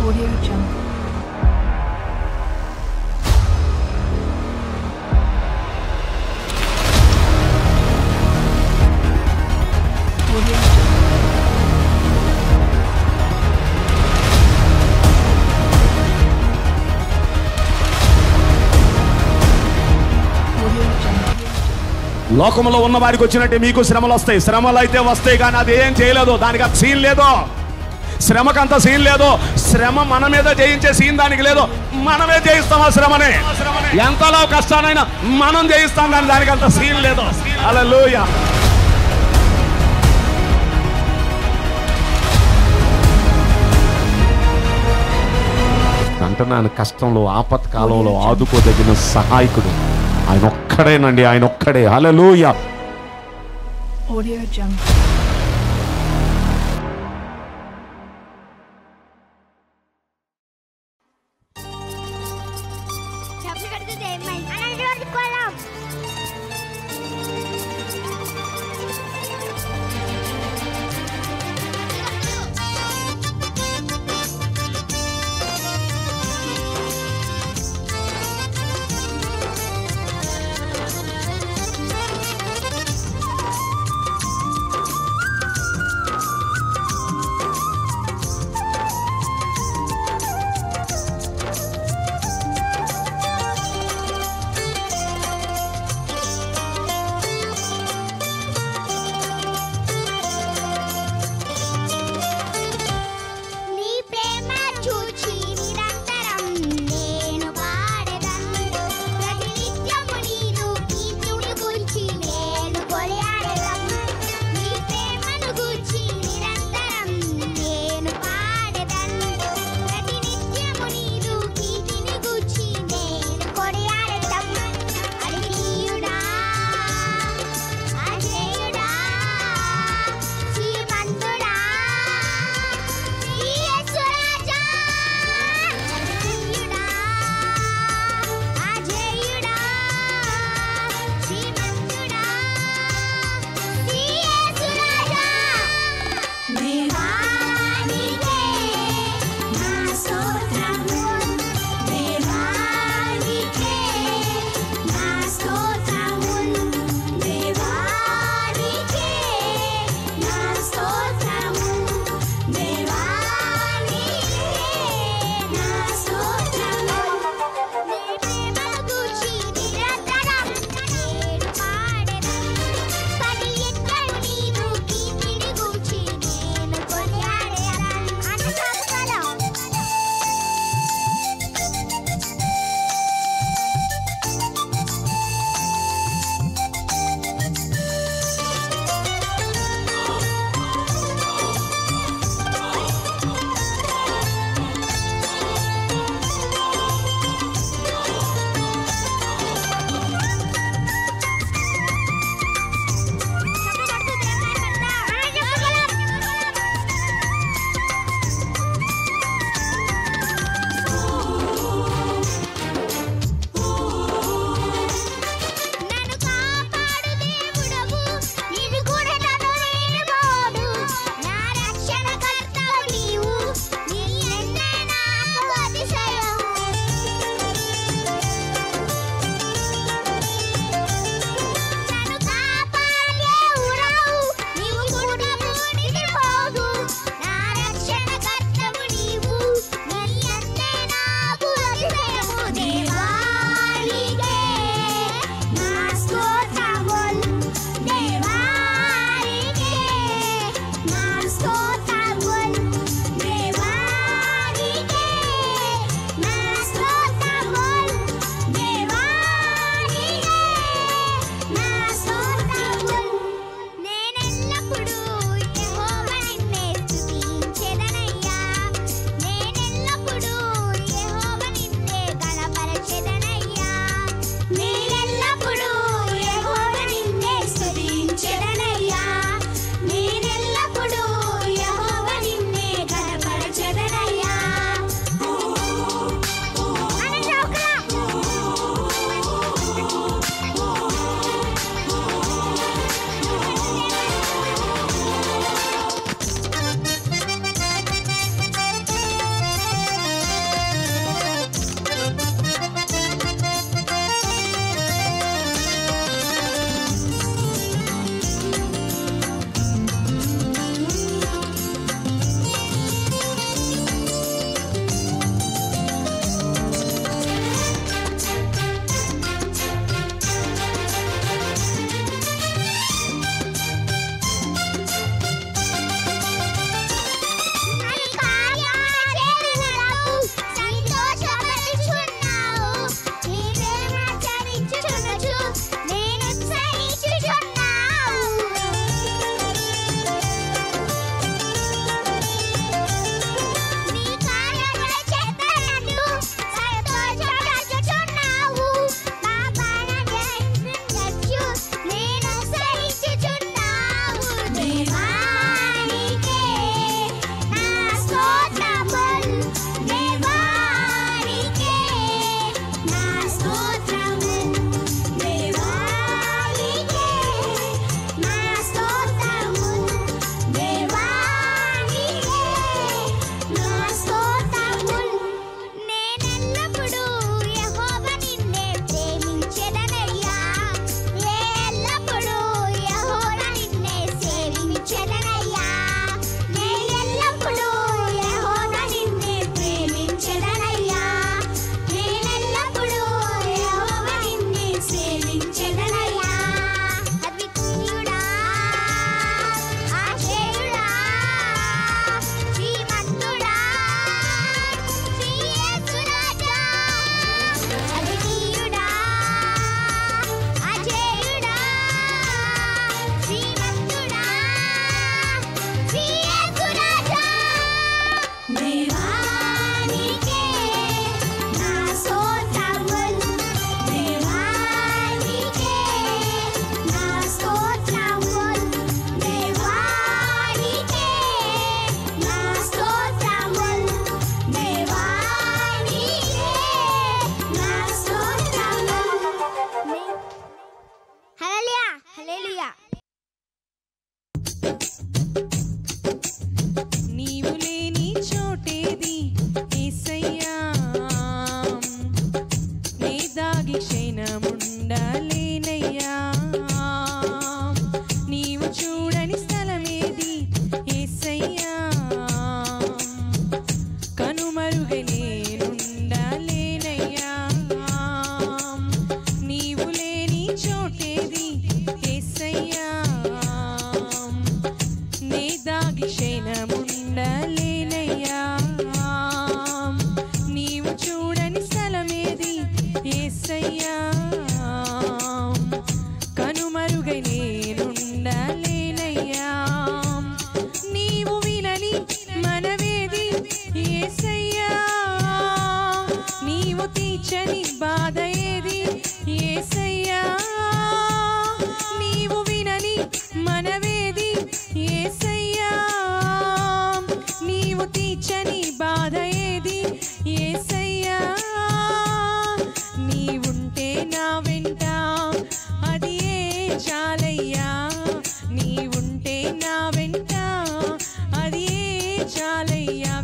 Audio Jungle. Audio Jungle. Audio Jungle. లోకంలో ఉన్న వారికి వచ్చినట్టే మీకు శ్రమలు వస్తాయి శ్రమలు అయితే వస్తాయి కానీ అది ఏం చేయలేదు దానికి అంత సీన్ లేదు శ్రమకు అంత సీన్ లేదు శ్రమ మన మీద జయించే సీన్ దానికి లేదు మనమే జయిస్తాం ఆ శ్రమని ఎంతలో కష్టానైనా మనం జయిస్తాం కానీ దానికి అంత సీన్ లేదు అలా అంటున్నాను కష్టంలో ఆపత్కాలంలో ఆదుకోదగిన సహాయకుడు ఆయన ఒక్కడేనండి ఆయన ఒక్కడే హల్లెలూయా Audio Jungle. డబ్బులు కడితే ఏమైంది అనండి రోజు పోదాం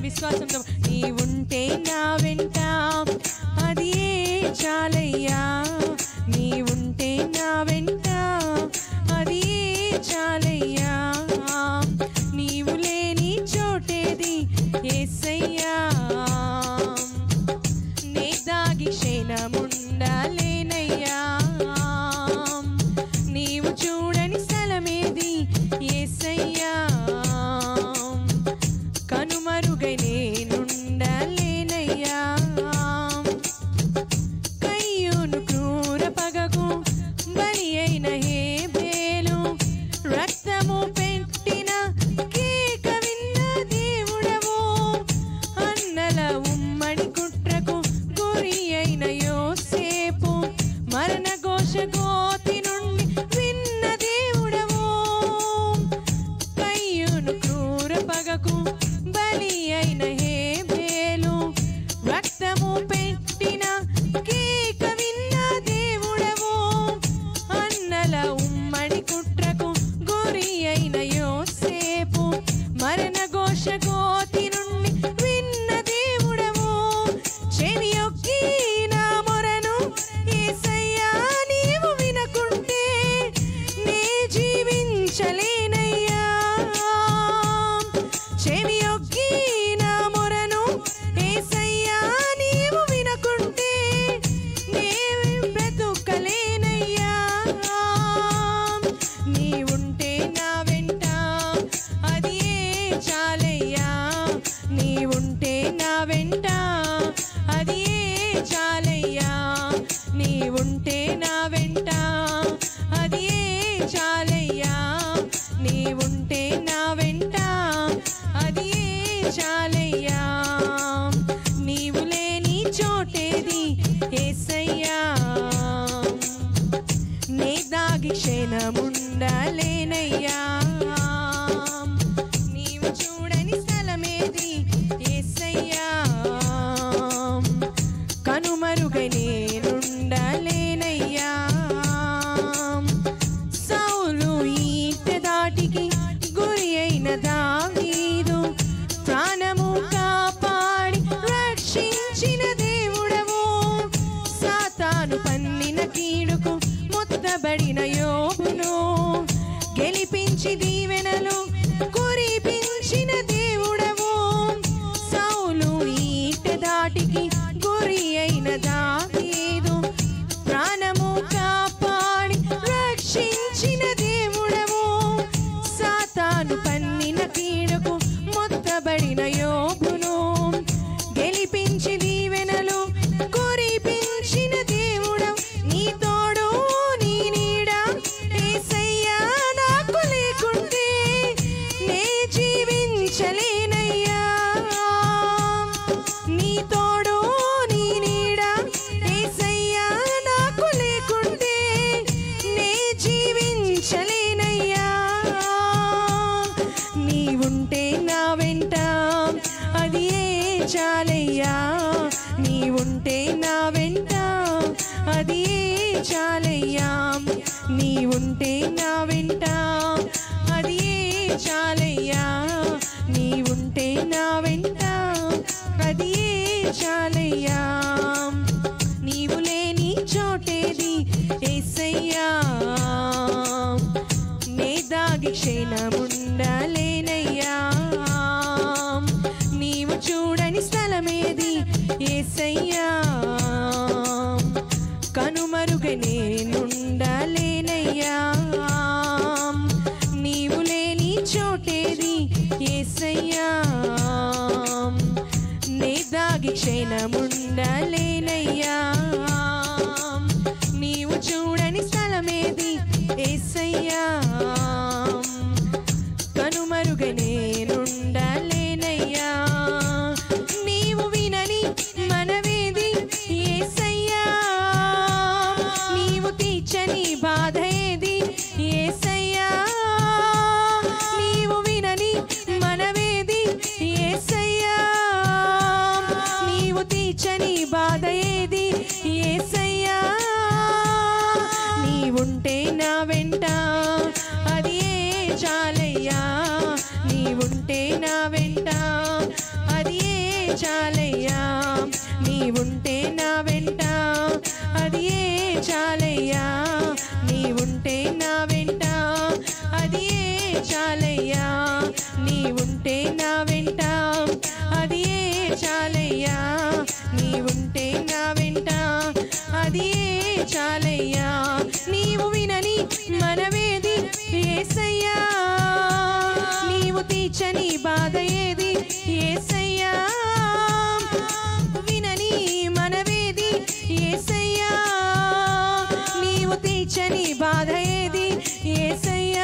విశ్వాసంతో నీవుంటే నా వెంట అది ఏ చాలయ్యా నీవుంటే నా వెంట అది ఏ చాలయ్యా నీవు లేని చోటేది ఏసయ్యా నే దాగి క్షణముండాలేనయ్యా నీవు చూడని స్థలమేది ఏసయ్యా కనుమరుగై నేనుండలేనయ్యా కయ్యూను క్రూర పగకు బలి అయిన హేబేలు రక్తము పెట్టిన కేక విన్న దేవుడవు అన్నల ఉమ్మడి కుట్రకు గురి అయిన యోసేపు మరణ ఘోష గోతి నుండి విన్న దేవుడవు కయ్యూను క్రూర పగకు బలి అయిన హేబేలు రక్తము పెట్టిన కేక విన్న దేవుడవు అన్నల ఉమ్మడి కుట్రకు గురి అయిన యోసేపు మరణ ఘోష గోతి నుండి విన్న దేవుడవు చెవి యొక్కి నా మొరను ఏసయ్యా నీవు వినకుంటే నే జీవించలేనయ్యా చెవి యొక్కి నా మొరను ఏసయ్యా నీవు వినకుంటే నే బ్రతుకలేనయ్యా నీవుంటే నా వెంట అది ఏ చాలయ్యా నీవుంటే నా వెంట అది ఏ చాలయ్యా నీవుంటే నా వెంట అది ఏ చాలయ్యా నీవుంటే నా వెంట అది ఏ చాలయ్యా నీవు లేని చోటేది ఏసయ్యా నే దాగి క్షణముండలేనయ్యా నీవు చూడని స్థలమేది ఏసయ్యా కనుమరుగై నేనుండలేనయ్యా సౌలు ఈట దాటికి గురి అయిన దావీదు ప్రాణము కాపాడి రక్షించిన దేవుడవు సాతాను పన్నిన కీడుకు ముత్తబడిన యోబును గెలిపించి దీవెనలు కురిపించిన దేవుడవు సౌలు ఈట దాటికి గురి అయిన దావీదు ప్రాణము కాపాడి రక్షించిన దేవుడవు సాతాను పన్నిన కీడుకు మొత్తబడిన యోబును గెలిపించి దీవెనలు కురిపించిన దేవుడవు నీ తోడు నీ నీడ ఏసయ్యా నాకు లేకుంటే నే జీవించలేనయ్యా నీ తోడు నీ నీడ ఏసయ్యా నాకు లేకుంటే నే జీవించలేనయ్యా నీవుంటే నా వెంట అది ఏ చాలయ్యా నీవుంటే నా వెంట అది ఏ చాలయ్యా నీవుంటే నా వెంట అది ఏ చాలయ్యా నీవుంటే నా వెంట అది ఏ చాలయ్యా నీవు లేని చోటేది ఏసయ్యా నే దాగి క్షణముండలేనయ్యా నీవు చూడని స్థలమేది ఏసయ్యా కనుమరుగ నేనుండలేనయ్యా నీవు లేని చోటేది ఏసయ్యా నే దాగి క్షణముండలేనయ్యా నీవు చూడని స్థలమేది ఏసయ్యా కనుమరుగ నేనుండలేనయ్యా నీవు వినని మనవేది ఏసయ్యా నీవు తీర్చని బాధ ఏది ఏసయ్యా నీవు వినని మనవేది ఏసయ్యా నీవు తీర్చని బాధ ఏది చాలయ్యా నీవుంటే నా వెంట అది ఏ చాలయ్యా నీవుంటే నా వెంట అది ఏ చాలయ్యా నీవుంటే నా వెంట అది ఏ చాలయ్యా నీవుంటే నా వెంట అది ఏ చాలయ్యా నీవు వినని మనవేది ఏసయ్యా నీవు తీర్చని బాధ ఏది ఏసయ్యా వినని మనవేది ఏసయ్యా నీవు తీర్చని బాధ ఏది ఏసయ్యా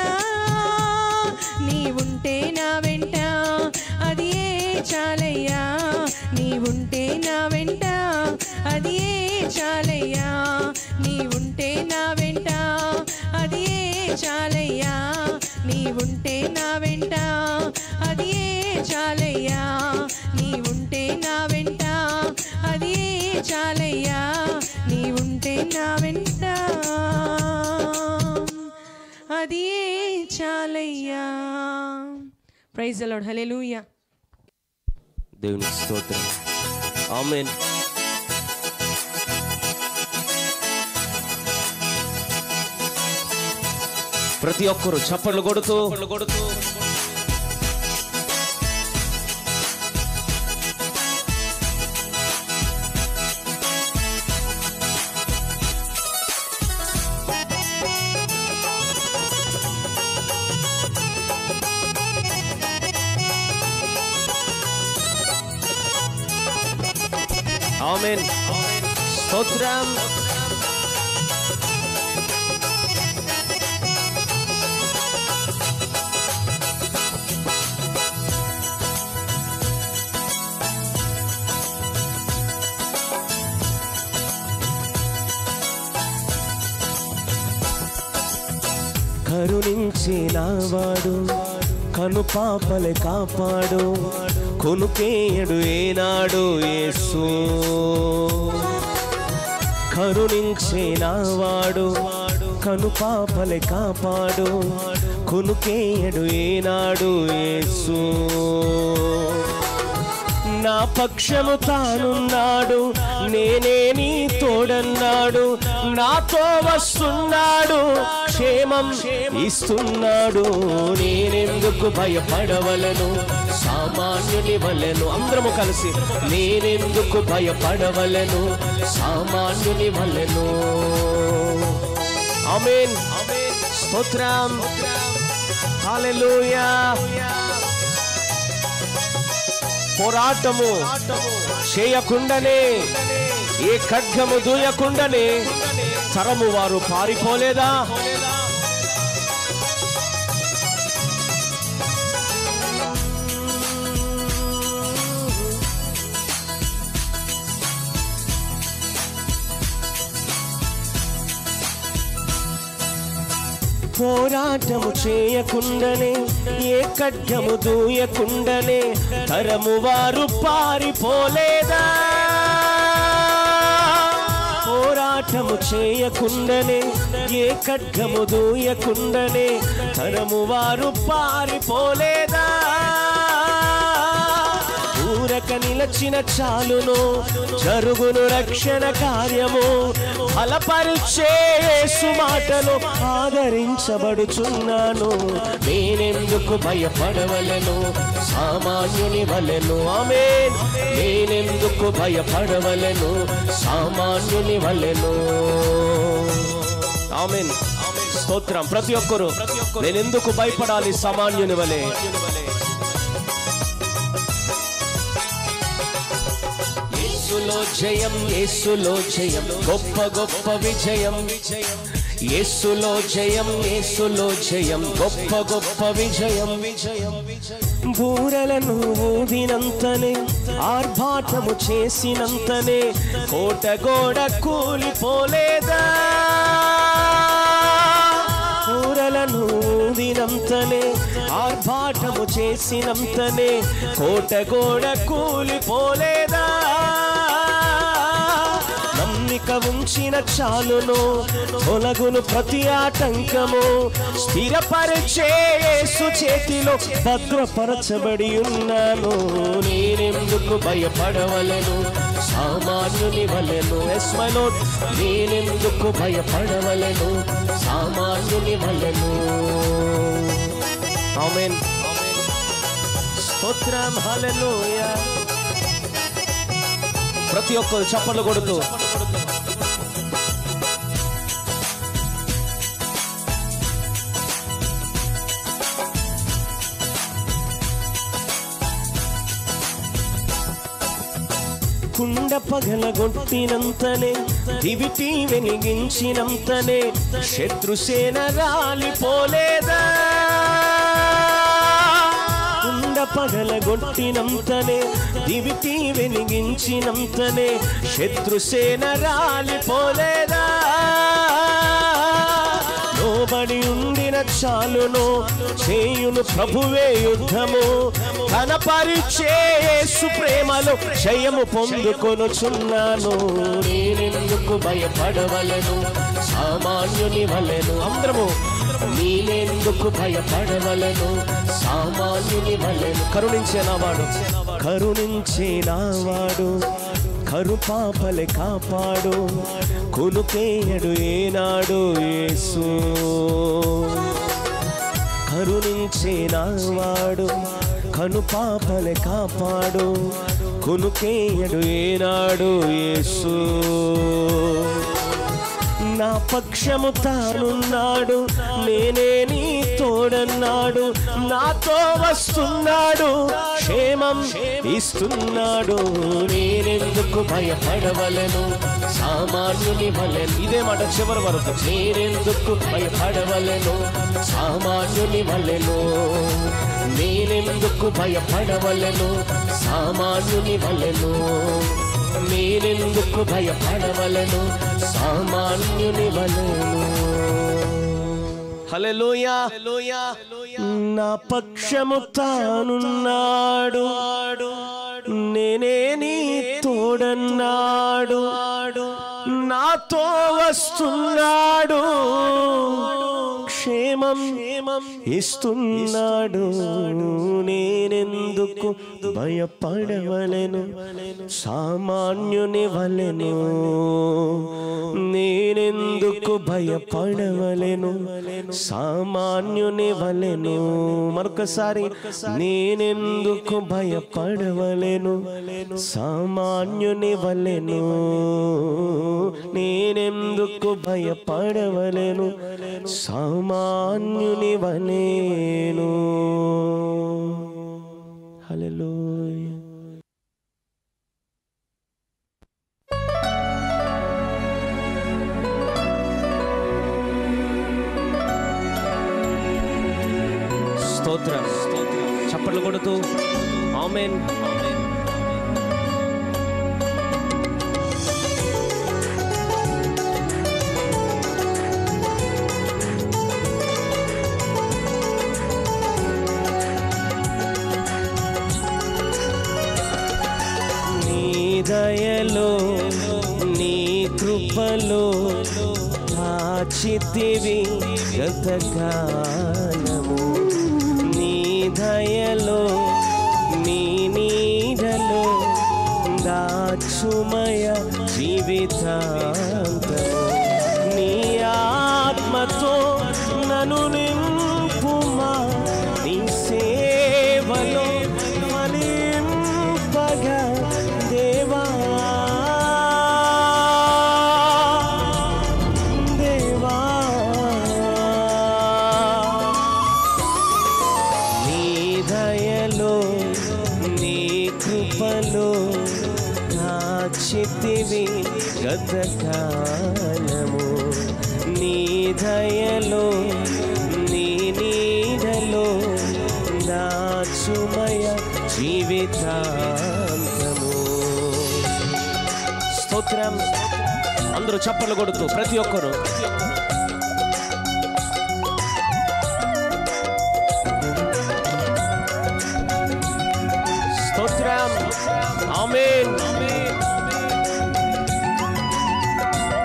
నీవుంటే నా వెంట అది ఏ చాలయ్యా నీవుంటే నా వెంట అది ఏ చాలయ్యా నీవుంటే నా వెంట అది ఏ చాలయ్యా నీవుంటే నా వెంట అది ఏ చాలయ్యా నీవుంటే నా వెంట అది ఏ చాలయ్యా నీవుంటే నా వెంట అది ఏ చాలయ్యా ప్రైజ్ అలాడ్ హల్లెలూయా దేవునికి స్తోత్రం ఆమెన్ ప్రతి ఒక్కరు చప్పట్లు కొడుతూ కొడుతూ ఆమెన్ స్తోత్రం కరుణించినవాడు కను పాపలే కాపాడు కొనుకేయడు ఏనాడు యేసు కరుణించినవాడు కను పాపలే కాపాడు కొనుకేయడు ఏనాడు యేసు నా పక్షము తానున్నాడు నేనే నీ తోడన్నాడు నాతో వస్తున్నాడు క్షేమం ఇస్తున్నాడు నేనెందుకు భయపడవలను సామాన్యుని వలెను అందరము కలిసి నేనెందుకు భయపడవలను సామాన్యుని వలెను ఆమేన్ స్తోత్రం హల్లెలూయా పోరాటము చేయకుండానే ఏ ఖడ్గము దూయకుండానే తరము వారు పారిపోలేదా పోరాటము చేయకుండానే ఏ ఖడ్గము దూయకుండానే తరము వారు పారిపోలేదా పోరాటము చేయకుండానే ఏ ఖడ్గము దూయకుండానే తరము వారు పారిపోలేదా ఊరక నిలచిన చాలును జరుగును రక్షణ కార్యము ఫలపరిచే యేసు మాటలు ఆదరించబడుచున్నాను నేనెందుకు భయపడవలను సామాన్యుని వలెను ఆమె నేనెందుకు భయపడవలను సామాన్యుని వలెను ఆమెన్ స్తోత్రం ప్రతి ఒక్కరు నేనెందుకు భయపడాలి సామాన్యుని వలె యేసులో జయం యేసులో జయం గొప్ప గొప్ప విజయం విజయం యేసులో జయం యేసులో జయం గొప్ప గొప్ప విజయం విజయం బూరలను ఊదినంతనే ఆర్భాటము చేసినంతనే కోట గోడ కూలిపోలేదా కూరలను ఊదినంతనే ఆర్భాటము చేసినంతనే కోట గోడ కూలిపోలేదా నమ్మిక ఉంచిన చాలును తొలగును ప్రతి ఆటంకము స్థిరపరిచే యేసు చేతిలో భద్రపరచబడి ఉన్నాను నేనెందుకు భయపడవలను సామాన్యుని వలెను ఎస్మలో నేనెందుకు భయపడవలను సామాన్యుని వలెను ఆమేన్ స్తోత్రం హల్లెలూయా ప్రతి ఒక్కరు చప్పట్లు కొడుతూ కుండ పగలగొట్టినంతనే దివిటి వెలిగించినంతనే శత్రుసేన రాలిపోలేదా కుండ పగలగొట్టినంతనే దివిటి వెలిగించినంతనే శత్రుసేన రాలిపోలేదా లోబడి ఉండిన చాలును చేయును ప్రభువే యుద్ధము తన పరిచేసు ప్రేమలో జయము పొందుకొనుచున్నాను నేనెందుకు భయపడవలను సామాన్యుని వలెను అందరము నేనెందుకు భయపడవలను సామాన్యుని వలెను కరుణించే నావాడు కరుణించే నావాడు కరుపాపలే కాపాడు కొనుకేయడు ఏనాడు యేసు కరుణించే నావాడు కనుపాపలే కాపాడు కొనుకేయడు ఏనాడు యేసు నా పక్షము తానున్నాడు నేనే నీ తోడన్నాడు నాతో వస్తున్నాడు క్షేమం ఇస్తున్నాడు నేనెందుకు భయపడవలను సామాన్యుని వలెను ఇదే మాట చివరి వరకు నేనెందుకు భయపడవలను సామాన్యుని వలెను నేనెందుకు భయపడవలను సామాన్యుని వలెను నేనెందుకు భయపడవలను సామాన్యుని వలెను హల్లెలూయా నా పక్షము తానున్నాడు నేనే నీ తోడన్నాడు నాతో వస్తున్నాడు క్షేమం ఇస్తున్నాడు నేనెందుకు భయపడవలెను సామాన్యుని వలెను నేనెందుకు భయపడవలెను సామాన్యుని వలెను మరొకసారి నేనెందుకు భయపడవలెను సామాన్యుని వలెను నేనెందుకు భయపడవలెను సామాన్యుని వలెను హల్లెలూయా స్తోత్రం చప్పట్లు కొడుతూ ఆమెన్ నీ దయలో నీ కృపలో ఆచితివి గతకాలము నీ దయలో నీ నీడలో దాచుమయ జీవితాంతము నీ ఆత్మతో నన్ను నింపుమా నీ సేవలో ఫలింపగా దేవా దేవా నీ దయలో నీ కృపలో దాచితివి గతకాలము నీ దయలో నీ నీడలో దాచుమయ జీవితాంతము స్తోత్రం అందరూ చప్పలు కొడుతూ ప్రతి ఒక్కరు స్తోత్రం ఆమేన్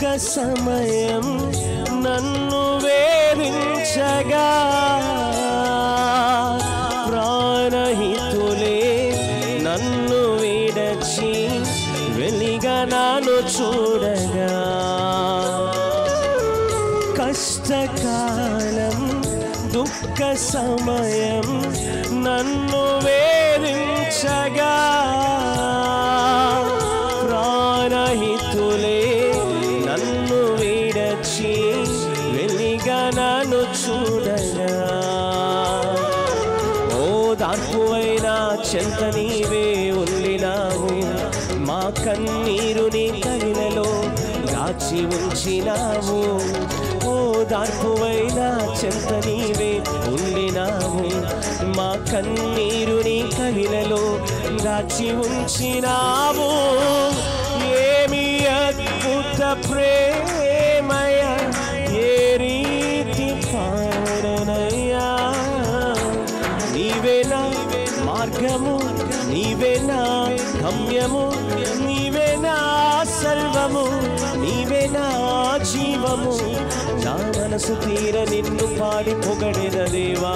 సమయం నన్ను వేధించగా ప్రాణహితులే నన్ను విడచి వెలిగా నాను చూడగా కష్టకాలం దుఃఖ సమయం నన్ను వేధించగా ప్రాణహితులే నన్ను విడచి వెలిగా నన్ను చూడగా ఓ దార్పువైనా చెంత నీవే ఉండినావు మా కన్నీరుని కవిలలో దాచి ఉంచినావు ఓ దార్పువైనా చెంత నీవే ఉండినావు మా కన్నీరుని కవిలలో దాచి ఉంచినావు ఏమి అద్భుత ప్రేమయ ఏ రీతి పాడనయ్యా నీవేనా మార్గము నీవేనా గమ్యము నీవేనా సర్వము నీవేనా జీవము నా మనసు తీర నిన్ను పాడి పొగడెద దేవా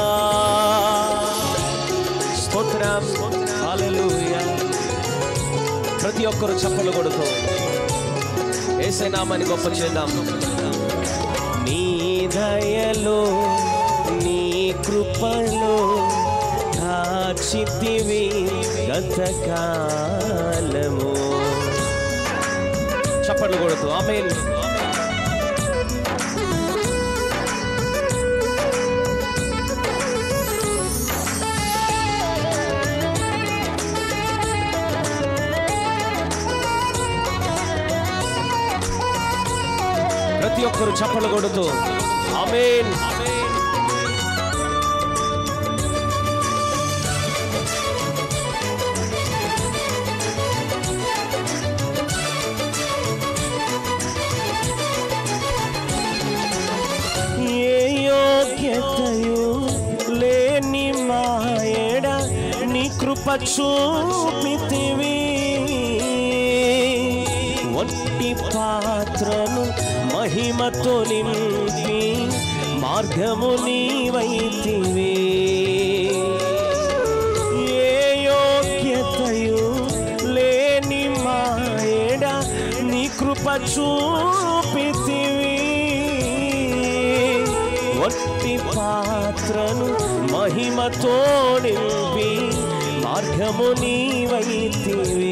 స్తోత్రం హల్లెలూయా ప్రతి ఒక్కరు చప్పలు కొడుతూ ఏసై నామాన్ని గొప్ప చేద్దాం నీ దయలో నీ కృపలో కాచితివి గతకాలము చప్పట్లు కొడుతూ ఆమె ప్రతి ఒక్కరు చప్పలు కొడుతూ ఆమేన్ ఏ యోగ్యతయు లేని మాయడ నీ కృప చూపితివి ఒట్టి పాత్రను మహిమతో నింపి మార్గము నీవైతివి ఏ యోగ్యతయు లేని మాయడ నీ కృప చూపితివి ఒట్టి పాత్రను మహిమతో నింపి మార్గము నీవైతివి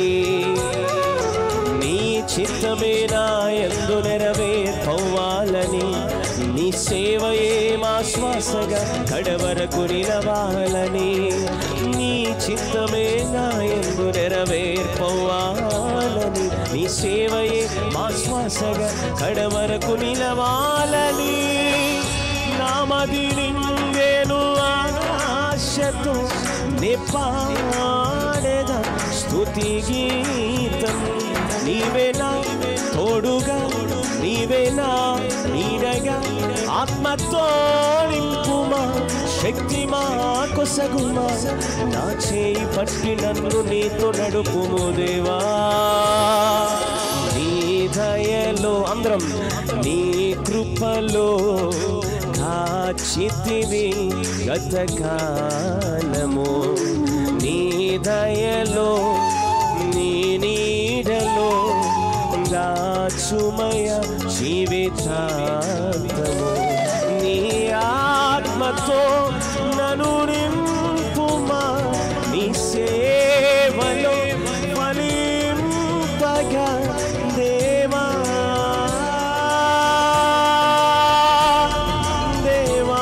నీ చిత్తమే నా ఎందు నెరవేర్పవ్వాలని నీ సేవయే మా శ్వాసగా కడవరకు నిలవాలని నీ చిత్తమే నా ఎందు నెరవేర్పవ్వాలని నీ సేవయే మా శ్వాసగా కడవరకు నిలవాలని నామది నింగేను ఆశతో నిపాడేద స్తుతి గీతం నీవేనా తోడుగా నీవేనా నీడగా ఆత్మతో నింపుమా శక్తి మా కొసగుమా నా చేయి పట్టి నన్ను నీతో నడుపుము దేవా నీ దయలో అందరం నీ కృపలో కాచితివి గతకాలము నీ దయలో నీ నీడలో దాచుమయ జీవితాంతము నీ ఆత్మతో నను నింపుమా నీ సేవలో ఫలింపగా దేవా దేవా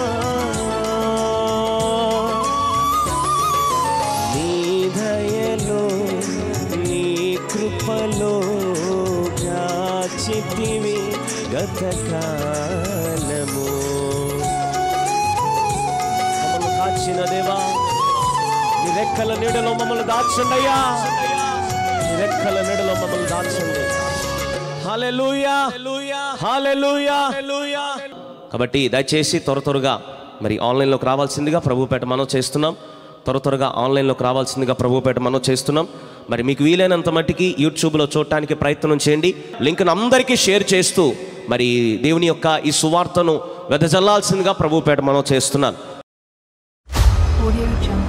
నీ దయలో నీ కృపలో కాచితివి గతకాలము మమ్మల్ని కాచిన దేవా నీ రెక్కల నీడలో మమ్మల్ని దాచండి అయ్యా నీ రెక్కల నీడలో మమ్మల్ని దాచండి హల్లెలూయా హల్లెలూయా కాబట్టి దయచేసి త్వర త్వరగా మరి ఆన్లైన్లోకి రావాల్సిందిగా ప్రభుపేట మనం చేస్తున్నాం త్వర త్వరగా ఆన్లైన్లోకి రావాల్సిందిగా ప్రభుపేట మనం చేస్తున్నాం మరి మీకు వీలైనంత మట్టికి యూట్యూబ్లో చూడటానికి ప్రయత్నం చేయండి లింక్ను అందరికీ షేర్ చేస్తూ మరి దేవుని యొక్క ఈ సువార్తను వెదజల్లాల్సిందిగా ప్రభుపేట మనం చేస్తున్నాను Audio Jungle.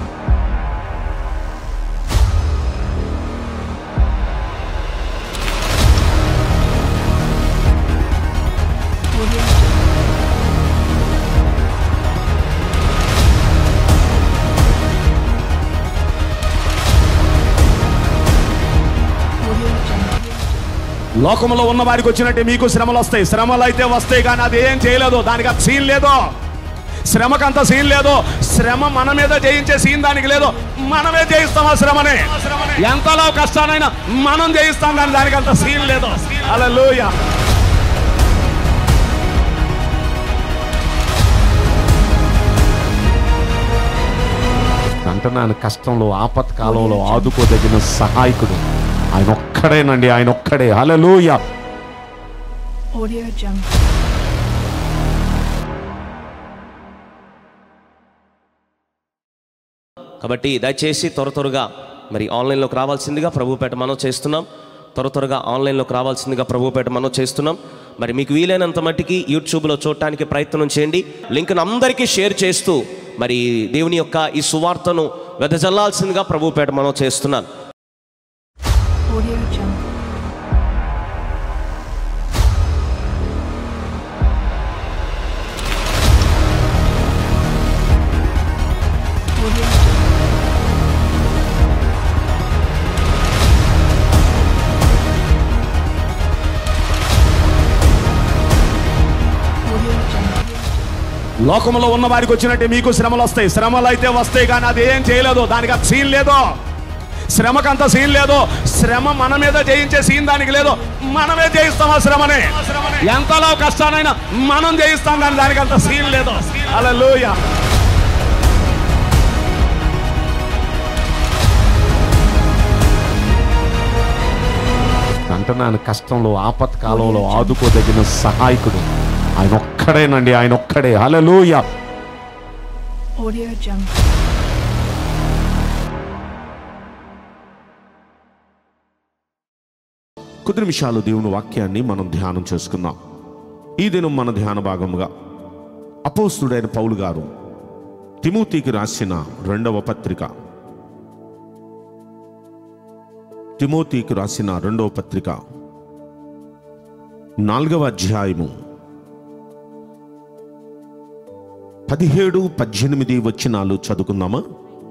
Audio Jungle. Audio Jungle. లోకంలో ఉన్న వారికి వచ్చినట్టే మీకు శ్రమలు వస్తాయి శ్రమలు అయితే వస్తాయి కానీ అది ఏం చేయలేదు దానికి అంత సీన్ లేదు శ్రమకంత సీన్ లేదు శ్రమ మన మీద జయించే సీన్ దానికి లేదు మనమే జయిస్తాం ఆ శ్రమని ఎంతలో కష్టానైనా మనం జయిస్తాం కానీ దానికి అంత సీన్ లేదు అలా అంటున్నాను కష్టంలో ఆపత్కాలంలో ఆదుకోదగిన సహాయకుడు ఆయన ఒక్కడేనండి ఆయన ఒక్కడే హల్లెలూయా Audio Jungle. కాబట్టి దయచేసి త్వర త్వరగా మరి ఆన్లైన్లోకి రావాల్సిందిగా ప్రభుపేట మనం చేస్తున్నాం త్వర త్వరగా ఆన్లైన్లోకి రావాల్సిందిగా ప్రభుపేట మనం చేస్తున్నాం మరి మీకు వీలైనంత మట్టికి యూట్యూబ్లో చూడటానికి ప్రయత్నం చేయండి లింక్ను అందరికీ షేర్ చేస్తూ మరి దేవుని యొక్క ఈ సువార్తను వెదజల్లాల్సిందిగా ప్రభుపేట మనం చేస్తున్నాను Audio Jungle. Audio Jungle. Audio Jungle. లోకంలో ఉన్న వారికి వచ్చినట్టే మీకు శ్రమలు వస్తాయి శ్రమలు అయితే వస్తాయి కానీ అది ఏం చేయలేదు దానికి అంత సీన్ లేదు శ్రమకంత సీన్ లేదు శ్రమ మన మీద జయించే సీన్ దానికి లేదు మనమే జయిస్తాం ఆ శ్రమని ఎంతలో కష్టానైనా మనం జయిస్తాం కానీ దానికి అంత సీన్ లేదు అలా అంటున్నాను కష్టంలో ఆపత్కాలంలో ఆదుకోదగిన సహాయకుడు ఆయన ఒక్కడేనండి ఆయన ఒక్కడే హల్లెలూయా Audio Jungle. కొద్ది నిమిషాలు దేవుని వాక్యాన్ని మనం ధ్యానం చేసుకుందాం ఈ దినం మన ధ్యాన భాగముగా అపోస్తుడైన పౌలు గారు తిమోతికి రాసిన రెండవ పత్రిక తిమోతికి రాసిన రెండవ పత్రిక నాలుగవ అధ్యాయము పదిహేడు పద్దెనిమిది వచనాలు చదువుకుందామా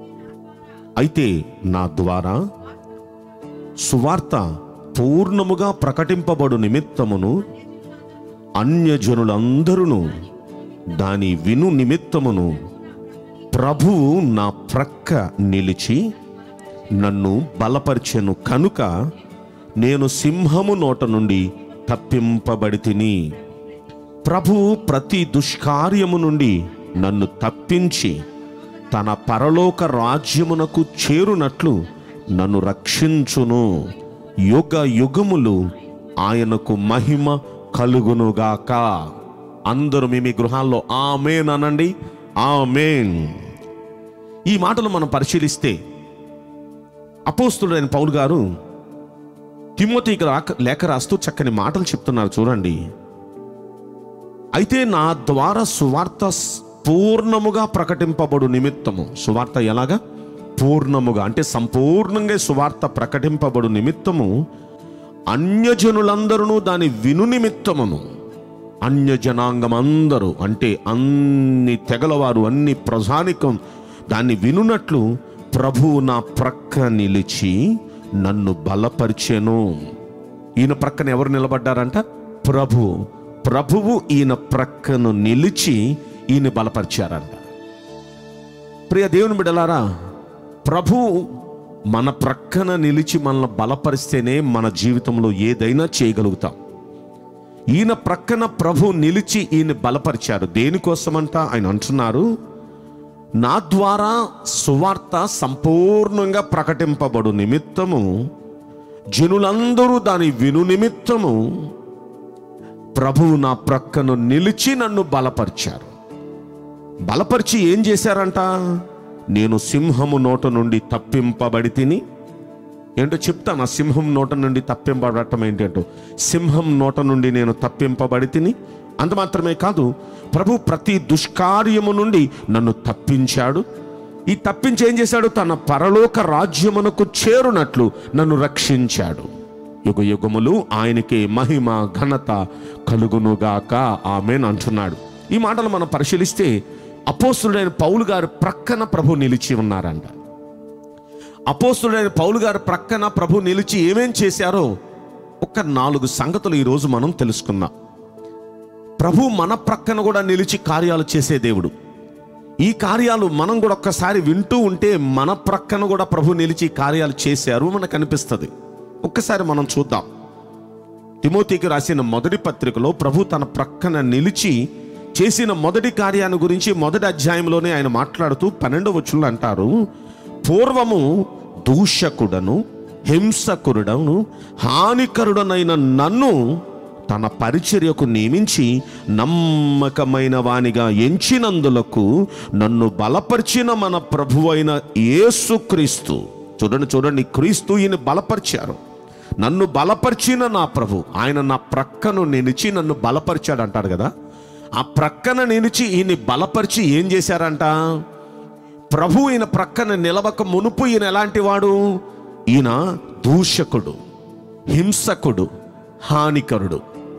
అయితే నా ద్వారా సువార్త పూర్ణముగా ప్రకటింపబడు నిమిత్తమును అన్యజనులందరూ దాని విను నిమిత్తమును ప్రభువు నా ప్రక్క నిలిచి నన్ను బలపరిచెను కనుక నేను సింహము నోట నుండి తప్పింపబడి తిని ప్రభువు ప్రతి దుష్కార్యము నుండి నన్ను తప్పించి తన పరలోక రాజ్యమునకు చేరునట్లు నన్ను రక్షించును యుగ యుగములు ఆయనకు మహిమ కలుగునుగాక అందరూ మీ మీ గృహాల్లో ఆమెన్ అనండి ఆమెన్ ఈ మాటలు మనం పరిశీలిస్తే అపోస్తుడైన పౌలు గారు తిమోతికి రాక లేఖ రాస్తూ చక్కని మాటలు చెప్తున్నారు చూడండి అయితే నా ద్వారా సువార్త స్- పూర్ణముగా ప్రకటింపబడు నిమిత్తము సువార్త ఎలాగా పూర్ణముగా అంటే సంపూర్ణంగా సువార్త ప్రకటింపబడు నిమిత్తము అన్యజనులందరూ దాని విను నిమిత్తమును అన్యజనాంగం అందరూ అంటే అన్ని తెగలవారు అన్ని ప్రజానికం దాన్ని వినున్నట్లు ప్రభువు నా ప్రక్క నిలిచి నన్ను బలపరిచెను ఈయన ప్రక్కన ఎవరు నిలబడ్డారంట ప్రభు ప్రభువు ఈయన ప్రక్కను నిలిచి ఈయన బలపరిచారంట ప్రియ దేవుని బిడలారా ప్రభు మన ప్రక్కన నిలిచి మనల్ని బలపరిస్తేనే మన జీవితంలో ఏదైనా చేయగలుగుతాం ఈయన ప్రక్కన ప్రభు నిలిచి ఈయన బలపరిచారు దేనికోసమంట ఆయన అంటున్నారు నా ద్వారా సువార్త సంపూర్ణంగా ప్రకటింపబడు నిమిత్తము జనులందరూ దాని విను నిమిత్తము ప్రభువు నా ప్రక్కను నిలిచి నన్ను బలపరిచారు బలపరిచి ఏం చేశారంట నేను సింహము నోట నుండి తప్పింపబడి తిని ఏంటో చెప్తాను ఆ సింహం నోట నుండి తప్పింపబడటం ఏంటంటో సింహం నోట నుండి నేను తప్పింపబడి తిని అంత మాత్రమే కాదు ప్రభు ప్రతి దుష్కార్యము నుండి నన్ను తప్పించాడు ఈ తప్పించి ఏం చేశాడు తన పరలోక రాజ్యమునకు చేరునట్లు నన్ను రక్షించాడు యుగ యుగములు ఆయనకి మహిమ ఘనత కలుగునుగాక ఆమెన్ అంటున్నాడు ఈ మాటలు మనం పరిశీలిస్తే అపోస్తుడైన పౌలు గారు ప్రక్కన ప్రభు నిలిచి ఉన్నారంట అపోస్తుడైన పౌలు గారు ప్రక్కన ప్రభు నిలిచి ఏమేం చేశారో ఒక నాలుగు సంగతులు ఈరోజు మనం తెలుసుకుందాం ప్రభు మన ప్రక్కన కూడా నిలిచి కార్యాలు చేసే దేవుడు ఈ కార్యాలు మనం కూడా ఒక్కసారి వింటూ ఉంటే మన ప్రక్కన కూడా ప్రభు నిలిచి కార్యాలు చేశారు మనకు అనిపిస్తుంది ఒక్కసారి మనం చూద్దాం తిమోతికి రాసిన మొదటి పత్రికలో ప్రభు తన ప్రక్కన నిలిచి చేసిన మొదటి కార్యాన్ని గురించి మొదటి అధ్యాయంలోనే ఆయన మాట్లాడుతూ పన్నెండవ వచ్చులు అంటారు పూర్వము దూషకుడను హింసకురుడను హానికరుడనైన నన్ను తన పరిచర్యకు నియమించి నమ్మకమైన వానిగా ఎంచినందులకు నన్ను బలపరిచిన మన ప్రభువైన యేసుక్రీస్తు చూడండి చూడండి క్రీస్తు ఈయన బలపరిచారు నన్ను బలపరిచిన నా ప్రభు ఆయన నా ప్రక్కను నిలిచి నన్ను బలపరిచాడు అంటాడు కదా ఆ ప్రక్కన నిలిచి ఈయన్ని బలపరిచి ఏం చేశారంట ప్రభు ఈయన ప్రక్కన నిలవక మునుపు ఈయన ఎలాంటి వాడు ఈయన దూషకుడు హింసకుడు హానికరుడు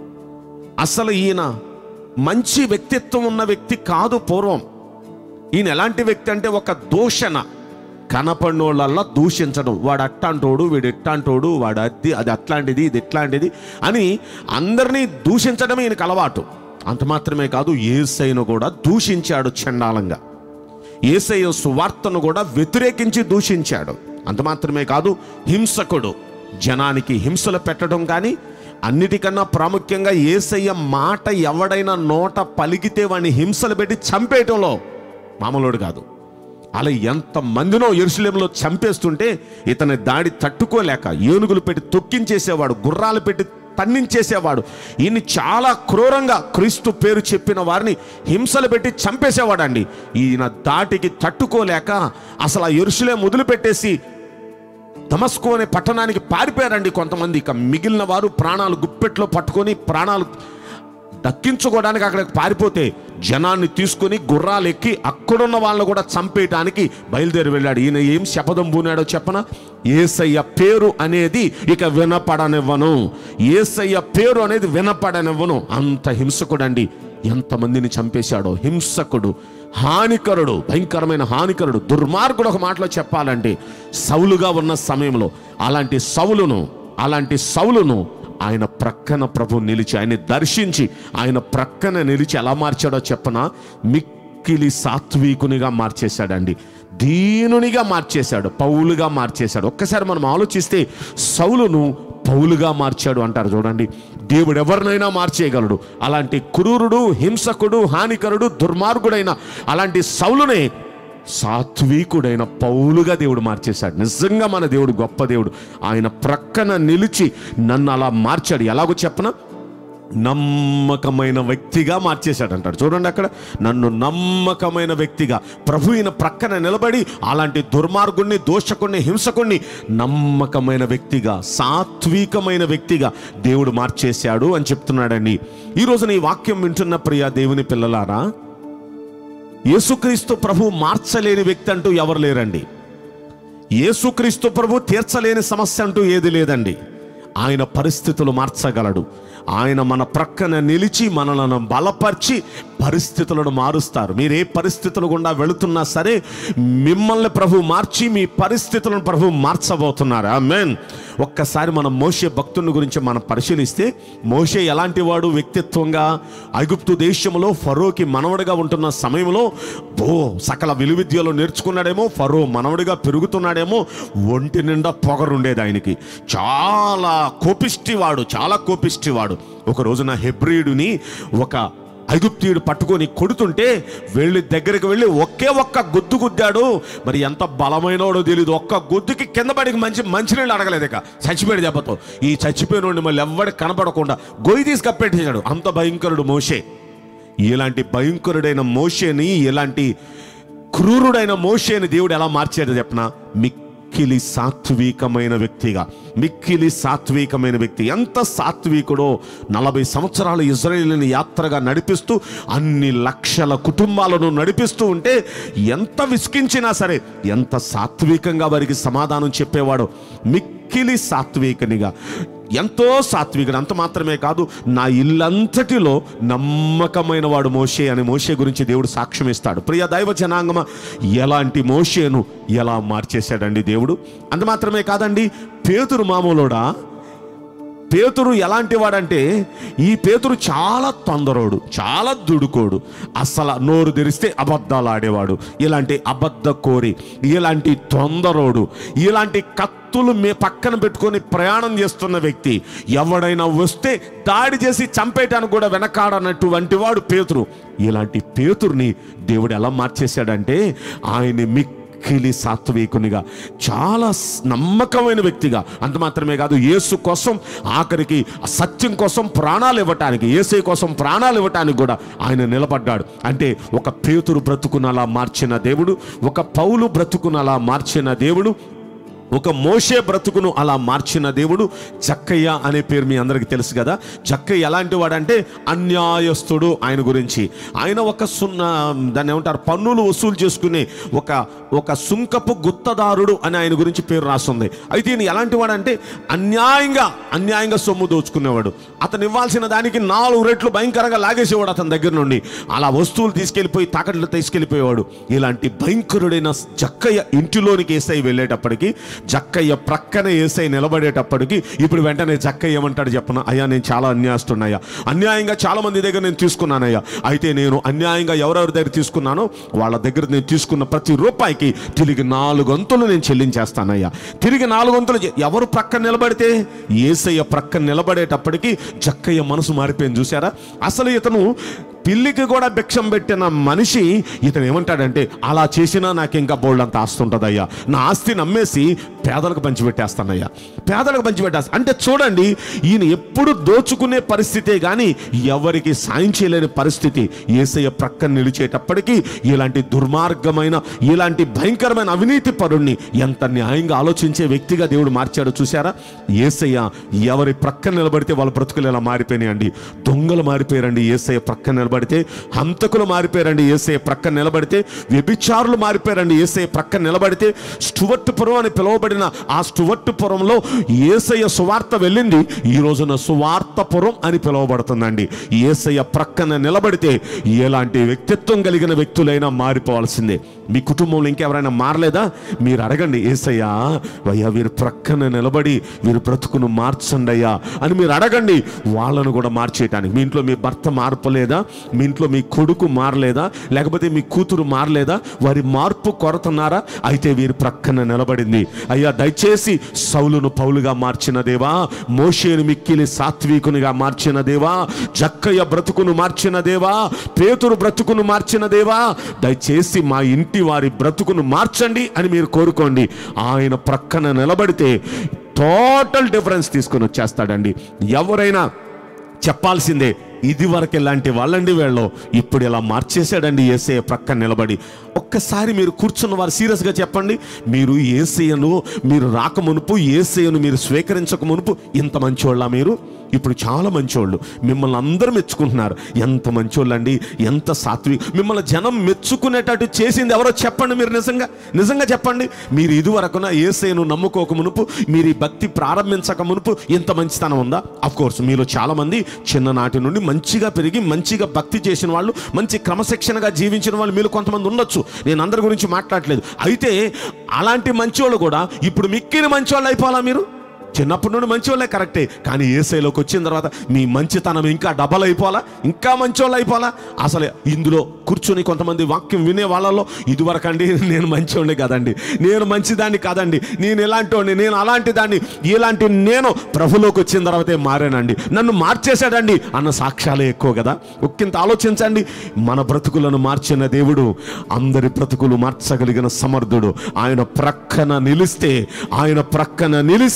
అసలు ఈయన మంచి వ్యక్తిత్వం ఉన్న వ్యక్తి కాదు పూర్వం ఈయన ఎలాంటి వ్యక్తి అంటే ఒక దూషణ కనపడినోళ్ళల్లా దూషించడం వాడు అట్టాంటోడు వీడు ఎట్టాంటోడు వాడు అది అది అట్లాంటిది ఇది ఇట్లాంటిది అని అందరినీ దూషించడం ఈయనకు అలవాటు అంత మాత్రమే కాదు ఏసైను కూడా దూషించాడు చండాలంగా ఏసయ్య సువార్తను కూడా వ్యతిరేకించి దూషించాడు అంత మాత్రమే కాదు హింసకుడు జనానికి హింసలు పెట్టడం కానీ అన్నిటికన్నా ప్రాముఖ్యంగా ఏసయ్య మాట ఎవడైనా నోట పలికితే వాడిని హింసలు పెట్టి చంపేయటంలో మామూలుడు కాదు అలా ఎంత మందినో ఎరుసలేంలో చంపేస్తుంటే ఇతని దాడి తట్టుకోలేక ఏనుగులు పెట్టి తొక్కించేసేవాడు గుర్రాలు పెట్టి తన్నించేసేవాడు ఈయన్ని చాలా క్రూరంగా క్రీస్తు పేరు చెప్పిన వారిని హింసలు పెట్టి చంపేసేవాడండి ఈయన దాటికి తట్టుకోలేక అసలు ఆ ఎరుసలేం వదిలిపెట్టేసి దమస్కో అనే పట్టణానికి పారిపోయారండి కొంతమంది ఇక మిగిలిన వారు ప్రాణాలు గుప్పెట్లో పట్టుకొని ప్రాణాలు దక్కించుకోవడానికి అక్కడికి పారిపోతే జనాన్ని తీసుకొని గుర్రాలు ఎక్కి అక్కడున్న వాళ్ళని కూడా చంపేయటానికి బయలుదేరి వెళ్ళాడు ఈయన ఏం శపథం పూనాడో చెప్పన ఏసయ్య పేరు అనేది ఇక వినపడనివ్వను ఏసయ్య పేరు అనేది వినపడనివ్వను అంత హింసకుడండి ఎంతమందిని చంపేశాడో హింసకుడు హానికరుడు భయంకరమైన హానికరుడు దుర్మార్గుడు ఒక మాటలో చెప్పాలంటే సౌలుగా ఉన్న సమయంలో అలాంటి సౌలును అలాంటి సౌలును ఆయన ప్రక్కన ప్రభు నిలిచి ఆయన్ని దర్శించి ఆయన ప్రక్కన నిలిచి ఎలా మార్చాడో చెప్పన మిక్కిలి సాత్వికునిగా మార్చేశాడండి దీనునిగా మార్చేశాడు పౌలుగా మార్చేశాడు ఒక్కసారి మనం ఆలోచిస్తే సౌలును పౌలుగా మార్చాడు అంటారు చూడండి దేవుడు ఎవరినైనా మార్చేయగలడు అలాంటి క్రూరుడు హింసకుడు హానికరుడు దుర్మార్గుడైన అలాంటి సౌలునే సాత్వికుడైన పౌలుగా దేవుడు మార్చేశాడు నిజంగా మన దేవుడు గొప్ప దేవుడు ఆయన ప్రక్కన నిలిచి నన్ను అలా మార్చాడు ఎలాగో చెప్పన నమ్మకమైన వ్యక్తిగా మార్చేశాడు అంటాడు చూడండి అక్కడ నన్ను నమ్మకమైన వ్యక్తిగా ప్రభు ఈయన ప్రక్కన నిలబడి అలాంటి దుర్మార్గుణ్ణి దోషకుణ్ణి హింసకుణ్ణి నమ్మకమైన వ్యక్తిగా సాత్వికమైన వ్యక్తిగా దేవుడు మార్చేశాడు అని చెప్తున్నాడండి ఈ రోజున ఈ వాక్యం వింటున్న ప్రియ దేవుని పిల్లలారా యేసుక్రీస్తు ప్రభు మార్చలేని వ్యక్తి అంటూ ఎవరు లేరండి యేసుక్రీస్తు ప్రభు తీర్చలేని సమస్య అంటూ ఏది లేదండి ఆయన పరిస్థితులు మార్చగలడు ఆయన మన ప్రక్కన నిలిచి మనలను బలపరిచి పరిస్థితులను మారుస్తారు మీరు ఏ పరిస్థితులు గుండా వెళుతున్నా సరే మిమ్మల్ని ప్రభు మార్చి మీ పరిస్థితులను ప్రభు మార్చబోతున్నారు ఆమెన్ ఒక్కసారి మనం మోషే భక్తుని గురించి మనం పరిశీలిస్తే మోషే ఎలాంటి వాడు వ్యక్తిత్వంగా ఐగుప్తు దేశంలో ఫరోకి మనవడిగా ఉంటున్న సమయంలో ఓ సకల విలువిద్యలు నేర్చుకున్నాడేమో ఫరో మనవడిగా పెరుగుతున్నాడేమో ఒంటి నిండా పొగరుండేది ఆయనకి చాలా కోపిష్టివాడు చాలా కోపిష్టివాడు ఒక రోజున హెబ్రియుడిని ఒక ఐగుప్తీయుడు పట్టుకొని కొడుతుంటే వెళ్ళి దగ్గరికి వెళ్ళి ఒకే ఒక్క గుద్దు గుద్దాడు మరి ఎంత బలమైనోడో తెలియదు ఒక్క గుద్దుకి కింద పడికి మంచి మంచినీళ్ళు అడగలేదు ఇక చచ్చిపోయాడు దెబ్బతో ఈ చచ్చిపోయినోడిని మళ్ళీ ఎవ్వడికి కనపడకుండా గొయ్యి తీసి కప్పెట్టేశాడు అంత భయంకరుడు మోషే ఇలాంటి భయంకరుడైన మోషేని ఇలాంటి క్రూరుడైన మోషేని దేవుడు ఎలా మార్చాడో చెప్పనా మిక్కిలి సాత్వికమైన వ్యక్తిగా మిక్కిలి సాత్వికమైన వ్యక్తి ఎంత సాత్వికుడో నలభై సంవత్సరాలు ఇజ్రాయేల్ని యాత్రగా నడిపిస్తూ అన్ని లక్షల కుటుంబాలను నడిపిస్తూ ఉంటే ఎంత విసికించినా సరే ఎంత సాత్వికంగా వారికి సమాధానం చెప్పేవాడు మిక్కిలి సాత్వికనిగా ఎంతో సాత్వికుడు అంత మాత్రమే కాదు నా ఇల్లంతటిలో నమ్మకమైన వాడు మోషే అని మోషే గురించి దేవుడు సాక్ష్యం ఇస్తాడు ప్రియ దైవ జనాంగమ ఎలాంటి మోషేను ఎలా మార్చేశాడండి దేవుడు అంత మాత్రమే కాదండి పేతురు మామూలుడా పేతురు ఎలాంటి వాడంటే ఈ పేతురు చాలా తొందరోడు చాలా దుడుకోడు అసలు నోరు తెరిస్తే అబద్ధాలు ఆడేవాడు ఇలాంటి అబద్ధ కోరి ఇలాంటి తొందరోడు ఇలాంటి కత్తులు మే పక్కన పెట్టుకొని ప్రయాణం చేస్తున్న వ్యక్తి ఎవడైనా వస్తే దాడి చేసి చంపేయటానికి కూడా వెనకాడనటువంటి వాడు పేతురు ఇలాంటి పేతురుని దేవుడు ఎలా మార్చేశాడంటే ఆయన మిక్ మిక్కిలి సాత్వికునిగా చాలా స్- నమ్మకమైన వ్యక్తిగా అంత మాత్రమే కాదు యేసు కోసం ఆఖరికి సత్యం కోసం ప్రాణాలు ఇవ్వటానికి ఏసై కోసం ప్రాణాలు ఇవ్వటానికి కూడా ఆయన నిలబడ్డాడు అంటే ఒక పేతురు బ్రతుకునలా మార్చిన దేవుడు ఒక పౌలు బ్రతుకునలా మార్చిన దేవుడు ఒక మోషే బ్రతుకును అలా మార్చిన దేవుడు జక్కయ్య అనే పేరు మీ అందరికీ తెలుసు కదా జక్కయ్య ఎలాంటి వాడంటే అన్యాయస్తుడు ఆయన గురించి ఆయన ఒక సున్నా దాన్ని ఏమంటారు పన్నులు వసూలు చేసుకునే ఒక ఒక సుంకపు గుత్తదారుడు అని ఆయన గురించి పేరు రాస్తుంది అయితే ఈయన ఎలాంటి వాడంటే అన్యాయంగా అన్యాయంగా సొమ్ము దోచుకునేవాడు అతను ఇవ్వాల్సిన దానికి నాలుగు రెట్లు భయంకరంగా లాగేసేవాడు అతని దగ్గర నుండి అలా వస్తువులు తీసుకెళ్ళిపోయి తాకట్లు తీసుకెళ్ళిపోయేవాడు ఇలాంటి భయంకరుడైన జక్కయ్య ఇంటిలోనికి ఏసై వెళ్ళేటప్పటికి జక్కయ్య ప్రక్కన ఏసై నిలబడేటప్పటికి ఇప్పుడు వెంటనే జక్కయ్య ఏమంటాడు చెప్పన అయ్యా నేను చాలా అన్యాస్తున్నాయ్యా అన్యాయంగా చాలా మంది దగ్గర నేను తీసుకున్నానయ్యా అయితే నేను అన్యాయంగా ఎవరెవరి దగ్గర తీసుకున్నానో వాళ్ళ దగ్గర నేను తీసుకున్న ప్రతి రూపాయికి తిరిగి నాలుగు వంతులు నేను చెల్లించేస్తానయ్యా తిరిగి నాలుగు వంతులు చె- ఎవరు ప్రక్కన నిలబడితే ఏసయ్య ప్రక్కన నిలబడేటప్పటికి జక్కయ్య మనసు మారిపోయింది చూసారా అసలు ఇతను పిల్లికి కూడా భిక్షం పెట్టిన మనిషి ఇతను ఏమంటాడంటే అలా చేసినా నాకు ఇంకా బోల్డ్ అంత ఆస్తి ఉంటుందయ్యా నా ఆస్తిని అమ్మేసి పేదలకు పంచిపెట్టేస్తానయ్యా పేదలకు పంచిపెట్టేస్తా అంటే చూడండి ఈయన ఎప్పుడు దోచుకునే పరిస్థితే కానీ ఎవరికి సాయం చేయలేని పరిస్థితి ఏసయ్య ప్రక్కన నిలిచేటప్పటికీ ఇలాంటి దుర్మార్గమైన ఇలాంటి భయంకరమైన అవినీతి పరుణ్ణి ఎంత న్యాయంగా ఆలోచించే వ్యక్తిగా దేవుడు మార్చాడో చూసారా ఏసయ్య ఎవరి ప్రక్కన నిలబడితే వాళ్ళ బ్రతుకులు ఎలా మారిపోయినాయండి దొంగలు మారిపోయారండి ఏసయ్య ప్రక్కన నిలబడితే హంతకులు మారిపోయారండి ఏసయ్య ప్రక్కన నిలబడితే వ్యభిచారులు మారిపోయారండి ఏసయ్య ప్రక్కన నిలబడితే స్టువర్ట్పురం అని పిలువబడిన ఆ స్టువర్ట్పురంలో ఏసయ్య సువార్త వెళ్ళింది ఈ రోజున సువార్తపురం అని పిలువబడుతుందండి ఏసయ్య ప్రక్కన నిలబడితే ఎలాంటి వ్యక్తిత్వం కలిగిన వ్యక్తులైనా మారిపోవాల్సిందే మీ కుటుంబంలో ఇంకెవరైనా మారలేదా మీరు అడగండి ఏసయ్యా అయ్యా వీరు ప్రక్కన నిలబడి వీరు బ్రతుకును మార్చండి అయ్యా అని మీరు అడగండి వాళ్ళను కూడా మార్చేయటానికి మీ ఇంట్లో మీ భర్త మార్పలేదా మీ ఇంట్లో మీ కొడుకు మారలేదా లేకపోతే మీ కూతురు మారలేదా వారి మార్పు కొరతున్నారా అయితే వీరి ప్రక్కన నిలబడింది అయ్యా దయచేసి సౌలును పౌలుగా మార్చిన దేవా మోషేను మిక్కిలి సాత్వికునిగా మార్చిన దేవా జక్కయ్య బ్రతుకును మార్చిన దేవా పేతురు బ్రతుకును మార్చిన దేవా దయచేసి మా ఇంటి వారి బ్రతుకును మార్చండి అని మీరు కోరుకోండి ఆయన ప్రక్కన నిలబడితే టోటల్ డిఫరెన్స్ తీసుకొని వచ్చేస్తాడండి ఎవరైనా చెప్పాల్సిందే ఇది వరకు ఇలాంటి వాళ్ళండి వీళ్ళు ఇప్పుడు ఇలా మార్చేశాడండి ఏసయ్య ప్రక్కన నిలబడి ఒక్కసారి మీరు కూర్చున్న వారు సీరియస్గా చెప్పండి మీరు ఏసయ్యను మీరు రాక మునుపు ఏసయ్యను మీరు స్వీకరించక మునుపు ఇంత మంచోళ్ళ మీరు ఇప్పుడు చాలా మంచోళ్ళు మిమ్మల్ని అందరూ మెచ్చుకుంటున్నారు ఎంత మంచోళ్ళండి ఎంత సాత్వి మిమ్మల్ని జనం మెచ్చుకునేటట్టు చేసింది ఎవరో చెప్పండి మీరు నిజంగా నిజంగా చెప్పండి మీరు ఇదివరకున ఏసైను నమ్ముకోక మునుపు మీరు ఈ భక్తి ప్రారంభించక మునుపు ఇంత మంచితనం ఉందా అఫ్ కోర్స్ మీలో చాలా మంది చిన్ననాటి నుండి మంచిగా పెరిగి మంచిగా భక్తి చేసిన వాళ్ళు మంచి క్రమశిక్షణగా జీవించిన వాళ్ళు మీరు కొంతమంది ఉండొచ్చు నేను అందరి గురించి మాట్లాడలేదు అయితే అలాంటి మంచోళ్ళు కూడా ఇప్పుడు మిక్కిన మంచోళ్ళు అయిపోవాలా మీరు చిన్నప్పటి నుండి మంచివాళ్ళే కరెక్టే కానీ ఏసైలోకి వచ్చిన తర్వాత మీ మంచితనం ఇంకా డబల్ అయిపోవాలా ఇంకా మంచివాళ్ళు అయిపోవాలా అసలు ఇందులో కూర్చొని కొంతమంది వాక్యం వినే వాళ్ళలో ఇదివరకు అండి నేను మంచివాడిని కాదండి నేను మంచిదాన్ని కాదండి నేను ఎలాంటి వాడిని నేను అలాంటి దాన్ని ఇలాంటి నేను ప్రభులోకి వచ్చిన తర్వాతే మారానండి నన్ను మార్చేశాడండి అన్న సాక్ష్యాలే ఎక్కువ కదా ఒక్కింత ఆలోచించండి మన బ్రతుకులను మార్చిన దేవుడు అందరి బ్రతుకులు మార్చగలిగిన సమర్థుడు ఆయన ప్రక్కన నిలిస్తే ఆయన ప్రక్కన నిలిస్తే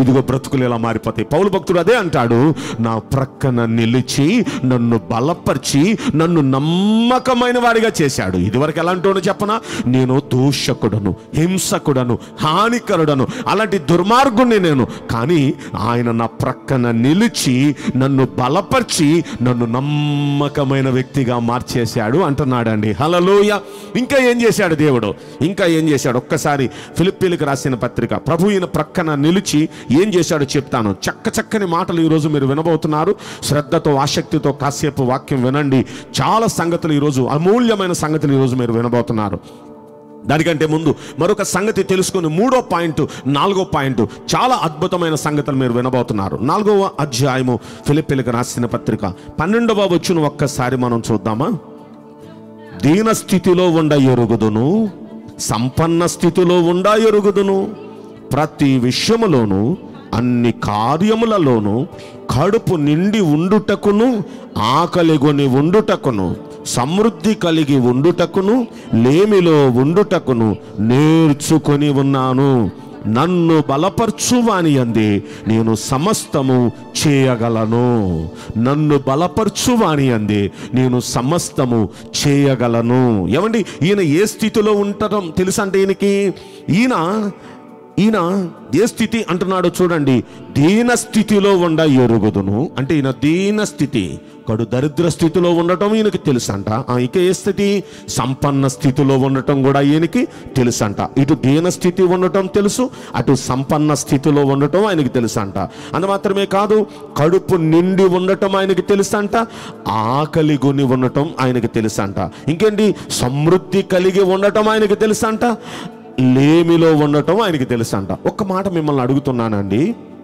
ఇదిగో బ్రతుకులు ఇలా మారిపోతాయి పౌలు భక్తుడు అదే అంటాడు నా ప్రక్కన నిలిచి నన్ను బలపరిచి నన్ను నమ్మకమైన వాడిగా చేశాడు ఇదివరకు ఎలా అంటాడో చెప్పనా నేను దూషకుడను హింసకుడను హానికరుడను అలాంటి దుర్మార్గుణ్ణి నేను కానీ ఆయన నా ప్రక్కన నిలిచి నన్ను బలపరిచి నన్ను నమ్మకమైన వ్యక్తిగా మార్చేశాడు అంటున్నాడండి హలలోయ ఇంకా ఏం చేశాడు దేవుడు ఇంకా ఏం చేశాడు ఒక్కసారి ఫిలిప్పీలకు రాసిన పత్రిక ప్రభు ఈయన ప్రక్కన నిలిచి ఏం చేశాడో చెప్తాను చక్క చక్కని మాటలు ఈరోజు మీరు వినబోతున్నారు శ్రద్ధతో ఆసక్తితో కాసేపు వాక్యం వినండి చాలా సంగతులు ఈరోజు అమూల్యమైన సంగతులు ఈరోజు మీరు వినబోతున్నారు దానికంటే ముందు మరొక సంగతి తెలుసుకుని మూడో పాయింట్ నాలుగో పాయింట్ చాలా అద్భుతమైన సంగతులు మీరు వినబోతున్నారు నాలుగవ అధ్యాయము ఫిలిపిలకు రాసిన పత్రిక పన్నెండవ వచ్చును ఒక్కసారి మనం చూద్దామా దీన స్థితిలో ఉండ ఎరుగుదును సంపన్న స్థితిలో ఉండ ఎరుగుదును ప్రతి విషయములోను అన్ని కార్యములలోనూ కడుపు నిండి ఉండుటకును ఆకలిగొని ఉండుటకును సమృద్ధి కలిగి ఉండుటకును లేమిలో ఉండుటకును నేర్చుకొని ఉన్నాను నన్ను బలపరచువాని అంది నేను సమస్తము చేయగలను నన్ను బలపరచువాని అంది నేను సమస్తము చేయగలను ఏమండి ఈయన ఏ స్థితిలో ఉండటం తెలుసంటే ఈయనకి ఈయన ఈయన ఏ స్థితి అంటున్నాడో చూడండి దీన స్థితిలో ఉండ ఎరుగుదును అంటే ఈయన దీన స్థితి కడు దరిద్ర స్థితిలో ఉండటం ఈయనకి తెలుసంట ఆ, ఇక ఏ స్థితి సంపన్న స్థితిలో ఉండటం కూడా ఈయనకి తెలుసంట ఇటు దీన స్థితి ఉండటం తెలుసు అటు సంపన్న స్థితిలో ఉండటం ఆయనకి తెలుసంట అందు మాత్రమే కాదు కడుపు నిండి ఉండటం ఆయనకి తెలుసంట ఆకలి కొని ఉండటం ఆయనకి తెలుసంట ఇంకేంటి సమృద్ధి కలిగి ఉండటం ఆయనకి తెలుసంట లేమిలో ఉండటం ఆయనకి తెలుసంట ఒక్క మాట మిమ్మల్ని అడుగుతున్నానండి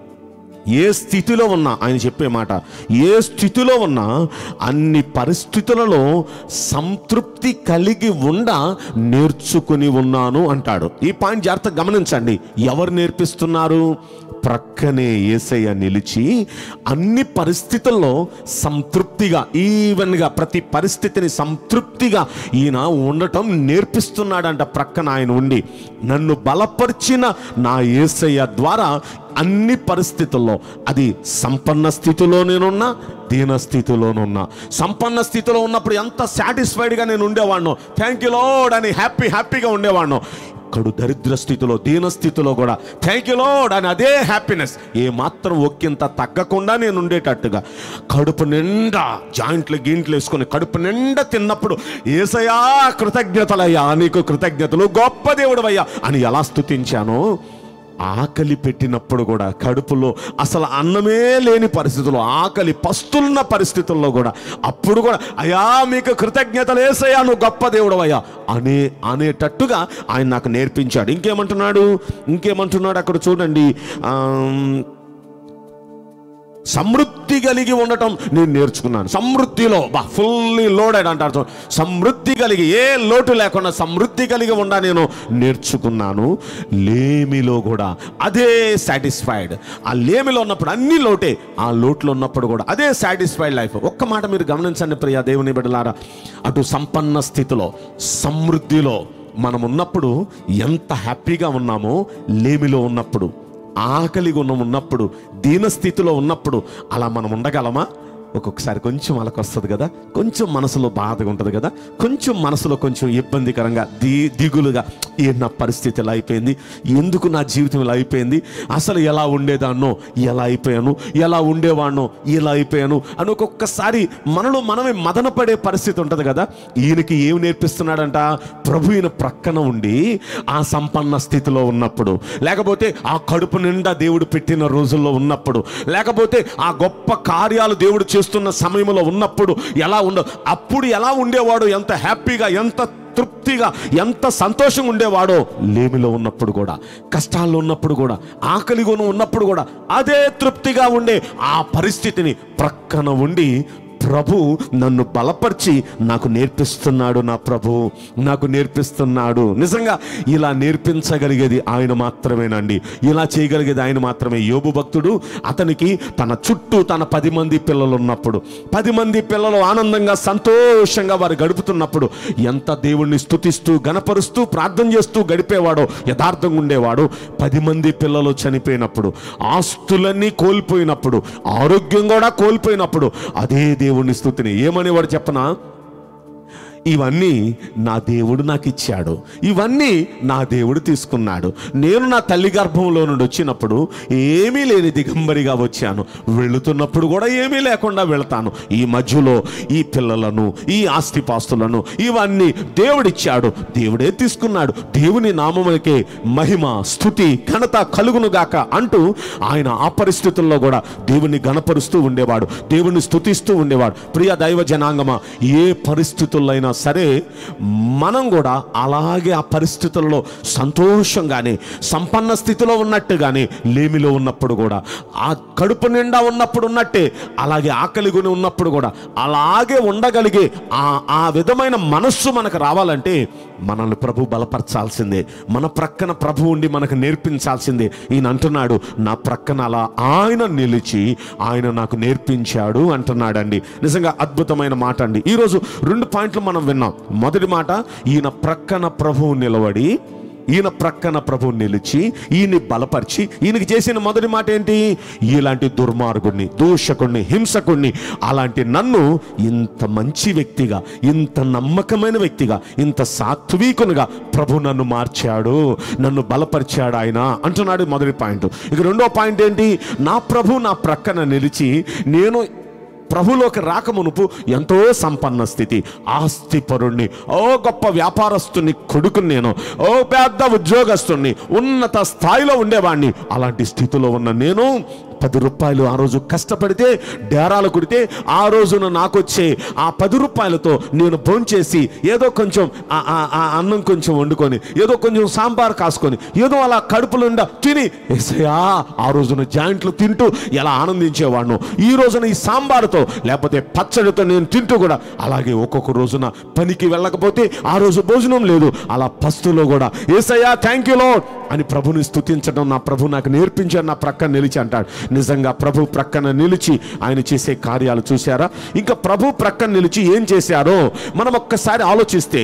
ఏ స్థితిలో ఉన్నా ఆయన చెప్పే మాట ఏ స్థితిలో ఉన్నా అన్ని పరిస్థితులలో సంతృప్తి కలిగి ఉండ నేర్చుకుని ఉన్నాను అంటాడు ఈ పాయింట్ జాగ్రత్తగా గమనించండి ఎవరు నేర్పిస్తున్నారు ప్రక్కనే ఏసయ్య నిలిచి అన్ని పరిస్థితుల్లో సంతృప్తిగా ఈవెన్గా ప్రతి పరిస్థితిని సంతృప్తిగా ఈయన ఉండటం నేర్పిస్తున్నాడంట ప్రక్కన ఆయన ఉండి నన్ను బలపరిచిన నా ఏసయ్య ద్వారా అన్ని పరిస్థితుల్లో అది సంపన్న స్థితిలో నేనున్నా దీన స్థితిలోనున్నా సంపన్న స్థితిలో ఉన్నప్పుడు ఎంత సాటిస్ఫైడ్గా నేను ఉండేవాడినో థ్యాంక్ యూ లోడ్ అని హ్యాపీ హ్యాపీగా ఉండేవాడినో కడు దరిద్ర స్థితిలో దీన స్థితిలో కూడా థ్యాంక్ యూ లోడ్ అని అదే హ్యాపీనెస్ ఏ మాత్రం ఒక్కింత తగ్గకుండా నేను ఉండేటట్టుగా కడుపు నిండా జాయింట్లు గీంట్లు వేసుకొని కడుపు నిండా తిన్నప్పుడు ఏసయా కృతజ్ఞతలయ్యా నీకు కృతజ్ఞతలు గొప్ప దేవుడు అని ఎలా స్తుతించానో ఆకలి పెట్టినప్పుడు కూడా కడుపులో అసలు అన్నమే లేని పరిస్థితుల్లో ఆకలి పస్తున్న పరిస్థితుల్లో కూడా అప్పుడు కూడా అయా మీకు కృతజ్ఞతలు వేసయ్యా నువ్వు గొప్ప దేవుడు అయ్యా అనే అనేటట్టుగా ఆయన నాకు నేర్పించాడు ఇంకేమంటున్నాడు ఇంకేమంటున్నాడు అక్కడ చూడండి ఆమ్, సమృద్ధి కలిగి ఉండటం నేను నేర్చుకున్నాను సమృద్ధిలో బా ఫుల్లీ లోడెడ్ అంటారు చూడండి. సమృద్ధి కలిగి ఏ లోటు లేకుండా సమృద్ధి కలిగి ఉండా నేను నేర్చుకున్నాను లేమిలో కూడా అదే సాటిస్ఫైడ్ ఆ లేమిలో ఉన్నప్పుడు అన్ని లోటే ఆ లోట్లో ఉన్నప్పుడు కూడా అదే సాటిస్ఫైడ్ లైఫ్ ఒక్క మాట మీరు గమనించండి ప్రియా దేవుని బిడ్డలారా అటు సంపన్న స్థితిలో సమృద్ధిలో మనం ఉన్నప్పుడు ఎంత హ్యాపీగా ఉన్నామో లేమిలో ఉన్నప్పుడు ఆకలిగా ఉన్న ఉన్నప్పుడు దీన స్థితిలో ఉన్నప్పుడు అలా మనం ఉండగలమా ఒక్కొక్కసారి కొంచెం అలక వస్తుంది కదా కొంచెం మనసులో బాధగా ఉంటుంది కదా కొంచెం మనసులో కొంచెం ఇబ్బందికరంగా ది దిగులుగా ఏ నా పరిస్థితి ఇలా అయిపోయింది ఎందుకు నా జీవితం ఇలా అయిపోయింది అసలు ఎలా ఉండేదాన్నో ఎలా అయిపోయాను ఎలా ఉండేవాడినో ఇలా అయిపోయాను అని ఒక్కొక్కసారి మనలో మనమే మదన పడే పరిస్థితి ఉంటుంది కదా ఈయనకి ఏం నేర్పిస్తున్నాడంట ప్రభు ఈయన ప్రక్కన ఉండి ఆ సంపన్న స్థితిలో ఉన్నప్పుడు లేకపోతే ఆ కడుపు నిండా దేవుడు పెట్టిన రోజుల్లో ఉన్నప్పుడు లేకపోతే ఆ గొప్ప కార్యాలు దేవుడు చేస్తున్న సమయంలో ఉన్నప్పుడు ఎలా ఉండ అప్పుడు ఎలా ఉండేవాడు ఎంత హ్యాపీగా ఎంత తృప్తిగా ఎంత సంతోషంగా ఉండేవాడో లేమిలో ఉన్నప్పుడు కూడా కష్టాల్లో ఉన్నప్పుడు కూడా ఆకలిగోను ఉన్నప్పుడు కూడా అదే తృప్తిగా ఉండే ఆ పరిస్థితిని ప్రక్కన ఉండి ప్రభు నన్ను బలపరిచి నాకు నేర్పిస్తున్నాడు నా ప్రభు నాకు నేర్పిస్తున్నాడు నిజంగా ఇలా నేర్పించగలిగేది ఆయన మాత్రమేనండి ఇలా చేయగలిగేది ఆయన మాత్రమే యోబు భక్తుడు అతనికి తన చుట్టూ తన పది మంది పిల్లలు ఉన్నప్పుడు పది మంది పిల్లలు ఆనందంగా సంతోషంగా వారు గడుపుతున్నప్పుడు ఎంత దేవుణ్ణి స్తుతిస్తూ గణపరుస్తూ ప్రార్థన చేస్తూ గడిపేవాడో యథార్థంగా ఉండేవాడు పది మంది పిల్లలు చనిపోయినప్పుడు ఆస్తులన్నీ కోల్పోయినప్పుడు ఆరోగ్యం కూడా కోల్పోయినప్పుడు అదే దేవుని స్థుతిని ఏమనేవాడు చెప్పనా ఇవన్నీ నా దేవుడు నాకు ఇచ్చాడు ఇవన్నీ నా దేవుడు తీసుకున్నాడు నేను నా తల్లి గర్భంలో నుండి వచ్చినప్పుడు ఏమీ లేని దిగంబరిగా వచ్చాను వెళుతున్నప్పుడు కూడా ఏమీ లేకుండా వెళ్తాను ఈ మధ్యలో ఈ పిల్లలను ఈ ఆస్తిపాస్తులను ఇవన్నీ దేవుడిచ్చాడు దేవుడే తీసుకున్నాడు దేవుని నామములకే మహిమ స్థుతి ఘనత కలుగును గాక అంటూ ఆయన ఆ పరిస్థితుల్లో కూడా దేవుని గణపరుస్తూ ఉండేవాడు దేవుని స్థుతిస్తూ ఉండేవాడు ప్రియ దైవ జనాంగమా ఏ పరిస్థితుల్లో అయినా సరే మనం కూడా అలాగే ఆ పరిస్థితుల్లో సంతోషంగానే సంపన్న స్థితిలో ఉన్నట్టుగానే లేమిలో ఉన్నప్పుడు కూడా ఆ కడుపు నిండా ఉన్నప్పుడు ఉన్నట్టే అలాగే ఆకలి కొని ఉన్నప్పుడు కూడా అలాగే ఉండగలిగే ఆ ఆ విధమైన మనస్సు మనకు రావాలంటే మనల్ని ప్రభు బలపరచాల్సిందే మన ప్రక్కన ప్రభు ఉండి మనకు నేర్పించాల్సిందే ఈయన అంటున్నాడు నా ప్రక్కన అలా ఆయన నిలిచి ఆయన నాకు నేర్పించాడు అంటున్నాడండి నిజంగా అద్భుతమైన మాట అండి ఈరోజు రెండు పాయింట్లు మనం విన్నాం మొదటి మాట ఈయన ప్రక్కన ప్రభువు నిలబడి ఈయన ప్రక్కన ప్రభు నిలిచి ఈయన్ని బలపరిచి ఈయనకి చేసిన మొదటి మాట ఏంటి ఇలాంటి దుర్మార్గుడిని దూషకుడిని హింసకుడిని అలాంటి నన్ను ఇంత మంచి వ్యక్తిగా ఇంత నమ్మకమైన వ్యక్తిగా ఇంత సాత్వికునిగా ప్రభు నన్ను మార్చాడు నన్ను బలపరిచాడు ఆయన అంటున్నాడు మొదటి పాయింట్ ఇక రెండో పాయింట్ ఏంటి నా ప్రభు నా ప్రక్కన నిలిచి నేను ప్రభులోకి రాకమునుపు ఎంతో సంపన్న స్థితి ఆస్తిపరుణ్ణి ఓ గొప్ప వ్యాపారస్తుని కొడుకుని నేను ఓ పెద్ద ఉద్యోగస్తుని ఉన్నత స్థాయిలో ఉండేవాడిని అలాంటి స్థితిలో ఉన్న నేను పది రూపాయలు ఆ రోజు కష్టపడితే డేరాలు కుడితే ఆ రోజున నాకు వచ్చే ఆ పది రూపాయలతో నేను భోంచేసి ఏదో కొంచెం ఆ- ఆ ఆ అన్నం కొంచెం వండుకొని ఏదో కొంచెం సాంబార్ కాసుకొని ఏదో అలా కడుపులుండా తిని ఏసయ్యా ఆ రోజున జాయింట్లు తింటూ ఎలా ఆనందించేవాడిను ఈ రోజున ఈ సాంబారుతో లేకపోతే పచ్చడితో నేను తింటూ కూడా అలాగే ఒక్కొక్క రోజున పనికి వెళ్ళకపోతే ఆ రోజు భోజనం లేదు అలా పస్తులో కూడా ఏసయ్యా థ్యాంక్ యూ లో అని ప్రభుని స్తుతించడం నా ప్రభు నాకు నేర్పించాడు నా ప్రక్కన నిలిచి అంటాడు నిజంగా ప్రభు ప్రక్కన నిలిచి ఆయన చేసే కార్యాలు చూశారా ఇంకా ప్రభు ప్రక్కన నిలిచి ఏం చేశారో మనం ఒక్కసారి ఆలోచిస్తే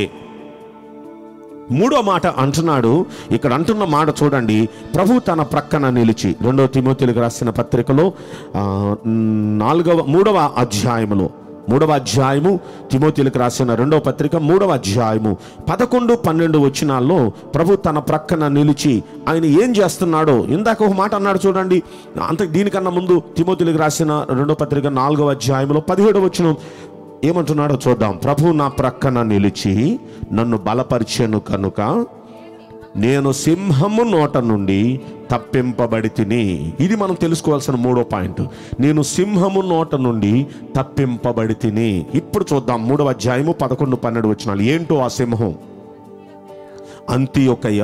మూడో మాట అంటున్నాడు ఇక్కడ అంటున్న మాట చూడండి ప్రభు తన ప్రక్కన నిలిచి రెండో తిమోతిలకు రాసిన పత్రికలో ఆ, నాలుగవ మూడవ అధ్యాయములో మూడవ అధ్యాయము తిమోతిలకు రాసిన రెండవ పత్రిక మూడవ అధ్యాయము పదకొండు పన్నెండు వచ్చినాల్లో ప్రభు తన ప్రక్కన నిలిచి ఆయన ఏం చేస్తున్నాడో ఇందాక ఒక మాట అన్నాడు చూడండి అంత దీనికన్నా ముందు తిమోతిలకు రాసిన రెండో పత్రిక నాలుగవ అధ్యాయంలో పదిహేడు వచ్చిన ఏమంటున్నాడో చూద్దాం ప్రభు నా ప్రక్కన నిలిచి నన్ను బలపరిచాను కనుక నేను సింహము నోట నుండి తప్పింపబడి తిని ఇది మనం తెలుసుకోవాల్సిన మూడో పాయింట్ నేను సింహము నోట నుండి తప్పింపబడి తిని ఇప్పుడు చూద్దాం మూడవ అధ్యాయము పదకొండు పన్నెండు వచ్చినాలు ఏంటో ఆ సింహం అంతియొకయ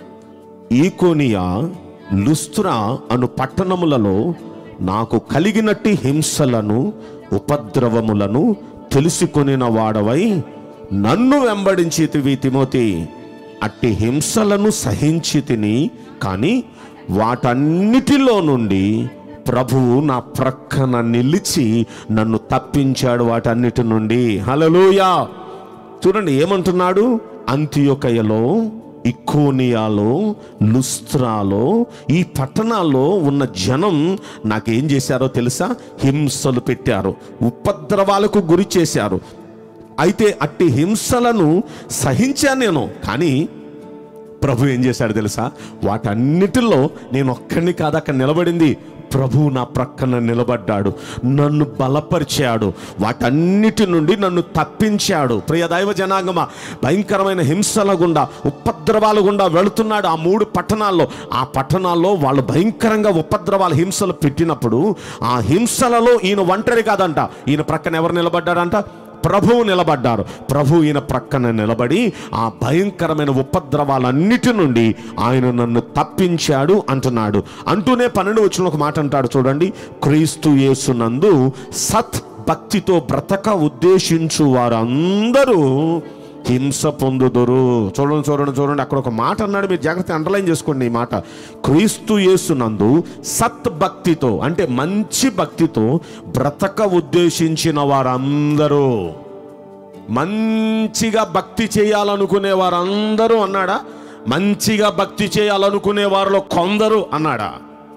ఈకోనియా లుస్త్రా అను పట్టణములలో నాకు కలిగినట్టి హింసలను ఉపద్రవములను తెలుసుకొనిన వాడవై నన్ను వెంబడించితివి తిమోతి అట్టి హింసలను సహించి తిని కానీ వాటన్నిటిలో నుండి ప్రభువు నా ప్రక్కన నిలిచి నన్ను తప్పించాడు వాటన్నిటి నుండి హలలోయా చూడండి ఏమంటున్నాడు అంత్యోకయలో ఇకోనియాలో లుస్త్రాలో ఈ పట్టణాల్లో ఉన్న జనం నాకేం చేశారో తెలుసా హింసలు పెట్టారు ఉపద్రవాలకు గురి చేశారు అయితే అట్టి హింసలను సహించాను నేను కానీ ప్రభు ఏం చేశాడు తెలుసా వాటన్నిటిలో నేను ఒక్కడిని కాదు అక్కడ నిలబడింది ప్రభు నా ప్రక్కన నిలబడ్డాడు నన్ను బలపరిచాడు వాటన్నిటి నుండి నన్ను తప్పించాడు ప్రియ దైవ జనాంగమ భయంకరమైన హింసల గుండా ఉపద్రవాల గుండా వెళుతున్నాడు ఆ మూడు పట్టణాల్లో ఆ పట్టణాల్లో వాళ్ళు భయంకరంగా ఉపద్రవాలు హింసలు పెట్టినప్పుడు ఆ హింసలలో ఈయన ఒంటరి కాదంట ఈయన ప్రక్కన ఎవరు నిలబడ్డాడంట ప్రభువు నిలబడ్డారు ప్రభు ఈయన ప్రక్కన నిలబడి ఆ భయంకరమైన ఉపద్రవాలన్నిటి నుండి ఆయన నన్ను తప్పించాడు అంటున్నాడు అంటూనే పన్నెండు వచ్చిన ఒక మాట అంటాడు చూడండి క్రీస్తు యేసునందు సత్ భక్తితో బ్రతక ఉద్దేశించు వారందరూ హింస పొందుదురు చూడండి చూడండి చూడండి అక్కడ ఒక మాట అన్నాడు మీరు జాగ్రత్త అండర్లైన్ చేసుకోండి ఈ మాట క్రీస్తు యేసునందు సత్ భక్తితో అంటే మంచి భక్తితో బ్రతక ఉద్దేశించిన వారందరూ మంచిగా భక్తి చేయాలనుకునే వారందరూ అన్నాడా మంచిగా భక్తి చేయాలనుకునే వారిలో కొందరు అన్నాడా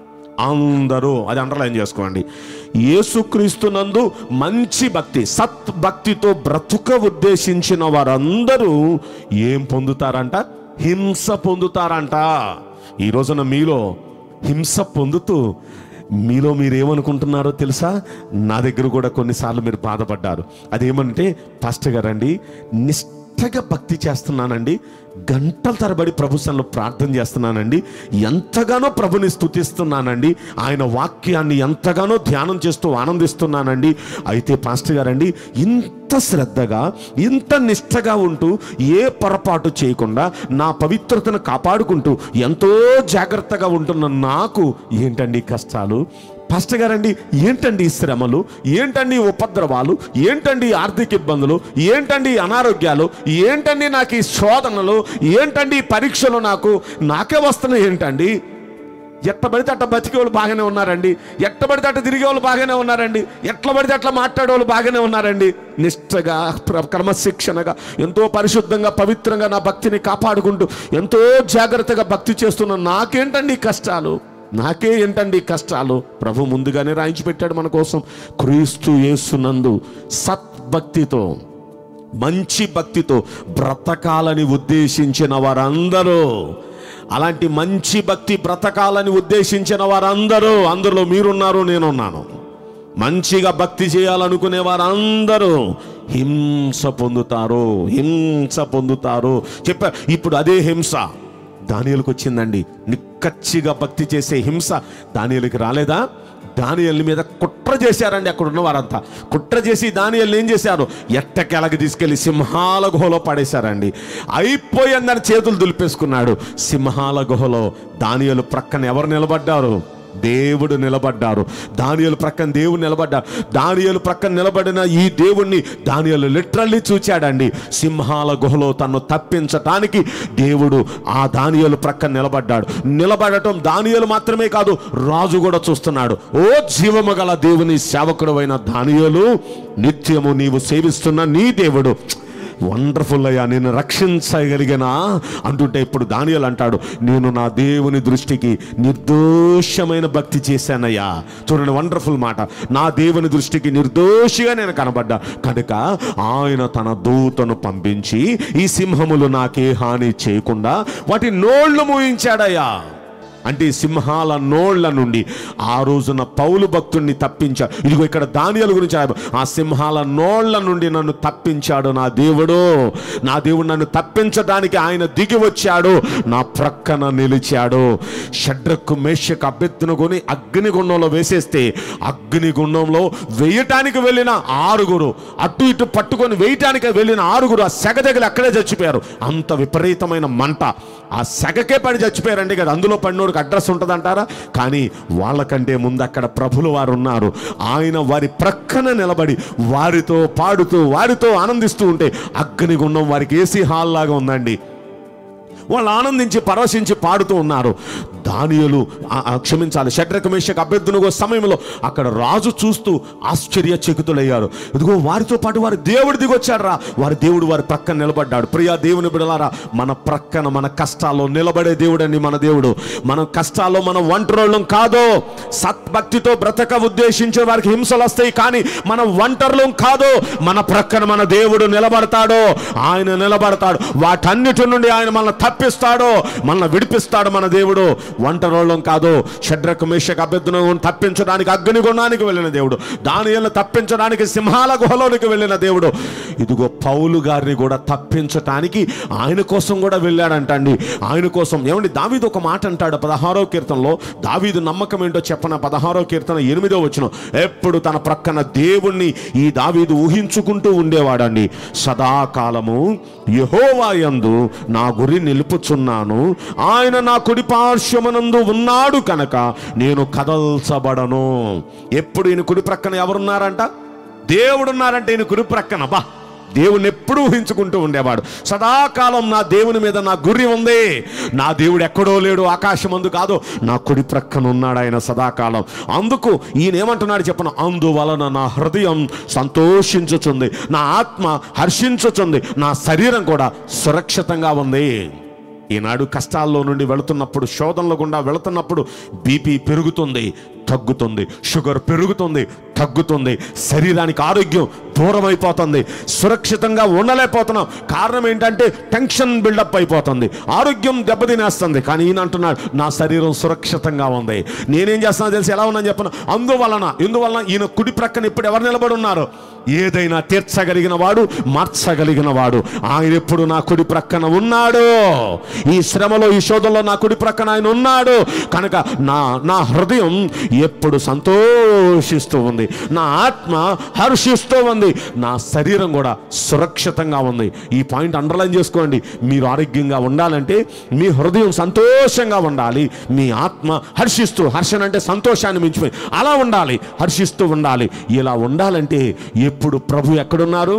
అందరూ అది అండర్లైన్ చేసుకోండి యేసుక్రీస్తునందు మంచి భక్తి సత్ భక్తితో బ్రతుక ఉద్దేశించిన వారందరూ ఏం పొందుతారంట హింస పొందుతారంట ఈ రోజున మీలో హింస పొందుతూ మీలో మీరు ఏమనుకుంటున్నారో తెలుసా నా దగ్గర కూడా కొన్నిసార్లు మీరు బాధపడ్డారు అదేమంటే పాస్టర్ గారండి నిష్టగా భక్తి చేస్తున్నానండి గంటల తరబడి ప్రభుత్వంలో ప్రార్థన చేస్తున్నానండి ఎంతగానో ప్రభుని స్తుతిస్తున్నానండి ఆయన వాక్యాన్ని ఎంతగానో ధ్యానం చేస్తూ ఆనందిస్తున్నానండి అయితే పాస్టర్ గారండి ఇంత శ్రద్ధగా ఇంత నిష్టగా ఉంటూ ఏ పొరపాటు చేయకుండా నా పవిత్రతను కాపాడుకుంటూ ఎంతో జాగ్రత్తగా ఉంటున్న నాకు ఏంటండి ఈ కష్టాలు పాస్టర్ గారండి ఏంటండి ఈ శ్రమలు ఏంటండి ఈ ఉపద్రవాలు ఏంటండి ఈ ఆర్థిక ఇబ్బందులు ఏంటండి ఈ అనారోగ్యాలు ఏంటండి నాకు ఈ శోధనలు ఏంటండి ఈ పరీక్షలు నాకు నాకే వస్తున్నాయి ఏంటండి ఎట్ట పడితే అట్ట బతికే వాళ్ళు బాగానే ఉన్నారండి ఎట్ట పడితే అట్ట తిరిగే వాళ్ళు బాగానే ఉన్నారండి ఎట్లా పడితే అట్లా మాట్లాడే వాళ్ళు బాగానే ఉన్నారండి నిష్టగా ప్ర- క్రమశిక్షణగా ఎంతో పరిశుద్ధంగా పవిత్రంగా నా భక్తిని కాపాడుకుంటూ ఎంతో జాగ్రత్తగా భక్తి చేస్తున్న నాకేంటండి ఈ కష్టాలు నాకే ఏంటండి ఈ కష్టాలు ప్రభు ముందుగానే రాయించి పెట్టాడు మన కోసం క్రీస్తు యేసునందు సత్భక్తితో మంచి భక్తితో బ్రతకాలని ఉద్దేశించిన వారందరూ అలాంటి మంచి భక్తి బ్రతకాలని ఉద్దేశించిన వారందరూ అందులో మీరున్నారు నేనున్నాను మంచిగా భక్తి చేయాలనుకునే వారందరూ హింస పొందుతారు హింస పొందుతారు చెప్పా ఇప్పుడు అదే హింస దానియలకు వచ్చిందండి నిక్కచ్చిగా భక్తి చేసే హింస దానియలకి రాలేదా దానియల్ మీద కుట్ర చేశారండి అక్కడ ఉన్న వారంతా కుట్ర చేసి దానియల్ని ఏం చేశారు ఎట్టకెలకి తీసుకెళ్లి సింహాల గుహలో పడేశారండి అయిపోయిందని చేతులు దులిపేసుకున్నాడు సింహాల గుహలో దానియలు ప్రక్కన ఎవరు నిలబడ్డారు దేవుడు నిలబడ్డారు దానియలు ప్రక్కన దేవుడు నిలబడ్డారు దానియలు ప్రక్కన నిలబడిన ఈ దేవుణ్ణి దానియలు లిటరల్లీ చూచాడండి సింహాల గుహలో తను తప్పించటానికి దేవుడు ఆ దానియలు ప్రక్కన నిలబడ్డాడు నిలబడటం దానియలు మాత్రమే కాదు రాజు కూడా చూస్తున్నాడు ఓ జీవము గల దేవుని సేవకుడు అయిన దానియలు నిత్యము నీవు సేవిస్తున్న నీ దేవుడు వండర్ఫుల్ అయ్యా నేను రక్షించగలిగినా అంటుంటే ఇప్పుడు దానియలు అంటాడు నేను నా దేవుని దృష్టికి నిర్దోషమైన భక్తి చేశానయ్యా చూడండి వండర్ఫుల్ మాట నా దేవుని దృష్టికి నిర్దోషిగా నేను కనబడ్డా కనుక ఆయన తన దూతను పంపించి ఈ సింహములు నాకే హాని చేయకుండా వాటి నోళ్లు మూయించాడయ్యా అంటే ఈ సింహాల నోళ్ల నుండి ఆ రోజున పౌలు భక్తుణ్ణి తప్పించాడు ఇదిగో ఇక్కడ దానియల గురించి రాయబ- ఆ సింహాల నోళ్ల నుండి నన్ను తప్పించాడు నా దేవుడు నా దేవుడు నన్ను తప్పించడానికి ఆయన దిగి వచ్చాడు నా ప్రక్కన నిలిచాడు షడ్రకు మేషకు అభ్యర్థునుకొని అగ్నిగుండంలో వేసేస్తే అగ్నిగుండంలో వేయటానికి వెళ్ళిన ఆరుగురు అటు ఇటు పట్టుకొని వేయటానికి వెళ్ళిన ఆరుగురు ఆ సెగ దగ్గర అక్కడే చచ్చిపోయారు అంత విపరీతమైన మంట ఆ సెగకే పడి చచ్చిపోయారండి కదా అందులో పడినోడికి అడ్రస్ ఉంటుందంటారా కానీ వాళ్ళకంటే ముందు అక్కడ ప్రభులు వారు ఉన్నారు ఆయన వారి ప్రక్కన నిలబడి వారితో పాడుతూ వారితో ఆనందిస్తూ ఉంటే అగ్నిగుండం వారికి ఏసీ హాల్ లాగా ఉందండి వాళ్ళు ఆనందించి పరవశించి పాడుతూ ఉన్నారు దానియలు ఆ- ఆ క్షమించాలి షడ్రక మేషకు అభ్యర్థునుగో సమయంలో అక్కడ రాజు చూస్తూ ఆశ్చర్యచకితులయ్యారు ఇదిగో వారితో పాటు వారి దేవుడు దిగొచ్చాడు రా వారి దేవుడు వారి ప్రక్కన నిలబడ్డాడు ప్రియా దేవుని బిడలారా మన ప్రక్కన మన కష్టాల్లో నిలబడే దేవుడండి మన దేవుడు మన కష్టాల్లో మనం ఒంటరోళ్ళం కాదు సత్భక్తితో బ్రతక ఉద్దేశించే వారికి హింసలు వస్తాయి కానీ మనం ఒంటరులం కాదు మన ప్రక్కన మన దేవుడు నిలబడతాడు ఆయన నిలబడతాడు వాటన్నిటి నుండి ఆయన మనల్ని తప్పిస్తాడు మనల్ని విడిపిస్తాడు మన దేవుడు ఒంటరోళ్ళం కాదు షడ్రకు మేషకు అభ్యర్థులను తప్పించడానికి అగ్నిగుణానికి వెళ్ళిన దేవుడు దానియలను తప్పించడానికి సింహాల గుహలోనికి వెళ్ళిన దేవుడు ఇదిగో పౌలు గారిని కూడా తప్పించటానికి ఆయన కోసం కూడా వెళ్ళాడంటండి ఆయన కోసం ఏమండి దావీదు ఒక మాట అంటాడు పదహారో కీర్తనలో దావీదు నమ్మకం ఏంటో చెప్పన పదహారో కీర్తన ఎనిమిదో వచ్చిన ఎప్పుడు తన ప్రక్కన దేవుణ్ణి ఈ దావీదు ఊహించుకుంటూ ఉండేవాడండి సదాకాలము యహోవాయందు నా గురి నిలుపుచున్నాను ఆయన నా కుడి పార్శ్వమనందు ఉన్నాడు కనుక నేను కదల్చబడను ఎప్పుడు ఈయన కుడి ప్రక్కన ఎవరున్నారంట దేవుడున్నారంటే ఈయన కుడి ప్రక్కన బా దేవుని ఎప్పుడూ ఊహించుకుంటూ ఉండేవాడు సదాకాలం నా దేవుని మీద నా గురి ఉంది నా దేవుడు ఎక్కడో లేడు ఆకాశమందు కాదు నా కుడి ప్రక్కన ఉన్నాడు ఆయన సదాకాలం అందుకు ఈయన ఏమంటున్నాడు చెప్పను అందువలన నా హృదయం సంతోషించుచుంది నా ఆత్మ హర్షించుచుంది నా శరీరం కూడా సురక్షితంగా ఉంది ఈనాడు కష్టాల్లో నుండి వెళుతున్నప్పుడు శోధనల గుండా వెళుతున్నప్పుడు బీపీ పెరుగుతుంది తగ్గుతుంది షుగర్ పెరుగుతుంది తగ్గుతుంది శరీరానికి ఆరోగ్యం దూరం అయిపోతుంది సురక్షితంగా ఉండలేకపోతున్నాం కారణం ఏంటంటే టెన్షన్ బిల్డప్ అయిపోతుంది ఆరోగ్యం దెబ్బతినేస్తుంది కానీ ఈయన అంటున్నాడు నా శరీరం సురక్షితంగా ఉంది నేనేం చేస్తున్నా తెలిసి ఎలా ఉన్నాను చెప్పను అందువలన ఎందువలన ఈయన కుడి ప్రక్కన ఇప్పుడు ఎవరు నిలబడి ఉన్నారు ఏదైనా తీర్చగలిగిన వాడు మార్చగలిగిన వాడు ఆయన ఎప్పుడు నా కుడి ప్రక్కన ఉన్నాడు ఈ శ్రమలో ఈ శోధంలో నా కుడి ప్రక్కన ఆయన ఉన్నాడు కనుక నా నా హృదయం ఎప్పుడు సంతోషిస్తూ ఉంది నా ఆత్మ హర్షిస్తూ ఉంది నా శరీరం కూడా సురక్షితంగా ఉంది ఈ పాయింట్ అండర్లైన్ చేసుకోండి మీరు ఆరోగ్యంగా ఉండాలంటే మీ హృదయం సంతోషంగా ఉండాలి మీ ఆత్మ హర్షిస్తూ హర్షణ అంటే సంతోషాన్ని మించిపోయి అలా ఉండాలి హర్షిస్తూ ఉండాలి ఇలా ఉండాలంటే ఎప్పుడు ప్రభు ఎక్కడున్నారు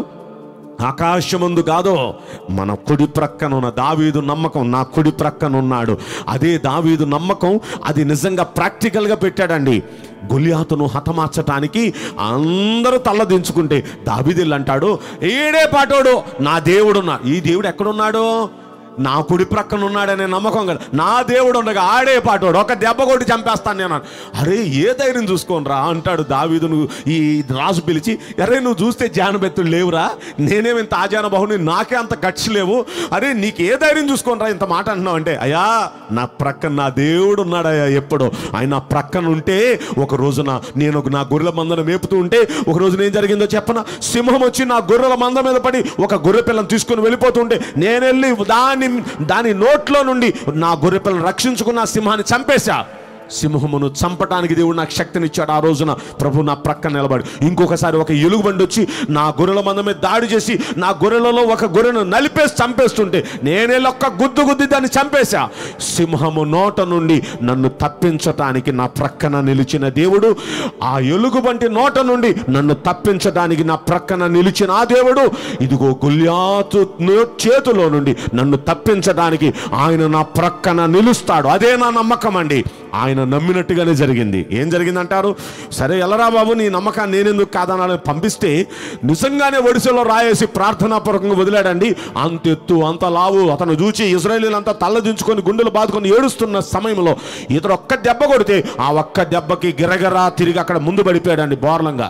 ఆకాశమందు కాదో మన కుడి ప్రక్కన ఉన్న దావీదు నమ్మకం నా కుడి ప్రక్కన ఉన్నాడు అదే దావీదు నమ్మకం అది నిజంగా ప్రాక్టికల్గా పెట్టాడండి గొలియాతును హతమార్చటానికి అందరూ తల్లదించుకుంటే దావీదిల్ అంటాడు ఏడే పాటోడు నా దేవుడున్నా ఈ దేవుడు ఎక్కడున్నాడు నా కుడి ప్రక్కన ఉన్నాడనే నమ్మకం కదా నా దేవుడు ఉండగా ఆడే పాటోడు ఒక దెబ్బ కొట్టి చంపేస్తాను నేను అన్నాను. అరే ఏ ధైర్యం చూసుకోని రా అంటాడు దావీదును ఈ రాజు పిలిచి అరే నువ్వు చూస్తే జానబెత్తులు లేవురా నేనేమి ఇంత ఆజాన బహుని నాకే అంత గట్స్ లేవు అరే నీకు ఏ ధైర్యం చూసుకోని రా ఇంత మాట అంటున్నావు అంటే అయ్యా నా ప్రక్కన నా దేవుడు ఉన్నాడయ్యా ఎప్పుడో ఆయన నా ప్రక్కన ఉంటే ఒక రోజున నేను ఒక నా గొర్రెల మందను మేపుతూ ఉంటే ఒక రోజున ఏం జరిగిందో చెప్పన సింహం వచ్చి నా గొర్రెల మంద మీద పడి ఒక గొర్రె పిల్లని తీసుకొని వెళ్ళిపోతుంటే నేను వెళ్ళి దాని దాని నోట్లో నుండి నా గొర్రె పిల్లని రక్షించుకున్న ఆ సింహాన్ని చంపేశా సింహమును చంపటానికి దేవుడు నాకు శక్తినిచ్చాడు ఆ రోజున ప్రభు నా ప్రక్కన నిలబడి ఇంకొకసారి ఒక ఎలుగుబండి వచ్చి నా గొర్రెల మంద మీద దాడి చేసి నా గొర్రెలలో ఒక గొర్రెను నలిపేసి చంపేస్తుంటే నేనే ఒక్క గుద్దు గుద్ది దాన్ని చంపేశా సింహము నోట నుండి నన్ను తప్పించటానికి నా ప్రక్కన నిలిచిన దేవుడు ఆ ఎలుగుబంటి నోట నుండి నన్ను తప్పించడానికి నా ప్రక్కన నిలిచిన ఆ దేవుడు ఇదిగో గుల్యాతు నో- చేతిలో నుండి నన్ను తప్పించడానికి ఆయన నా ప్రక్కన నిలుస్తాడు అదే నా నమ్మకం అండి ఆయన నమ్మినట్టుగానే జరిగింది ఏం జరిగిందంటారు సరే ఎలరా బాబు నీ నమ్మకాన్ని నేనెందుకు కాదనాలని పంపిస్తే నిజంగానే ఒడిశలో రాయేసి ప్రార్థనాపూర్వకంగా వదిలాడండి అంత ఎత్తు అంత లావు అతను చూచి ఇజ్రాయేలీలంతా తల్లదించుకొని గుండెలు బాదుకొని ఏడుస్తున్న సమయంలో ఇతడు ఒక్క దెబ్బ కొడితే ఆ ఒక్క దెబ్బకి గిరగిరా తిరిగి అక్కడ ముందు పడిపోయాడండి బోర్లంగా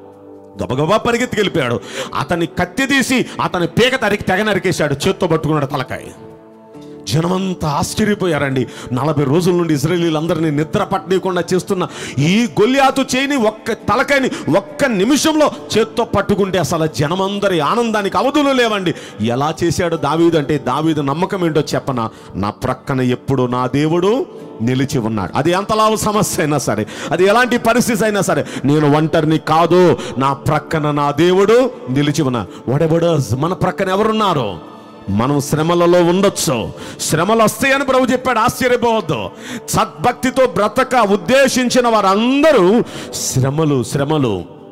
గబగబా పరిగెత్తి వెళ్ళిపోయాడు అతన్ని కత్తి తీసి అతని పీక తరికి తెగ నరికేశాడు చేత్తో పట్టుకున్నాడు తలకాయ జనమంతా ఆశ్చర్యపోయారండి నలభై రోజుల నుండి ఇజ్రాయేలీలందరినీ నిద్ర పట్టనీయకుండా చేస్తున్న ఈ గొల్యాతు చేయని ఒక్క తలకాయని ఒక్క నిమిషంలో చేత్తో పట్టుకుంటే అసలు జనమందరి ఆనందానికి అవధులు లేవండి ఎలా చేశాడు దావీదు అంటే దావీదు నమ్మకం ఏంటో చెప్పన నా ప్రక్కన ఎప్పుడు నా దేవుడు నిలిచి ఉన్నాడు అది ఎంతలావు సమస్య అయినా సరే అది ఎలాంటి పరిస్థితి అయినా సరే నేను ఒంటరిని కాదు నా ప్రక్కన నా దేవుడు నిలిచి ఉన్నా వడబడస్ మన ప్రక్కన ఎవరున్నారు మనం శ్రమలలో ఉండొచ్చు శ్రమలు వస్తాయని ప్రభు చెప్పాడు ఆశ్చర్యపోవద్దు సద్భక్తితో బ్రతక ఉద్దేశించిన వారందరూ శ్రమలు శ్రమలు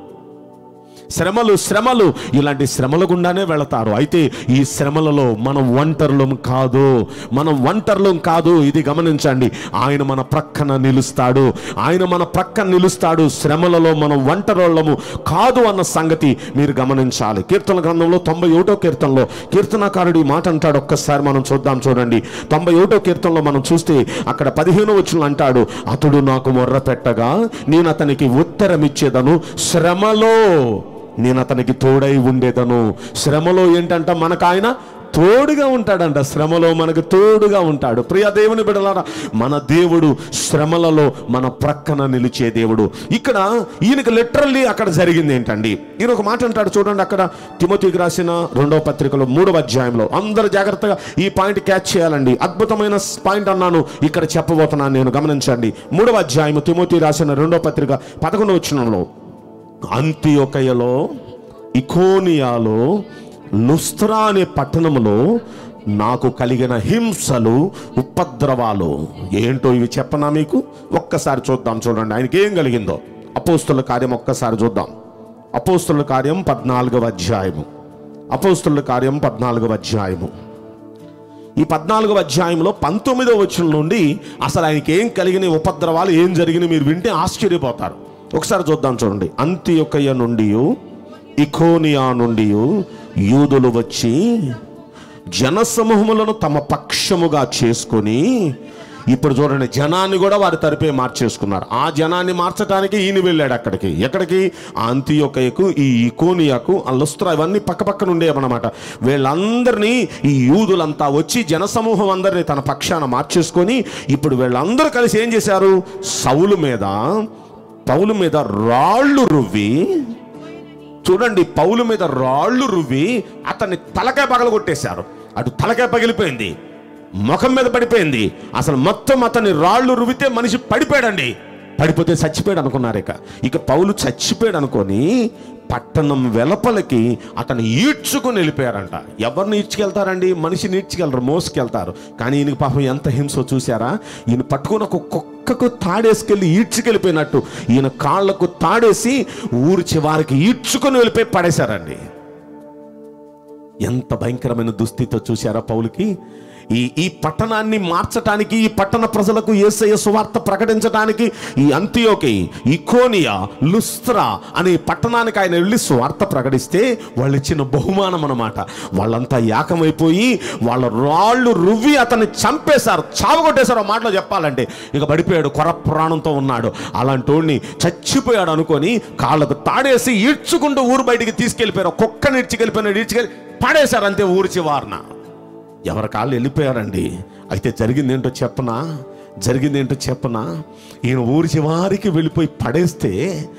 శ్రమలు శ్రమలు ఇలాంటి శ్రమల గుండానే వెళతారు అయితే ఈ శ్రమలలో మనం ఒంటరులం కాదు మనం ఒంటరులం కాదు ఇది గమనించండి ఆయన మన ప్రక్కన నిలుస్తాడు ఆయన మన ప్రక్కన నిలుస్తాడు శ్రమలలో మనం ఒంటరోళ్ళము కాదు అన్న సంగతి మీరు గమనించాలి కీర్తన గ్రంథంలో తొంభై ఒకటో కీర్తనలో కీర్తనకారుడు ఈ మాట అంటాడు ఒక్కసారి మనం చూద్దాం చూడండి తొంభై ఒకటో కీర్తనలో మనం చూస్తే అక్కడ పదిహేను వచ్చిన అంటాడు అతడు నాకు మొర్ర పెట్టగా నేను అతనికి ఉత్తరం ఇచ్చేదను శ్రమలో నేను అతనికి తోడై ఉండేదను శ్రమలో ఏంటంట మనకు ఆయన తోడుగా ఉంటాడంట శ్రమలో మనకు తోడుగా ఉంటాడు ప్రియ దేవుని బిడలారా మన దేవుడు శ్రమలలో మన ప్రక్కన నిలిచే దేవుడు ఇక్కడ ఈయనకి లిటరల్లీ అక్కడ జరిగింది ఏంటండి ఈయన ఒక మాట అంటాడు చూడండి అక్కడ తిమోతికి రాసిన రెండవ పత్రికలో మూడవ అధ్యాయంలో అందరూ జాగ్రత్తగా ఈ పాయింట్ క్యాచ్ చేయాలండి అద్భుతమైన పాయింట్ అన్నాను ఇక్కడ చెప్పబోతున్నాను నేను గమనించండి మూడవ అధ్యాయం తిమోతి రాసిన రెండవ పత్రిక పదకొండవ వచనంలో అంత్యొకయలో ఇకోనియాలో లుస్త్రా అనే పట్టణంలో నాకు కలిగిన హింసలు ఉపద్రవాలు ఏంటో ఇవి చెప్పనా మీకు ఒక్కసారి చూద్దాం చూడండి ఆయనకి ఏం కలిగిందో అపోస్తుల కార్యం ఒక్కసారి చూద్దాం అపోస్తుల కార్యం పద్నాలుగవ అధ్యాయము అపోస్తుల కార్యం పద్నాలుగవ అధ్యాయము ఈ పద్నాలుగవ అధ్యాయంలో పంతొమ్మిదవ వచనం నుండి అసలు ఆయనకి ఏం కలిగిన ఉపద్రవాలు ఏం జరిగినాయి మీరు వింటే ఆశ్చర్యపోతారు ఒకసారి చూద్దాం చూడండి అంత్యొకయ నుండి ఇకోనియా నుండి యూదులు వచ్చి జనసమూహములను తమ పక్షముగా చేసుకొని ఇప్పుడు చూడండి జనాన్ని కూడా వారి తరపే మార్చేసుకున్నారు ఆ జనాన్ని మార్చడానికి ఈయన వెళ్ళాడు అక్కడికి ఎక్కడికి ఆ అంత్యొకయకు ఈ ఇకోనియాకు ఆ లుస్త్రా ఇవన్నీ పక్క పక్కన ఉండేవన్నమాట వీళ్ళందరినీ ఈ యూదులంతా వచ్చి జనసమూహం అందరినీ తన పక్షాన మార్చేసుకొని ఇప్పుడు వీళ్ళందరూ కలిసి ఏం చేశారు సౌలు మీద పౌలు మీద రాళ్ళు రువ్వి చూడండి పౌలు మీద రాళ్ళు రువ్వి అతన్ని తలకాయ పగలగొట్టేశారు అటు తలకాయ పగిలిపోయింది ముఖం మీద పడిపోయింది అసలు మొత్తం అతన్ని రాళ్ళు రువితే మనిషి పడిపోయాడండి పడిపోతే చచ్చిపోయాడు అనుకున్నారు ఇక ఇక పౌలు చచ్చిపోయాడు అనుకొని పట్టణం వెలపలకి అతను ఈడ్చుకుని వెళ్ళిపోయారంట ఎవరిని ఈడ్చుకెళ్తారండి మనిషిని ఈడ్చుకెళ్ళరు మోసుకెళ్తారు కానీ ఈయనకి పాపం ఎంత హింసో చూసారా ఈయన పట్టుకుని ఒక కుక్కకు తాడేసుకెళ్ళి ఈడ్చుకెళ్ళిపోయినట్టు ఈయన కాళ్లకు తాడేసి ఊరు చివారికి ఈడ్చుకొని వెళ్ళిపోయి పడేశారండి ఎంత భయంకరమైన దుస్థితితో చూశారా పౌలుకి ఈ ఈ పట్టణాన్ని మార్చటానికి ఈ పట్టణ ప్రజలకు యేసయ్య సువార్త ప్రకటించడానికి ఈ అంత్యోకి ఇకోనియా లుస్త్రా అనే పట్టణానికి ఆయన వెళ్ళి సువార్త ప్రకటిస్తే వాళ్ళు ఇచ్చిన బహుమానం అన్నమాట వాళ్ళంతా ఏకమైపోయి వాళ్ళ రాళ్ళు రువ్వి అతన్ని చంపేశారు చావగొట్టేశారు ఆ మాటలో చెప్పాలంటే ఇక పడిపోయాడు కొర ప్రాణంతో ఉన్నాడు అలాంటి వాడిని చచ్చిపోయాడు అనుకొని కాళ్ళకు తాడేసి ఈడ్చుకుంటూ ఊరు బయటికి తీసుకెళ్ళిపోయారు కుక్కని ఈడ్చుకెళ్ళిపోయినాడు ఈడ్చుకెళ్ళి పడేశారు అంతే ఊరి చివారన ఎవరి కాళ్ళు వెళ్ళిపోయారండి అయితే జరిగింది ఏంటో చెప్పనా జరిగింది ఏంటో చెప్పనా ఈయన ఊరి చివారికి వెళ్ళిపోయి పడేస్తే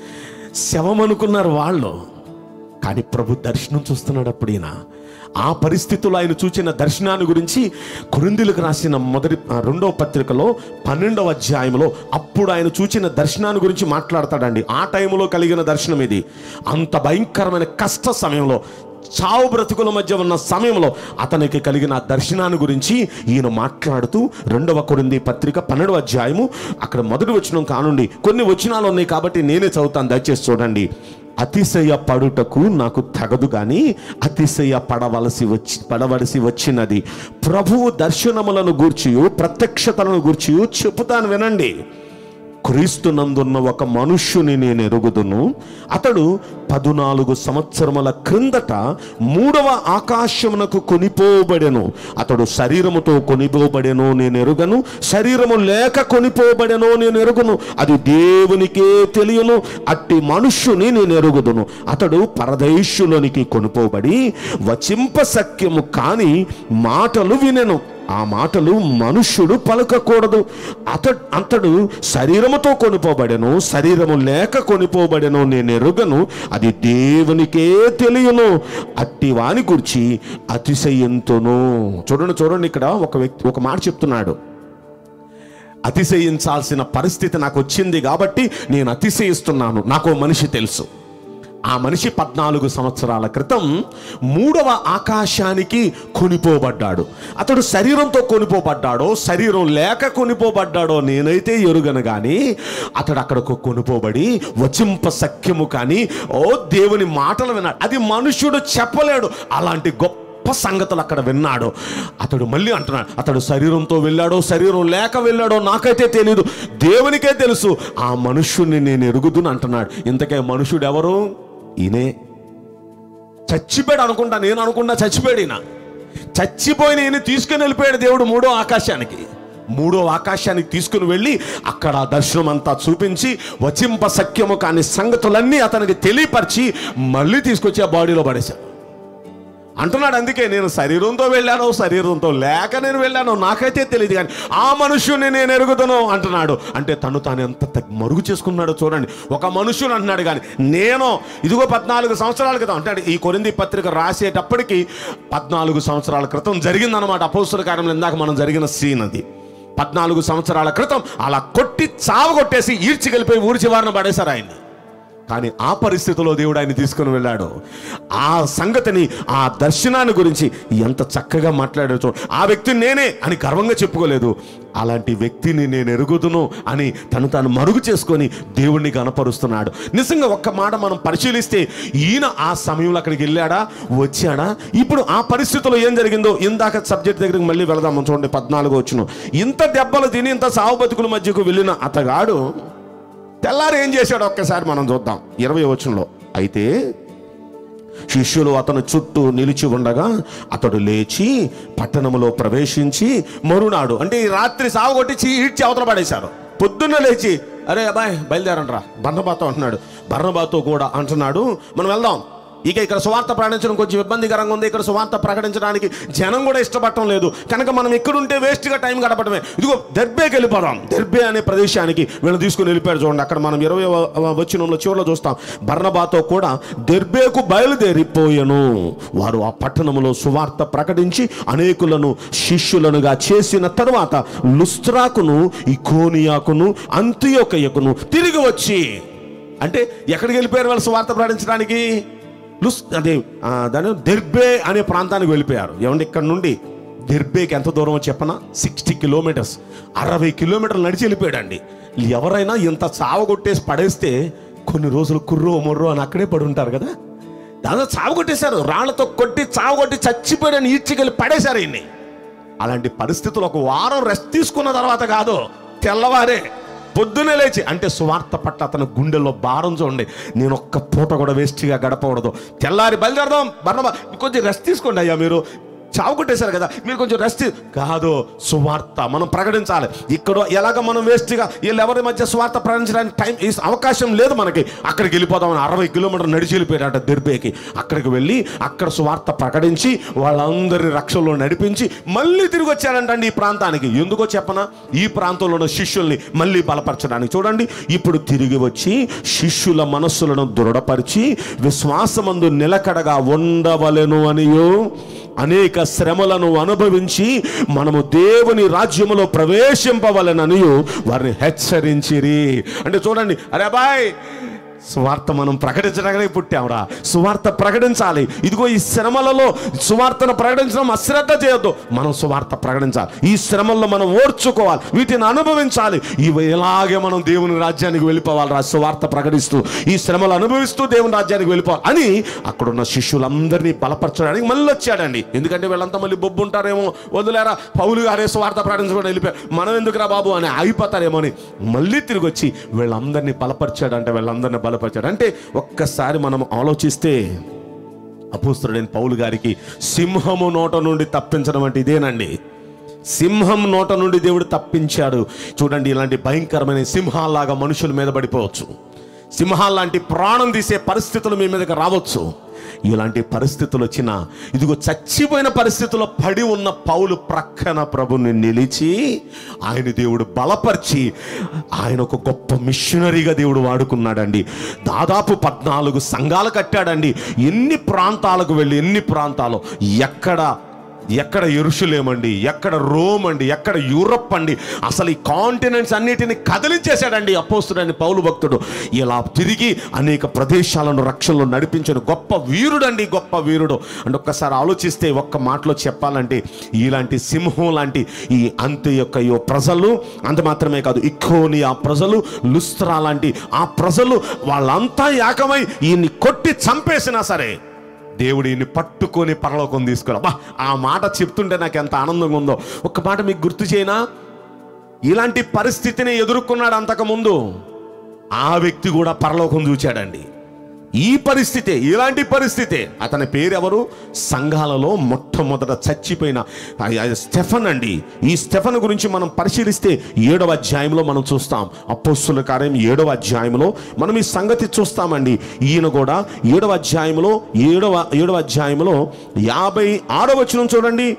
శవం అనుకున్నారు వాళ్ళు కానీ ప్రభు దర్శనం చూస్తున్నాడు అప్పుడు ఈయన ఆ పరిస్థితుల్లో ఆయన చూచిన దర్శనాన్ని గురించి కొరిందులకు రాసిన మొదటి ఆ, రెండవ పత్రికలో పన్నెండవ అధ్యాయంలో అప్పుడు ఆయన చూచిన దర్శనాన్ని గురించి మాట్లాడతాడండి ఆ టైంలో కలిగిన దర్శనం ఇది అంత భయంకరమైన కష్ట సమయంలో చావు బ్రతుకుల మధ్య ఉన్న సమయంలో అతనికి కలిగిన ఆ దర్శనాన్ని గురించి ఈయన మాట్లాడుతూ రెండవ కొరింది పత్రిక పన్నెండవ అధ్యాయము అక్కడ మొదటి వచనం కానుండి కొన్ని వచనాలు ఉన్నాయి కాబట్టి నేనే చదువుతాను దయచేసి చూడండి అతిశయ పడుటకు నాకు తగదు కానీ అతిశయ పడవలసి వచ్చి పడవలసి వచ్చినది ప్రభువు దర్శనములను గూర్చియు ప్రత్యక్షతలను గూర్చియు చెబుతాను వినండి క్రీస్తునందున్న ఒక మనుష్యుని నేను ఎరుగుదును అతడు పదునాలుగు సంవత్సరముల క్రిందట మూడవ ఆకాశమునకు కొనిపోబడెను అతడు శరీరముతో కొనిపోబడెను నేను ఎరుగను శరీరము లేక కొనిపోబడెను నేను ఎరుగును అది దేవునికే తెలియను అట్టి మనుష్యుని నేను ఎరుగుదును అతడు పరదేశులోనికి కొనిపోబడి వచింప సఖ్యము కాని మాటలు వినెను ఆ మాటలు మనుష్యుడు పలకకూడదు అత అతడు శరీరముతో కొనిపోబడెను శరీరము లేక కొనిపోబడెను నేను ఎరుగను అది దేవునికే తెలియను అట్టి వాని గురించి అతిశయంతును చూడండి చూడండి ఇక్కడ ఒక వ్యక్తి ఒక మాట చెప్తున్నాడు అతిశయించాల్సిన పరిస్థితి నాకు వచ్చింది కాబట్టి నేను అతిశయిస్తున్నాను నాకు ఓ మనిషి తెలుసు ఆ మనిషి పద్నాలుగు సంవత్సరాల క్రితం మూడవ ఆకాశానికి కొనిపోబడ్డాడు అతడు శరీరంతో కొనిపోబడ్డాడో శరీరం లేక కొనిపోబడ్డాడో నేనైతే ఎరుగను కానీ అతడు అక్కడకు కొనిపోబడి వచింప సఖ్యము కానీ ఓ దేవుని మాటలు విన్నాడు అది మనుష్యుడు చెప్పలేడు అలాంటి గొప్ప గొప్ప సంగతులు అక్కడ విన్నాడు అతడు మళ్ళీ అంటున్నాడు అతడు శరీరంతో వెళ్ళాడో శరీరం లేక వెళ్ళాడో నాకైతే తెలియదు దేవునికే తెలుసు ఆ మనుష్యుణ్ణి నేను ఎరుగుదును అంటున్నాడు ఇంతకే మనుషుడు ఎవరు ఈయనే చచ్చిపోయాడు అనుకుంటా నేను అనుకుంటా చచ్చిపోయాడు ఈయన చచ్చిపోయిన ఈయన తీసుకుని వెళ్ళిపోయాడు దేవుడు మూడో ఆకాశానికి మూడో ఆకాశానికి తీసుకుని వెళ్ళి అక్కడ ఆ దర్శనం అంతా చూపించి వచింప సఖ్యము కాని సంగతులన్నీ అతనికి తెలియపరిచి మళ్ళీ తీసుకొచ్చి ఆ బాడీలో పడేశాడు అంటున్నాడు అందుకే నేను శరీరంతో వెళ్ళాను శరీరంతో లేక నేను వెళ్ళాను నాకైతే తెలియదు కానీ ఆ మనుష్యుని నేను ఎరుగుతాను అంటున్నాడు అంటే తను తాను ఎంత తగ్- మరుగు చేసుకున్నాడో చూడండి ఒక మనుష్యుడు అంటున్నాడు కానీ నేను ఇదిగో పద్నాలుగు సంవత్సరాల క్రితం అంటాడు ఈ కొరింది పత్రిక రాసేటప్పటికి పద్నాలుగు సంవత్సరాల క్రితం జరిగిందనమాట అపోస్తుల కార్యంలో ఇందాక మనం జరిగిన సీన్ అది పద్నాలుగు సంవత్సరాల క్రితం అలా కొట్టి చావగొట్టేసి ఈడ్చికెళ్ళిపోయి ఊరి చివారన పడేశారు ఆయన్ని కానీ ఆ పరిస్థితిలో దేవుడు ఆయన తీసుకుని వెళ్ళాడు ఆ సంగతిని ఆ దర్శనాన్ని గురించి ఎంత చక్కగా మాట్లాడాడు చూడు ఆ వ్యక్తి నేనే అని గర్వంగా చెప్పుకోలేదు అలాంటి వ్యక్తిని నేను ఎరుగుదును అని తను తాను మరుగు చేసుకొని దేవుణ్ణి కనపరుస్తున్నాడు నిజంగా ఒక్క మాట మనం పరిశీలిస్తే ఈయన ఆ సమయంలో అక్కడికి వెళ్ళాడా వచ్చాడా ఇప్పుడు ఆ పరిస్థితిలో ఏం జరిగిందో ఇందాక సబ్జెక్ట్ దగ్గరికి మళ్ళీ వెళదాం చూడండి పద్నాలుగు వచ్చిన ఇంత దెబ్బలు తిని ఇంత సావు బతుకుల మధ్యకు వెళ్ళిన అతగాడు తెల్లారి ఏం చేశాడు ఒక్కసారి మనం చూద్దాం ఇరవై వచనంలో అయితే శిష్యులు అతను చుట్టూ నిలిచి ఉండగా అతడు లేచి పట్టణములో ప్రవేశించి మరునాడు అంటే ఈ రాత్రి సాగు కొట్టి ఈడ్చి అవతల పడేశారు పొద్దున్న లేచి అరే అబ్బాయి బయలుదేరంట్రా బర్ణబాతో అంటున్నాడు బర్ణబాతో కూడా అంటున్నాడు మనం వెళ్దాం ఇక ఇక్కడ సువార్త ప్రకటించడం కొంచెం ఇబ్బందికరంగా ఉంది ఇక్కడ సువార్త ప్రకటించడానికి జనం కూడా ఇష్టపడటం లేదు కనుక మనం ఎక్కడుంటే వేస్ట్గా టైం గడపడమే ఇదిగో దెర్బేకి వెళ్ళిపోదాం దెర్బే అనే ప్రదేశానికి వీళ్ళు తీసుకుని వెళ్ళిపోయాడు చూడండి అక్కడ మనం ఇరవై వచ్చినంలో చివరిలో చూస్తాం బర్ణబాతో కూడా దెర్బేకు బయలుదేరిపోయెను వారు ఆ పట్టణములో సువార్త ప్రకటించి అనేకులను శిష్యులనుగా చేసిన తరువాత లుస్త్రాకును ఇకోనియాకును అంత్యోకయకును తిరిగి వచ్చి అంటే ఎక్కడికి వెళ్ళిపోయారు వాళ్ళు సువార్త ప్రకటించడానికి లుస్ అదే ఆ, దాని దెర్బే అనే ప్రాంతానికి వెళ్ళిపోయారు ఏమంటే ఇక్కడ నుండి దెర్బేకి ఎంత దూరమో చెప్పనా సిక్స్టీ కిలోమీటర్స్ అరవై కిలోమీటర్లు నడిచి వెళ్ళిపోయాడండి ఎవరైనా ఇంత చావగొట్టేసి పడేస్తే కొన్ని రోజులు కుర్రో మొర్రో అని అక్కడే పడి ఉంటారు కదా దాంతో చావు కొట్టేశారు రాళ్లతో కొట్టి చావు కొట్టి చచ్చిపోయాడని ఈడ్చికెళ్ళి పడేశారు ఈయన్ని అలాంటి పరిస్థితులు ఒక వారం రెస్ట్ తీసుకున్న తర్వాత కాదు తెల్లవారే పొద్దునే లేచి అంటే సువార్త పట్ల అతని గుండెల్లో భారం చూడండి నేను ఒక్క పూట కూడా వేస్ట్గా గడపకూడదు తెల్లారి బయలుదేరదాం బర్ణబా కొంచెం రెస్ట్ తీసుకోండి అయ్యా మీరు చావు కొట్టేశారు కదా మీరు కొంచెం రెస్ట్ కాదు సువార్త మనం ప్రకటించాలి ఇక్కడ ఎలాగ మనం వేస్ట్గా వీళ్ళు ఎవరి మధ్య సువార్త ప్రకటించడానికి టైం ఈ అవకాశం లేదు మనకి అక్కడికి వెళ్ళిపోదామని అరవై కిలోమీటర్ నడిచి వెళ్ళిపోయాడట దెర్బేకి అక్కడికి వెళ్ళి అక్కడ సువార్త ప్రకటించి వాళ్ళందరి రక్షణలో నడిపించి మళ్ళీ తిరిగి వచ్చాడంటండి ఈ ప్రాంతానికి ఎందుకో చెప్పనా ఈ ప్రాంతంలో ఉన్న శిష్యుల్ని మళ్ళీ బలపరచడానికి చూడండి ఇప్పుడు తిరిగి వచ్చి శిష్యుల మనస్సులను దృఢపరిచి విశ్వాసమందు నిలకడగా ఉండవలెను అనియో అనేక శ్రమలను అనుభవించి మనము దేవుని రాజ్యములో ప్రవేశింపవలనని వారిని హెచ్చరించిరి అంటే చూడండి అరే బాయ్ సువార్త మనం ప్రకటించడానికి పుట్టాంరా సువార్త ప్రకటించాలి ఇదిగో ఈ శ్రమలలో సువార్తను ప్రకటించడం అశ్రద్ధ చేయొద్దు మనం సువార్త ప్రకటించాలి ఈ శ్రమల్లో మనం ఓర్చుకోవాలి వీటిని అనుభవించాలి ఇవి ఇలాగే మనం దేవుని రాజ్యానికి వెళ్ళిపోవాలి రా సువార్త ప్రకటిస్తూ ఈ శ్రమలు అనుభవిస్తూ దేవుని రాజ్యానికి వెళ్ళిపోవాలి అని అక్కడున్న శిష్యులందరినీ బలపరచడానికి మళ్ళీ వచ్చాడండి ఎందుకంటే వీళ్ళంతా మళ్ళీ బొబ్బు ఉంటారేమో వదిలేరా పౌలు గారే సువార్త ప్రకటించకుండా వెళ్ళిపోయారు మనం ఎందుకురా బాబు అని ఆగిపోతారేమో అని మళ్ళీ తిరిగి వచ్చి వీళ్ళందరినీ బలపరిచాడంటే వీళ్ళందరినీ బలపరిచాడు అంటే ఒక్కసారి మనం ఆలోచిస్తే అపోస్తుడైన పౌలు గారికి సింహము నోట నుండి తప్పించడం అంటే ఇదేనండి సింహం నోట నుండి దేవుడు తప్పించాడు చూడండి ఇలాంటి భయంకరమైన సింహాల్లాగా మనుషుల మీద పడిపోవచ్చు సింహాల్లాంటి ప్రాణం తీసే పరిస్థితులు మీ మీదకి రావచ్చు ఇలాంటి పరిస్థితులు వచ్చిన ఇదిగో చచ్చిపోయిన పరిస్థితుల్లో పడి ఉన్న పౌలు ప్రక్కన ప్రభుని నిలిచి ఆయన దేవుడు బలపరిచి ఆయన ఒక గొప్ప మిషనరీగా దేవుడు వాడుకున్నాడండి దాదాపు పద్నాలుగు సంఘాలు కట్టాడండి ఎన్ని ప్రాంతాలకు వెళ్ళి ఎన్ని ప్రాంతాలు ఎక్కడ ఎక్కడ ఎరుషులేమండి ఎక్కడ రోమ్ అండి ఎక్కడ యూరప్ అండి అసలు ఈ కాంటినెంట్స్ అన్నిటిని కదిలించేశాడండి అపోస్తుడని పౌలు భక్తుడు ఇలా తిరిగి అనేక ప్రదేశాలను రక్షణలో నడిపించిన గొప్ప వీరుడండి గొప్ప వీరుడు అంటే ఒక్కసారి ఆలోచిస్తే ఒక్క మాటలో చెప్పాలంటే ఇలాంటి సింహం లాంటి ఈ అంత్య యొక్క ఈ ప్రజలు అంత మాత్రమే కాదు ఇక్కోని ఆ ప్రజలు లుస్త్రా లాంటి ఆ ప్రజలు వాళ్ళంతా ఏకమై ఈయన్ని కొట్టి చంపేసినా సరే దేవుడు ఈయన్ని పట్టుకొని పరలోకం తీసుకురా అబ్బా ఆ మాట చెప్తుంటే నాకు ఎంత ఆనందంగా ఉందో ఒక్క మాట మీకు గుర్తు చేయనా ఇలాంటి పరిస్థితిని ఎదుర్కొన్నాడు అంతకుముందు ఆ వ్యక్తి కూడా పరలోకం చూచాడండి ఈ పరిస్థితే ఇలాంటి పరిస్థితే అతని పేరు ఎవరు సంఘాలలో మొట్టమొదట చచ్చిపోయిన ఆ- ఆ స్టెఫన్ అండి ఈ స్టెఫన్ గురించి మనం పరిశీలిస్తే ఏడవ అధ్యాయంలో మనం చూస్తాం అపోస్తుల కార్యం ఏడవ అధ్యాయంలో మనం ఈ సంగతి చూస్తామండి ఈయన కూడా ఏడవ అధ్యాయంలో ఏడవ ఏడవ అధ్యాయంలో యాభై ఆరో వచనం చూడండి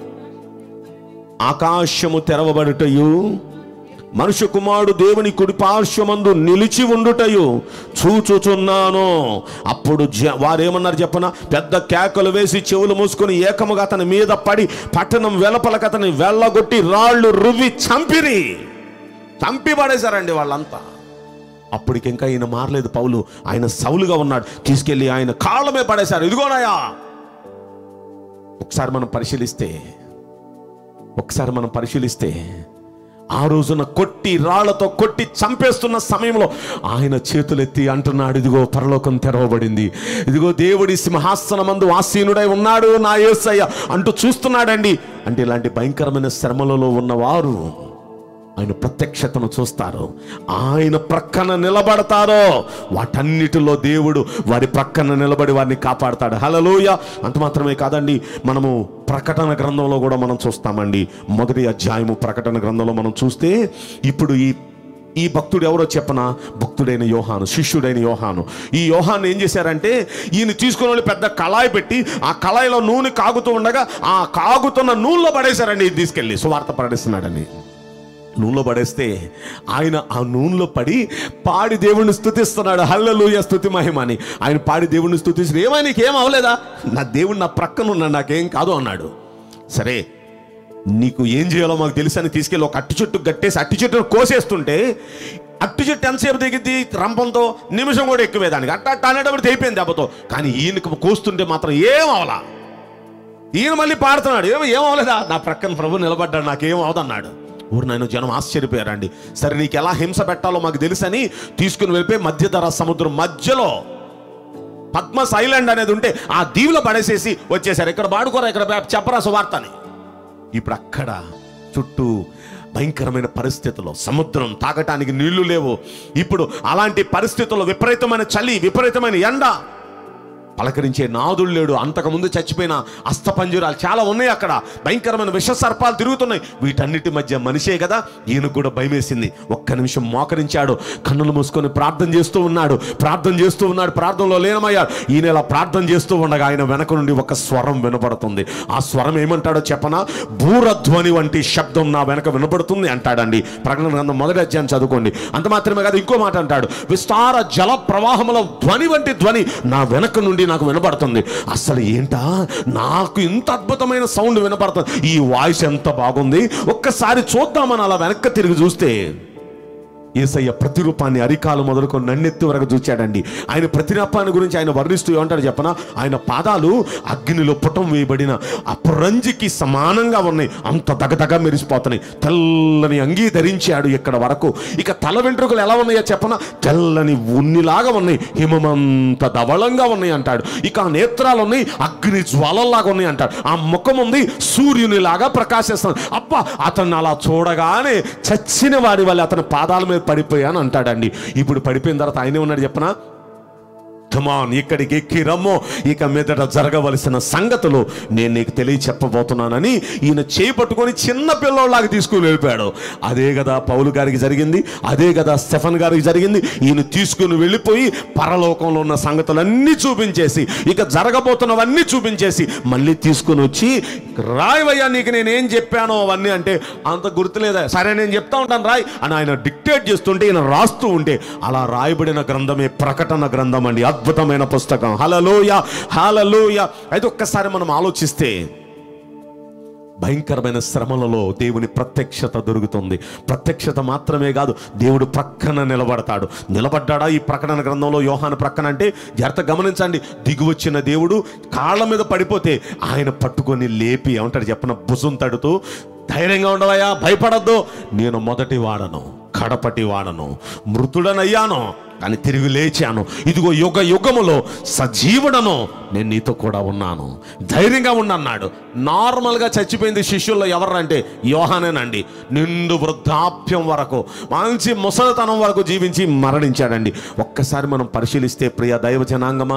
ఆకాశము తెరవబడుటయు మనుష్య కుమారుడు దేవుని కుడి పార్శ్వమందు నిలిచి ఉండుటయు చూచుచున్నాను అప్పుడు జ- వారేమన్నారు చెప్పన పెద్ద కేకలు వేసి చెవులు మూసుకొని ఏకముగా అతని మీద పడి పట్టణం వెలపలకు అతని వెళ్ళగొట్టి రాళ్ళు రువ్వి చంపిరి చంపి పడేశారండి వాళ్ళంతా అప్పటికి ఇంకా ఈయన మారలేదు పౌలు ఆయన సౌలుగా ఉన్నాడు తీసుకెళ్ళి ఆయన కాళ్ళమే పడేశారు ఇదిగోనాయా ఒకసారి మనం పరిశీలిస్తే ఒకసారి మనం పరిశీలిస్తే ఆ రోజున కొట్టి రాళ్లతో కొట్టి చంపేస్తున్న సమయంలో ఆయన చేతులెత్తి అంటున్నాడు ఇదిగో పరలోకం తెరవబడింది ఇదిగో దేవుడి సింహాసనమందు ఆసీనుడై ఉన్నాడు నా యేసయ్య అంటూ చూస్తున్నాడండి అంటే ఇలాంటి భయంకరమైన శ్రమలలో ఉన్నవారు ఆయన ప్రత్యక్షతను చూస్తారు ఆయన ప్రక్కన నిలబడతారో వాటన్నిటిలో దేవుడు వారి ప్రక్కన నిలబడి వారిని కాపాడతాడు హలలోయ అంత మాత్రమే కాదండి మనము ప్రకటన గ్రంథంలో కూడా మనం చూస్తామండి మొదటి అధ్యాయము ప్రకటన గ్రంథంలో మనం చూస్తే ఇప్పుడు ఈ ఈ భక్తుడు ఎవరో చెప్పన భక్తుడైన యోహాను శిష్యుడైన యోహాను ఈ యోహాను ఏం చేశారంటే ఈయన తీసుకుని వెళ్ళి పెద్ద కళాయి పెట్టి ఆ కళాయిలో నూనె కాగుతూ ఉండగా ఆ కాగుతున్న నూనెలో పడేశారండి ఇది తీసుకెళ్ళి సువార్త పడేస్తున్నాడని నూనెలో పడేస్తే ఆయన ఆ నూనెలో పడి పాడి దేవుణ్ణి స్తుతిస్తున్నాడు హల్లెలూయ స్తుతి మహిమని ఆయన పాడి దేవుణ్ణి స్తుతిస్తూ ఏమై నీకేం అవ్వలేదా నా దేవుడు నా ప్రక్కన ఉన్నాడు నాకేం కాదు అన్నాడు సరే నీకు ఏం చేయాలో మాకు తెలుసు అని తీసుకెళ్ళి ఒక అట్టి చెట్టు కట్టేసి అట్టి చెట్టును కోసేస్తుంటే అట్టి చెట్టు ఎంతసేపు దిగిద్ది రంపంతో నిమిషం కూడా ఎక్కువే దానికి అట్ట అట్ట అనేటప్పుడు తెగిపోయింది దెబ్బతో కానీ ఈయనకు కోస్తుంటే మాత్రం ఏం అవలా ఈయన మళ్ళీ పాడుతున్నాడు ఏమో ఏం అవ్వలేదా నా ప్రక్కన ప్రభు నిలబడ్డాడు నాకేం అవదన్నాడు ఊరు నేను జనం ఆశ్చర్యపోయారండి సరే నీకు ఎలా హింస పెట్టాలో మాకు తెలుసని తీసుకుని వెళ్ళిపోయి మధ్యధర సముద్రం మధ్యలో పద్మస్ ఐలాండ్ అనేది ఉంటే ఆ దీవులో పడేసేసి వచ్చేసారు ఇక్కడ పాడుకోరా ఇక్కడ చెప్పరా సువార్తని ఇప్పుడు అక్కడ చుట్టూ భయంకరమైన పరిస్థితుల్లో సముద్రం తాగటానికి నీళ్లు లేవు ఇప్పుడు అలాంటి పరిస్థితుల్లో విపరీతమైన చలి విపరీతమైన ఎండ పలకరించే నాదుడు లేడు అంతకుముందు చచ్చిపోయిన అస్థపంజురాలు చాలా ఉన్నాయి అక్కడ భయంకరమైన విష సర్పాలు తిరుగుతున్నాయి వీటన్నిటి మధ్య మనిషే కదా ఈయనకు కూడా భయమేసింది ఒక్క నిమిషం మోకరించాడు కన్నులు మూసుకొని ప్రార్థన చేస్తూ ఉన్నాడు ప్రార్థన చేస్తూ ఉన్నాడు ప్రార్థనలో లీనమయ్యాడు ఈయన ఇలా ప్రార్థన చేస్తూ ఉండగా ఆయన వెనక నుండి ఒక స్వరం వినపడుతుంది ఆ స్వరం ఏమంటాడో చెప్పనా భూరధ్వని వంటి శబ్దం నా వెనక వినపడుతుంది అంటాడండి ప్రకటన గ్రంథం మొదటి అధ్యాయం చదువుకోండి అంత మాత్రమే కాదు ఇంకో మాట అంటాడు విస్తార జల ప్రవాహముల ధ్వని వంటి ధ్వని నా వెనక నుండి నాకు వినపడుతుంది అసలు ఏంటా నాకు ఇంత అద్భుతమైన సౌండ్ వినపడుతుంది ఈ వాయిస్ ఎంత బాగుంది ఒక్కసారి చూద్దామని అలా వెనక్కి తిరిగి చూస్తే ఏసయ్య ప్రతిరూపాన్ని అరికాలు మొదలుకొని నన్నెత్తి వరకు చూచాడండి ఆయన ప్రతిరూపాన్ని గురించి ఆయన వర్ణిస్తూ ఏమంటాడు చెప్పన ఆయన పాదాలు అగ్నిలో పుటం వేయబడిన అపరంజికి సమానంగా ఉన్నాయి అంత దగదగ మెరిసిపోతున్నాయి తెల్లని అంగీ ధరించాడు ఇక్కడ వరకు ఇక తల వెంట్రుకలు ఎలా ఉన్నాయో చెప్పన తెల్లని ఉన్నిలాగా ఉన్నాయి హిమమంత ధవళంగా ఉన్నాయి అంటాడు ఇక ఆ నేత్రాలు ఉన్నాయి అగ్ని జ్వాలల్లాగా ఉన్నాయి అంటాడు ఆ ముఖం ఉంది సూర్యునిలాగా ప్రకాశిస్తుంది అబ్బా అతన్ని అలా చూడగానే చచ్చిన వాడి వల్ల అతని పాదాల మీద పడిపోయాను అంటాడండి ఇప్పుడు పడిపోయిన తర్వాత ఆయనే ఉన్నాడు చెప్పనా కమాన్ ఇక్కడికి ఎక్కి రమ్మో ఇక మీదట జరగవలసిన సంగతులు నేను నీకు తెలియ చెప్పబోతున్నానని ఈయన చేయి పట్టుకొని చిన్న పిల్లోళ్ళలాగా తీసుకుని వెళ్ళిపోయాడు అదే కదా పౌలు గారికి జరిగింది అదే కదా స్టెఫన్ గారికి జరిగింది ఈయన తీసుకుని వెళ్ళిపోయి పరలోకంలో ఉన్న సంగతులన్నీ చూపించేసి ఇక జరగబోతున్నవన్నీ చూపించేసి మళ్ళీ తీసుకుని వచ్చి రాయవయ్యా నీకు నేనేం చెప్పానో అవన్నీ అంటే అంత గుర్తులేదా సరే నేను చెప్తా ఉంటాను రాయ్ అని ఆయన డిక్టేట్ చేస్తుంటే ఈయన రాస్తూ ఉంటే అలా రాయబడిన గ్రంథమే ప్రకటన గ్రంథం అండి అద్భుతమైన పుస్తకం హలలోయ హలలోయ అయితే ఒక్కసారి మనం ఆలోచిస్తే భయంకరమైన శ్రమలలో దేవుని ప్రత్యక్షత దొరుకుతుంది ప్రత్యక్షత మాత్రమే కాదు దేవుడు ప్రక్కన నిలబడతాడు నిలబడ్డాడా ఈ ప్రకటన గ్రంథంలో యోహాను ప్రక్కన అంటే జాగ్రత్త గమనించండి దిగువచ్చిన దేవుడు కాళ్ళ మీద పడిపోతే ఆయన పట్టుకొని లేపి ఏమంటాడు చెప్పన భుజం తడుతూ ధైర్యంగా ఉండవయ్యా భయపడద్దు నేను మొదటి వాడను కడపటి వాడను మృతుడనయ్యాను కానీ తిరిగి లేచాను ఇదిగో యుగ యుగములో సజీవుడను నేను నీతో కూడా ఉన్నాను ధైర్యంగా ఉండన్నాడు నార్మల్గా చచ్చిపోయింది శిష్యుల్లో ఎవరంటే యోహానేనండి నిండు వృద్ధాప్యం వరకు మంచి ముసలితనం వరకు జీవించి మరణించాడండి ఒక్కసారి మనం పరిశీలిస్తే ప్రియ దైవ జనాంగమా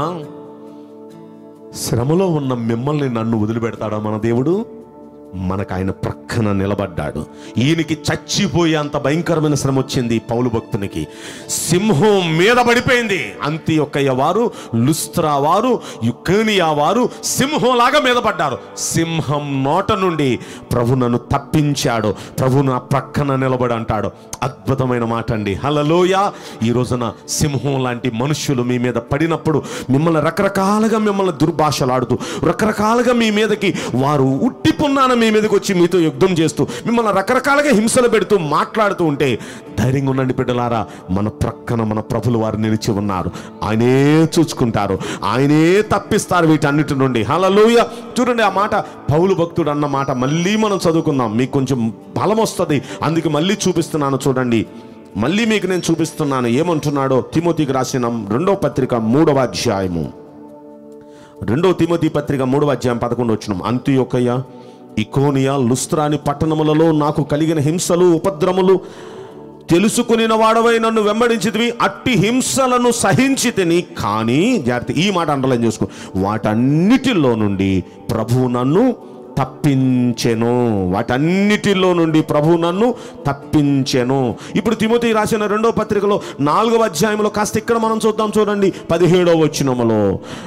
శ్రమలో ఉన్న మిమ్మల్ని నన్ను వదిలిపెడతాడా మన దేవుడు మనకు ఆయన ప్రక్కన నిలబడ్డాడు ఈయనకి చచ్చిపోయేంత భయంకరమైన శ్రమ వచ్చింది పౌలు భక్తునికి సింహం మీద పడిపోయింది అంతి ఒక్కయ్య వారు లుస్త్రా వారు యుకేనియా వారు సింహంలాగా మీద పడ్డారు సింహం నోట నుండి ప్రభు నన్ను తప్పించాడు ప్రభు నా ప్రక్కన నిలబడి అంటాడు అద్భుతమైన మాట అండి హలలోయ ఈ రోజున సింహం లాంటి మనుషులు మీ మీద పడినప్పుడు మిమ్మల్ని రకరకాలుగా మిమ్మల్ని దుర్భాషలాడుతూ రకరకాలుగా మీ మీదకి వారు ఉట్టిపున్నాన మీ మీదకి వచ్చి మీతో యుద్ధం యుద్ధం చేస్తూ మిమ్మల్ని రకరకాలుగా హింసలు పెడుతూ మాట్లాడుతూ ఉంటే ధైర్యంగా ఉండండి బిడ్డలారా మన ప్రక్కన మన ప్రభులు వారు నిలిచి ఉన్నారు ఆయనే చూసుకుంటారు ఆయనే తప్పిస్తారు వీటన్నిటి నుండి హలలోయ చూడండి ఆ మాట పౌలు భక్తుడు అన్న మాట మళ్ళీ మనం చదువుకుందాం మీకు కొంచెం బలం వస్తుంది అందుకే మళ్ళీ చూపిస్తున్నాను చూడండి మళ్ళీ మీకు నేను చూపిస్తున్నాను ఏమంటున్నాడో తిమోతికి రాసిన రెండో పత్రిక మూడవ అధ్యాయము రెండో తిమోతి పత్రిక మూడవ అధ్యాయం పదకొండు వచ్చిన అంత్యోకయ ఇకోనియా లుస్త్రాని పట్టణములలో నాకు కలిగిన హింసలు ఉపద్రములు తెలుసుకునిన వాడవై నన్ను వెంబడించితివి అట్టి హింసలను సహించి తిని కానీ జాగ్రత్త ఈ మాట అండలం చేసుకో వాటన్నిటిలో నుండి ప్రభువు నన్ను తప్పించెను వాటన్నిటిలో నుండి ప్రభు నన్ను తప్పించెను ఇప్పుడు తిమోతి రాసిన రెండో పత్రికలో నాలుగవ అధ్యాయంలో కాస్త ఇక్కడ మనం చూద్దాం చూడండి పదిహేడవ వచ్చినములో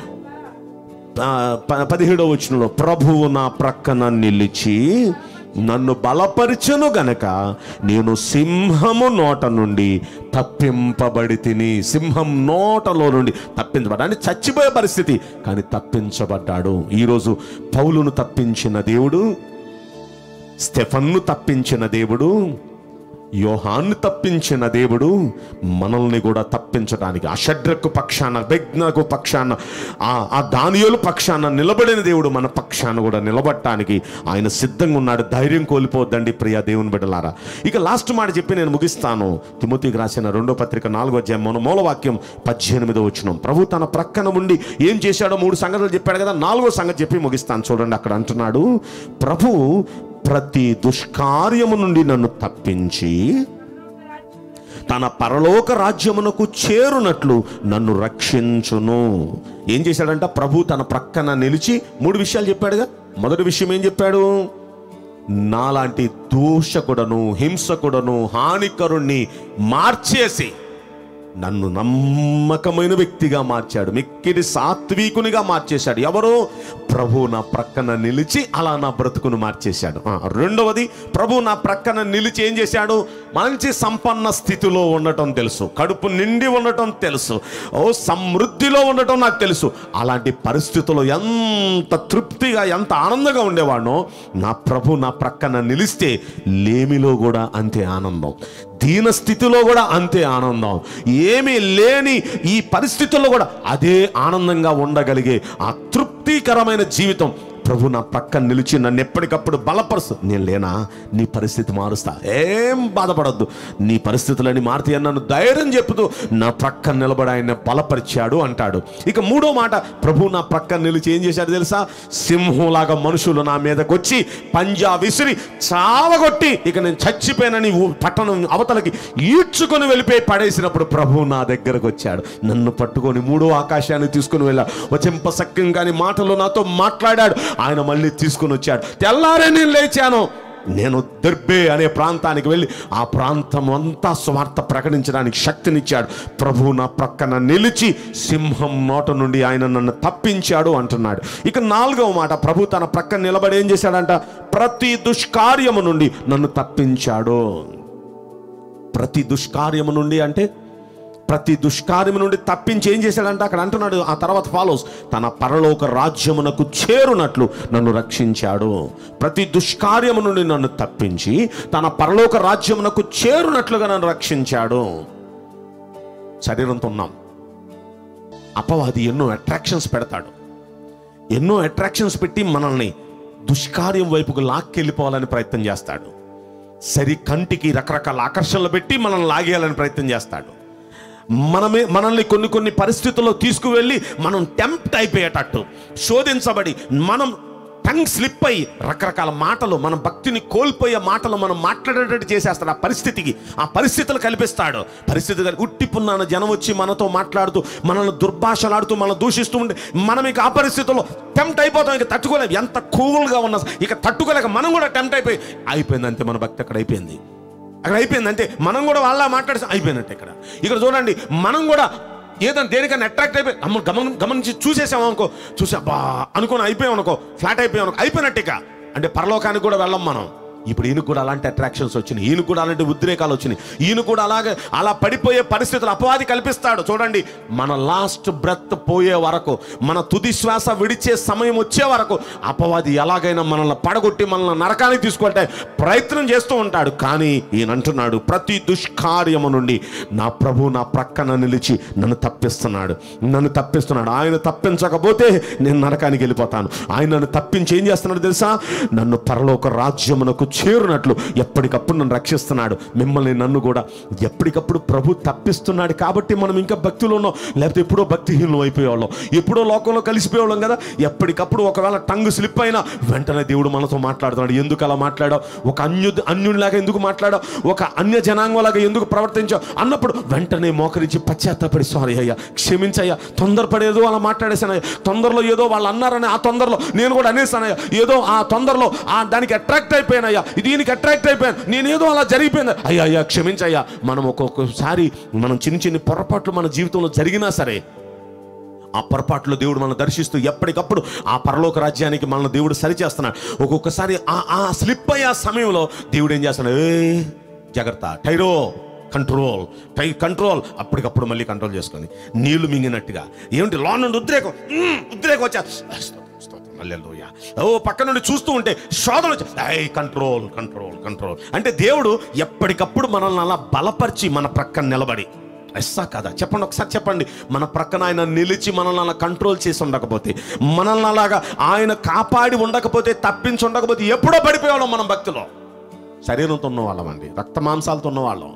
ఆ, ప- పదిహేడవ వచనంలో ప్రభువు నా ప్రక్కన నిలిచి నన్ను బలపరిచను గనక నేను సింహము నోట నుండి తప్పింపబడి తిని సింహం నోటలో నుండి తప్పించబడ్డా అంటే చచ్చిపోయే పరిస్థితి కానీ తప్పించబడ్డాడు ఈరోజు పౌలును తప్పించిన దేవుడు స్టెఫన్ను తప్పించిన దేవుడు యోహాన్ని తప్పించిన దేవుడు మనల్ని కూడా తప్పించడానికి ఆ షడ్రకు పక్షాన బెగ్నకు పక్షాన ఆ ఆ దానియోలు పక్షాన నిలబడిన దేవుడు మన పక్షాన కూడా నిలబడటానికి ఆయన సిద్ధంగా ఉన్నాడు ధైర్యం కోల్పోద్దండి ప్రియా దేవుని బిడ్డలారా ఇక లాస్ట్ మాట చెప్పి నేను ముగిస్తాను తిమోతికి రాసిన రెండో పత్రిక నాలుగో అధ్యాయం మన మూలవాక్యం పద్దెనిమిదో వచ్చిన ప్రభు తన ప్రక్కన ఉండి ఏం చేశాడో మూడు సంగతులు చెప్పాడు కదా నాలుగో సంగతి చెప్పి ముగిస్తాను చూడండి అక్కడ అంటున్నాడు ప్రభు ప్రతి దుష్కార్యము నుండి నన్ను తప్పించి తన పరలోక రాజ్యమునకు చేరునట్లు నన్ను రక్షించును ఏం చేశాడంట ప్రభు తన ప్రక్కన నిలిచి మూడు విషయాలు చెప్పాడుగా మొదటి విషయం ఏం చెప్పాడు నాలాంటి దూషకుడను హింసకుడను హానికరుణ్ణి మార్చేసి నన్ను నమ్మకమైన వ్యక్తిగా మార్చాడు మిక్కిరి సాత్వికునిగా మార్చేశాడు ఎవరు ప్రభు నా ప్రక్కన నిలిచి అలా నా బ్రతుకును మార్చేశాడు ఆ, రెండవది ప్రభు నా ప్రక్కన నిలిచి ఏం చేశాడు మంచి సంపన్న స్థితిలో ఉండటం తెలుసు కడుపు నిండి ఉండటం తెలుసు ఓ సమృద్ధిలో ఉండటం నాకు తెలుసు అలాంటి పరిస్థితుల్లో ఎంత తృప్తిగా ఎంత ఆనందంగా ఉండేవాడో నా ప్రభు నా ప్రక్కన నిలిస్తే లేమిలో కూడా అంతే ఆనందం దీన స్థితిలో కూడా అంతే ఆనందం ఏమీ లేని ఈ పరిస్థితుల్లో కూడా అదే ఆనందంగా ఉండగలిగే ఆ తృప్తికరమైన జీవితం ప్రభు నా పక్కన నిలిచి నన్ను ఎప్పటికప్పుడు బలపరుస్తు నేను లేనా నీ పరిస్థితి మారుస్తా ఏం బాధపడద్దు నీ పరిస్థితులన్నీ మారుతాయని నన్ను ధైర్యం చెప్పుతూ నా ప్రక్కన నిలబడి ఆయన బలపరిచాడు అంటాడు ఇక మూడో మాట ప్రభు నా ప్రక్కన నిలిచి ఏం చేశాడు తెలుసా సింహంలాగా మనుషులు నా మీదకి వచ్చి పంజా విసిరి చావగొట్టి ఇక నేను చచ్చిపోయానని ఊ- పట్టణం అవతలకి ఈడ్చుకొని వెళ్ళిపోయి పడేసినప్పుడు ప్రభు నా దగ్గరకు వచ్చాడు నన్ను పట్టుకొని మూడో ఆకాశాన్ని తీసుకుని వెళ్ళాడు వచింప సఖ్యం కాని మాటలు నాతో మాట్లాడాడు ఆయన మళ్ళీ తీసుకుని వచ్చాడు తెల్లారే నేను లేచాను నేను దర్బే అనే ప్రాంతానికి వెళ్ళి ఆ ప్రాంతం అంతా స్వార్థ ప్రకటించడానికి శక్తినిచ్చాడు ప్రభు నా ప్రక్కన నిలిచి సింహం నోట నుండి ఆయన నన్ను తప్పించాడు అంటున్నాడు ఇక నాలుగవ మాట ప్రభు తన ప్రక్కన నిలబడి ఏం చేశాడంట ప్రతి దుష్కార్యము నుండి నన్ను తప్పించాడు ప్రతి దుష్కార్యము నుండి అంటే ప్రతి దుష్కార్యము నుండి తప్పించి ఏం చేశాడంటే అక్కడ అంటున్నాడు ఆ తర్వాత ఫాలోస్ తన పరలోక రాజ్యమునకు చేరునట్లు నన్ను రక్షించాడు ప్రతి దుష్కార్యము నుండి నన్ను తప్పించి తన పరలోక రాజ్యమునకు చేరునట్లుగా నన్ను రక్షించాడు శరీరంతో ఉన్నాం అపవాది ఎన్నో అట్రాక్షన్స్ పెడతాడు ఎన్నో అట్రాక్షన్స్ పెట్టి మనల్ని దుష్కార్యం వైపుకు లాక్కెళ్ళిపోవాలని ప్రయత్నం చేస్తాడు సరి కంటికి రకరకాల ఆకర్షణలు పెట్టి మనల్ని లాగేయాలని ప్రయత్నం చేస్తాడు మనమే మనల్ని కొన్ని కొన్ని పరిస్థితుల్లో తీసుకువెళ్ళి మనం టెంప్ట్ అయిపోయేటట్టు శోధించబడి మనం టంగ్ స్లిప్ అయ్యి రకరకాల మాటలు మన భక్తిని కోల్పోయే మాటలు మనం మాట్లాడేటట్టు చేసేస్తాడు ఆ పరిస్థితికి ఆ పరిస్థితులు కల్పిస్తాడు పరిస్థితి కల్- ఉట్టిపున్నాన జనం వచ్చి మనతో మాట్లాడుతూ మనల్ని దుర్భాషలాడుతూ మనం దూషిస్తూ ఉంటే మనం ఇక ఆ పరిస్థితుల్లో టెంప్ట్ అయిపోతాం ఇక తట్టుకోలేం ఎంత కూల్గా ఉన్నా ఇక తట్టుకోలేక మనం కూడా టెంప్ట్ అయిపోయి అయిపోయింది అంతే మన భక్తి అక్కడ అయిపోయింది అక్కడ అయిపోయింది అంతే మనం కూడా వాళ్ళ మాట్లాడి అయిపోయినట్టు ఇక్కడ ఇక్కడ చూడండి మనం కూడా ఏదైనా దేనికైనా అట్రాక్ట్ అయిపోయి అమ్మ గమని గమనించి చూసేసాం అనుకో చూసా బా అనుకోని అయిపోయాం అనుకో ఫ్లాట్ అయిపోయాం అనుకో అయిపోయినట్టు ఇక అంటే పరలోకానికి కూడా వెళ్ళం మనం ఇప్పుడు ఈయన కూడా అలాంటి అట్రాక్షన్స్ వచ్చినాయి ఈయన కూడా అలాంటి ఉద్రేకాలు వచ్చినాయి ఈయన కూడా అలాగే అలా పడిపోయే పరిస్థితులు అపవాది కల్పిస్తాడు చూడండి మన లాస్ట్ బ్రెత్ పోయే వరకు మన తుది శ్వాస విడిచే సమయం వచ్చే వరకు అపవాది ఎలాగైనా మనల్ని పడగొట్టి మనల్ని నరకానికి తీసుకెళ్తే ప్రయత్నం చేస్తూ ఉంటాడు కానీ ఈయన అంటున్నాడు ప్రతి దుష్కార్యము నుండి నా ప్రభు నా ప్రక్కన నిలిచి నన్ను తప్పిస్తున్నాడు నన్ను తప్పిస్తున్నాడు ఆయన తప్పించకపోతే నేను నరకానికి వెళ్ళిపోతాను ఆయన నన్ను తప్పించి ఏం చేస్తున్నాడు తెలుసా నన్ను పరలోక రాజ్యమునకు చేరునట్లు ఎప్పటికప్పుడు నన్ను రక్షిస్తున్నాడు మిమ్మల్ని నన్ను కూడా ఎప్పటికప్పుడు ప్రభు తప్పిస్తున్నాడు కాబట్టి మనం ఇంకా భక్తిలో ఉన్నాం లేకపోతే ఎప్పుడో భక్తిహీనం అయిపోయేవాళ్ళం ఎప్పుడో లోకంలో కలిసిపోయేవాళ్ళం కదా ఎప్పటికప్పుడు ఒకవేళ టంగ్ స్లిప్ అయినా వెంటనే దేవుడు మనతో మాట్లాడుతున్నాడు ఎందుకు అలా మాట్లాడావు ఒక అన్యు అన్యుడిలాగా ఎందుకు మాట్లాడావు ఒక అన్య జనాంగంలాగా ఎందుకు ప్రవర్తించావు అన్నప్పుడు వెంటనే మోకరించి పశ్చాత్తపడి సారీ అయ్యా క్షమించయ్యా తొందరపడేదో అలా మాట్లాడేశానయ్యా తొందరలో ఏదో వాళ్ళు అన్నారని ఆ తొందరలో నేను కూడా అనేసానయ్యా ఏదో ఆ తొందరలో ఆ దానికి అట్రాక్ట్ అయిపోయానయ్యా దీనికి అట్రాక్ట్ అయిపోయాను నేను ఏదో అలా జరిగిపోయింది అయ్యా అయ్యా క్షమించయ్యా మనం ఒక్కొక్కసారి మనం చిన్న చిన్న పొరపాట్లు మన జీవితంలో జరిగినా సరే ఆ పొరపాట్లు దేవుడు మనం దర్శిస్తూ ఎప్పటికప్పుడు ఆ పరలోక రాజ్యానికి మన దేవుడు సరిచేస్తున్నాడు ఒక్కొక్కసారి ఆ ఆ స్లిప్ అయ్యే సమయంలో దేవుడు ఏం చేస్తున్నాడు ఏ జాగ్రత్త టైరో కంట్రోల్ టై కంట్రోల్ అప్పటికప్పుడు మళ్ళీ కంట్రోల్ చేసుకొని నీళ్లు మింగినట్టుగా ఏమిటి లోన్ నుండి ఉద్రేకం మ్మ్, ఉద్రేకం వచ్చా హల్లెలూయా. ఓ పక్క నుండి చూస్తూ ఉంటే శోధన వచ్చి ఐ కంట్రోల్ కంట్రోల్ కంట్రోల్ అంటే దేవుడు ఎప్పటికప్పుడు మనల్ని అలా బలపరిచి మన ప్రక్కన నిలబడి ఎస్సా కదా చెప్పండి ఒకసారి చెప్పండి మన ప్రక్కన ఆయన నిలిచి మనల్ని అలా కంట్రోల్ చేసి ఉండకపోతే మనల్ని అలాగా ఆయన కాపాడి ఉండకపోతే తప్పించి ఉండకపోతే ఎప్పుడో పడిపోయేవాళ్ళం మనం భక్తిలో శరీరంతో ఉన్న వాళ్ళం అండి రక్త మాంసాలతో ఉన్న వాళ్ళం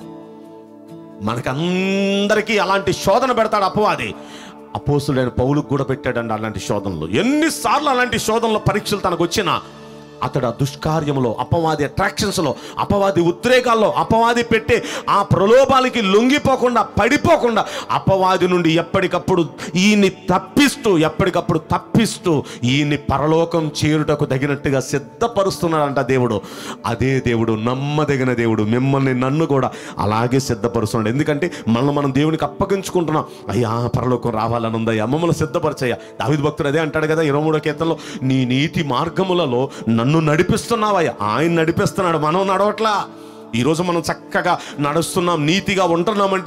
మనకందరికీ అలాంటి శోధన పెడతాడు అపవాది అపోసులైన పౌలుకు కూడా పెట్టాడండి అలాంటి శోధనలు ఎన్నిసార్లు అలాంటి శోధనలు పరీక్షలు తనకు వచ్చినా అతడు ఆ దుష్కార్యంలో అపవాది అట్రాక్షన్స్లో అపవాది ఉద్రేకాల్లో అపవాది పెట్టే ఆ ప్రలోభాలకి లొంగిపోకుండా పడిపోకుండా అపవాది నుండి ఎప్పటికప్పుడు ఈయన్ని తప్పిస్తూ ఎప్పటికప్పుడు తప్పిస్తూ ఈయన్ని పరలోకం చేరుటకు తగినట్టుగా సిద్ధపరుస్తున్నాడంట దేవుడు అదే దేవుడు నమ్మదగిన దేవుడు మిమ్మల్ని నన్ను కూడా అలాగే సిద్ధపరుస్తున్నాడు ఎందుకంటే మనల్ని మనం దేవునికి అప్పగించుకుంటున్నాం అయ్యా పరలోకం రావాలని ఉందయ్యా మమ్మల్ని సిద్ధపరిచయ్యా దావిద భక్తుడు అదే అంటాడు కదా ఇరవై మూడో కీర్తనలో నీ నీతి మార్గములలో నన్ను నడిపిస్తున్నావయ్యా ఆయన నడిపిస్తున్నాడు మనం నడవట్లా ఈరోజు మనం చక్కగా నడుస్తున్నాం నీతిగా ఉంటున్నామంటే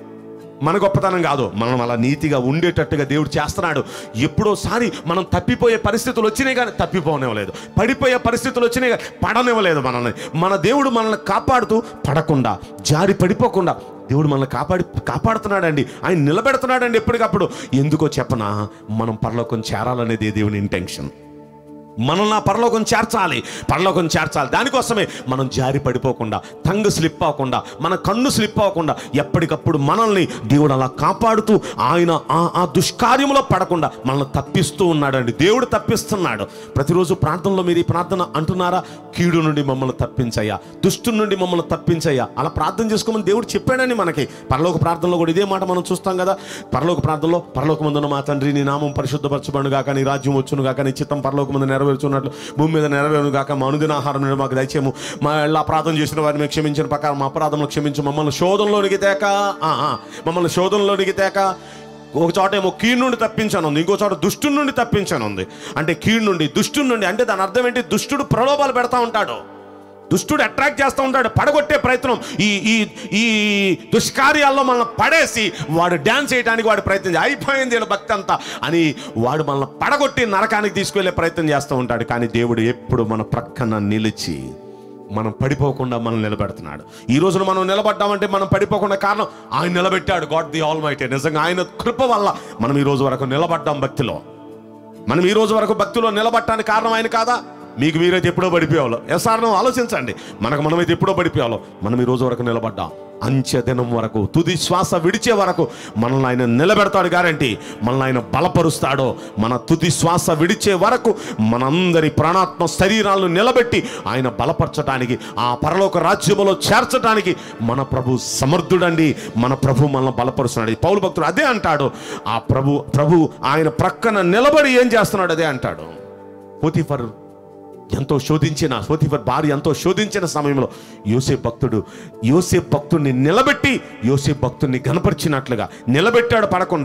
మన గొప్పతనం కాదు మనం అలా నీతిగా ఉండేటట్టుగా దేవుడు చేస్తున్నాడు ఎప్పుడోసారి మనం తప్పిపోయే పరిస్థితులు వచ్చినాయి కానీ తప్పిపోనివ్వలేదు పడిపోయే పరిస్థితులు వచ్చినాయి కానీ పడనివ్వలేదు మనల్ని మన దేవుడు మనల్ని కాపాడుతూ పడకుండా జారి పడిపోకుండా దేవుడు మనల్ని కాపాడి కాపాడుతున్నాడండి ఆయన నిలబెడుతున్నాడండి ఎప్పటికప్పుడు ఎందుకో చెప్పనా మనం పరలోకం చేరాలనేది దేవుని ఇంటెన్షన్ మనల్ని ఆ పరలోకం చేర్చాలి పరలోకం చేర్చాలి దానికోసమే మనం జారి పడిపోకుండా తంగు స్లిప్ అవ్వకుండా మన కన్ను స్లిప్ అవ్వకుండా ఎప్పటికప్పుడు మనల్ని దేవుడు అలా కాపాడుతూ ఆయన ఆ ఆ దుష్కార్యంలో పడకుండా మనల్ని తప్పిస్తూ ఉన్నాడండి దేవుడు తప్పిస్తున్నాడు ప్రతిరోజు ప్రార్థనలో మీరు ఈ ప్రార్థన అంటున్నారా కీడు నుండి మమ్మల్ని తప్పించయ్యా దుష్టు నుండి మమ్మల్ని తప్పించయ్యా అలా ప్రార్థన చేసుకోమని దేవుడు చెప్పాడని మనకి పరలోక ప్రార్థనలో కూడా ఇదే మాట మనం చూస్తాం కదా పరలోక ప్రార్థనలో పరలోక ముందున మా తండ్రి నీ నామం పరిశుద్ధపరచబడు గాక నీ రాజ్యం వచ్చును గాక నీ చిత్తం పరలోక ముందు నెరవేర్చున్నట్లు భూమి మీద నెరవేరును గాక మా అనుదిన ఆహారం నేడు మాకు దయచేము మా ఎలా అపరాధం చేసిన వారిని మేము క్షమించిన ప్రకారం మా అపరాధంలో క్షమించు మమ్మల్ని శోధంలోనికి తేక ఆ, ఆ, మమ్మల్ని శోధంలోనికి తేక ఒక చోట ఏమో కీడు నుండి తప్పించాను ఉంది ఇంకో చోట దుష్టు నుండి తప్పించాను ఉంది అంటే కీడు నుండి దుష్టు నుండి అంటే దాని అర్థం ఏంటి దుష్టుడు ప్రలోభాలు పెడతా ఉంటాడు దుష్టుడు అట్రాక్ట్ చేస్తూ ఉంటాడు పడగొట్టే ప్రయత్నం ఈ ఈ ఈ దుష్కార్యాల్లో మనల్ని పడేసి వాడు డ్యాన్స్ చేయడానికి వాడు ప్రయత్నం చేయ- అయిపోయింది వీళ్ళ భక్తి అంతా అని వాడు మనల్ని పడగొట్టి నరకానికి తీసుకెళ్లే ప్రయత్నం చేస్తూ ఉంటాడు కానీ దేవుడు ఎప్పుడు మన ప్రక్కన నిలిచి మనం పడిపోకుండా మనం నిలబెడుతున్నాడు ఈ రోజున మనం నిలబడ్డామంటే మనం పడిపోకుండా కారణం ఆయన నిలబెట్టాడు గాడ్ ది ఆల్ మైటీ నిజంగా ఆయన కృప వల్ల మనం ఈ రోజు వరకు నిలబడ్డాం భక్తిలో మనం ఈ రోజు వరకు భక్తిలో నిలబట్టడానికి కారణం ఆయన కాదా మీకు మీరైతే ఎప్పుడో పడిపోయాలో ఎస్ఆర్ను ఆలోచించండి మనకు మనమైతే ఎప్పుడో పడిపోయాలో మనం ఈ రోజు వరకు నిలబడ్డాం అంచె దినం వరకు తుది శ్వాస విడిచే వరకు మనల్ని ఆయన నిలబెడతాడు గ్యారంటీ మనల్ని ఆయన బలపరుస్తాడో మన తుది శ్వాస విడిచే వరకు మనందరి ప్రాణాత్మ శరీరాలను నిలబెట్టి ఆయన బలపరచడానికి ఆ పరలోక రాజ్యములో చేర్చడానికి మన ప్రభు సమర్థుడండి మన ప్రభు మనల్ని బలపరుస్తున్నాడు ఈ పౌలు భక్తుడు అదే అంటాడు ఆ ప్రభు ప్రభు ఆయన ప్రక్కన నిలబడి ఏం చేస్తున్నాడు అదే అంటాడు పోతిఫర్ ఎంతో శోధించిన పోతిఫర్ భార్య ఎంతో శోధించిన సమయంలో యోసేపు భక్తుడు యోసేపు భక్తుడిని నిలబెట్టి యోసేపు భక్తుడిని గనపరిచినట్లుగా నిలబెట్టాడు పడకుండా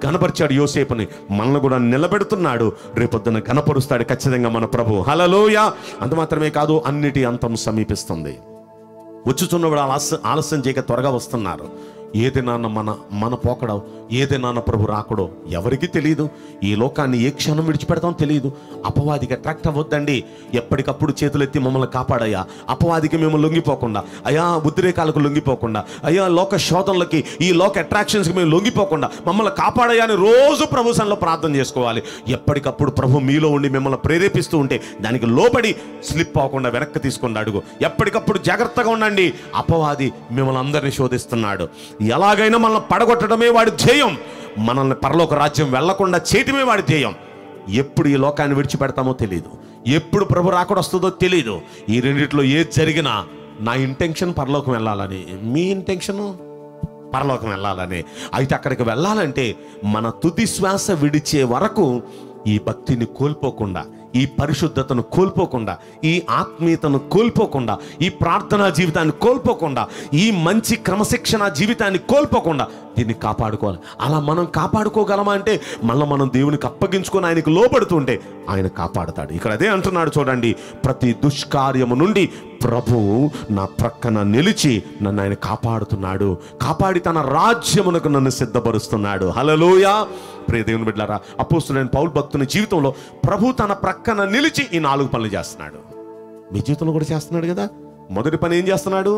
గనపరిచాడు యోసేపుని మనల్ని కూడా నిలబెడుతున్నాడు రేపొద్దున గనపరుస్తాడు ఖచ్చితంగా మన ప్రభు హలలోయ అంత మాత్రమే కాదు అన్నిటి అంతం సమీపిస్తుంది వచ్చుచున్నవాడు ఆలస్యం ఆలస్యం చేయక త్వరగా వస్తున్నారు ఏది నాన్న మన మన పోకడో ఏది నాన్న ప్రభు రాకడో ఎవరికి తెలియదు ఈ లోకాన్ని ఏ క్షణం విడిచిపెడతాం తెలియదు అపవాదికి అట్రాక్ట్ అవ్వద్దండి ఎప్పటికప్పుడు చేతులెత్తి మమ్మల్ని కాపాడయ్యా అపవాదికి మేము లొంగిపోకుండా అయా ఉద్రేకాలకు లొంగిపోకుండా అయ్యా లోక శోధనలకి ఈ లోక అట్రాక్షన్స్కి మేము లొంగిపోకుండా మమ్మల్ని కాపాడయ్యా అని రోజు ప్రభు సన్నిలో ప్రార్థన చేసుకోవాలి ఎప్పటికప్పుడు ప్రభు మీలో ఉండి మిమ్మల్ని ప్రేరేపిస్తూ ఉంటే దానికి లోబడి స్లిప్ అవ్వకుండా వెనక్కి తీసుకుని అడుగు ఎప్పటికప్పుడు జాగ్రత్తగా ఉండండి అపవాది మిమ్మల్ని అందరినీ శోధిస్తున్నాడు ఎలాగైనా మనల్ని పడగొట్టడమే వాడి ధ్యేయం మనల్ని పరలోక రాజ్యం వెళ్లకుండా చేయటమే వాడి ధ్యేయం ఎప్పుడు ఈ లోకాన్ని విడిచిపెడతామో తెలియదు ఎప్పుడు ప్రభు రాకడ వస్తుందో తెలియదు ఈ రెండిట్లో ఏది జరిగినా నా ఇంటెన్షన్ పరలోకం వెళ్ళాలని మీ ఇంటెన్షను పరలోకం వెళ్ళాలని అయితే అక్కడికి వెళ్ళాలంటే మన తుది శ్వాస విడిచే వరకు ఈ భక్తిని కోల్పోకుండా ఈ పరిశుద్ధతను కోల్పోకుండా ఈ ఆత్మీయతను కోల్పోకుండా ఈ ప్రార్థనా జీవితాన్ని కోల్పోకుండా ఈ మంచి క్రమశిక్షణ జీవితాన్ని కోల్పోకుండా దీన్ని కాపాడుకోవాలి అలా మనం కాపాడుకోగలమా అంటే మళ్ళీ మనం దేవునికి అప్పగించుకొని ఆయనకు లోపడుతుంటే ఆయన కాపాడుతాడు ఇక్కడ అదే అంటున్నాడు చూడండి ప్రతి దుష్కార్యము నుండి ప్రభువు నా ప్రక్కన నిలిచి నన్ను ఆయన కాపాడుతున్నాడు కాపాడి తన రాజ్యమునకు నన్ను సిద్ధపరుస్తున్నాడు హలలోయ ప్రియ దేవుని బిడ్డారా అపోస్తులైన పౌల్ భక్తుని జీవితంలో ప్రభు తన ప్రక్కన నిలిచి ఈ నాలుగు పనులు చేస్తున్నాడు మీ జీవితంలో కూడా చేస్తున్నాడు కదా మొదటి పని ఏం చేస్తున్నాడు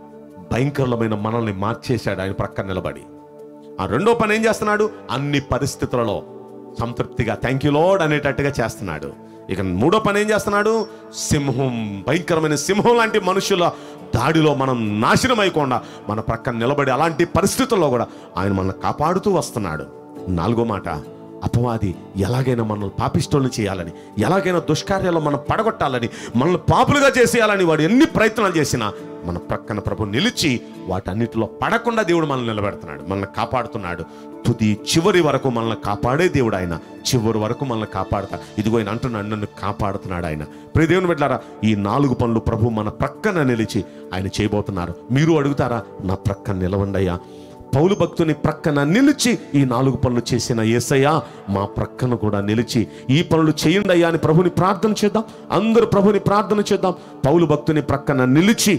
భయంకరమైన మనల్ని మార్చేశాడు ఆయన ప్రక్కన నిలబడి ఆ రెండో పని ఏం చేస్తున్నాడు అన్ని పరిస్థితులలో సంతృప్తిగా థ్యాంక్ యూ లోడ్ అనేటట్టుగా చేస్తున్నాడు ఇక మూడో పని ఏం చేస్తున్నాడు సింహం భయంకరమైన సింహం లాంటి మనుషుల దాడిలో మనం నాశనం అయిపోకుండా మన ప్రక్కన నిలబడి అలాంటి పరిస్థితుల్లో కూడా ఆయన మనల్ని కాపాడుతూ వస్తున్నాడు నాలుగో మాట అపవాది ఎలాగైనా మనల్ని పాపిష్టోళ్ళని చేయాలని ఎలాగైనా దుష్కార్యాలు మనం పడగొట్టాలని మనల్ని పాపులుగా చేసేయాలని వాడు ఎన్ని ప్రయత్నాలు చేసినా మన ప్రక్కన ప్రభు నిలిచి వాటన్నిటిలో పడకుండా దేవుడు మనల్ని నిలబెడుతున్నాడు మనల్ని కాపాడుతున్నాడు తుది చివరి వరకు మనల్ని కాపాడే దేవుడు ఆయన చివరి వరకు మనల్ని కాపాడుతా ఇదిగో ఆయన అంటున్నాడు నన్ను కాపాడుతున్నాడు ఆయన ప్రియ దేవుని బిడ్డారా ఈ నాలుగు పనులు ప్రభు మన ప్రక్కన నిలిచి ఆయన చేయబోతున్నారు మీరు అడుగుతారా నా ప్రక్కన నిలవండి అయ్యా పౌలు భక్తుని ప్రక్కన నిలిచి ఈ నాలుగు పనులు చేసిన యేసయ్య మా ప్రక్కన కూడా నిలిచి ఈ పనులు చేయండి అయ్యా అని ప్రభుని ప్రార్థన చేద్దాం అందరూ ప్రభుని ప్రార్థన చేద్దాం పౌలు భక్తుని ప్రక్కన నిలిచి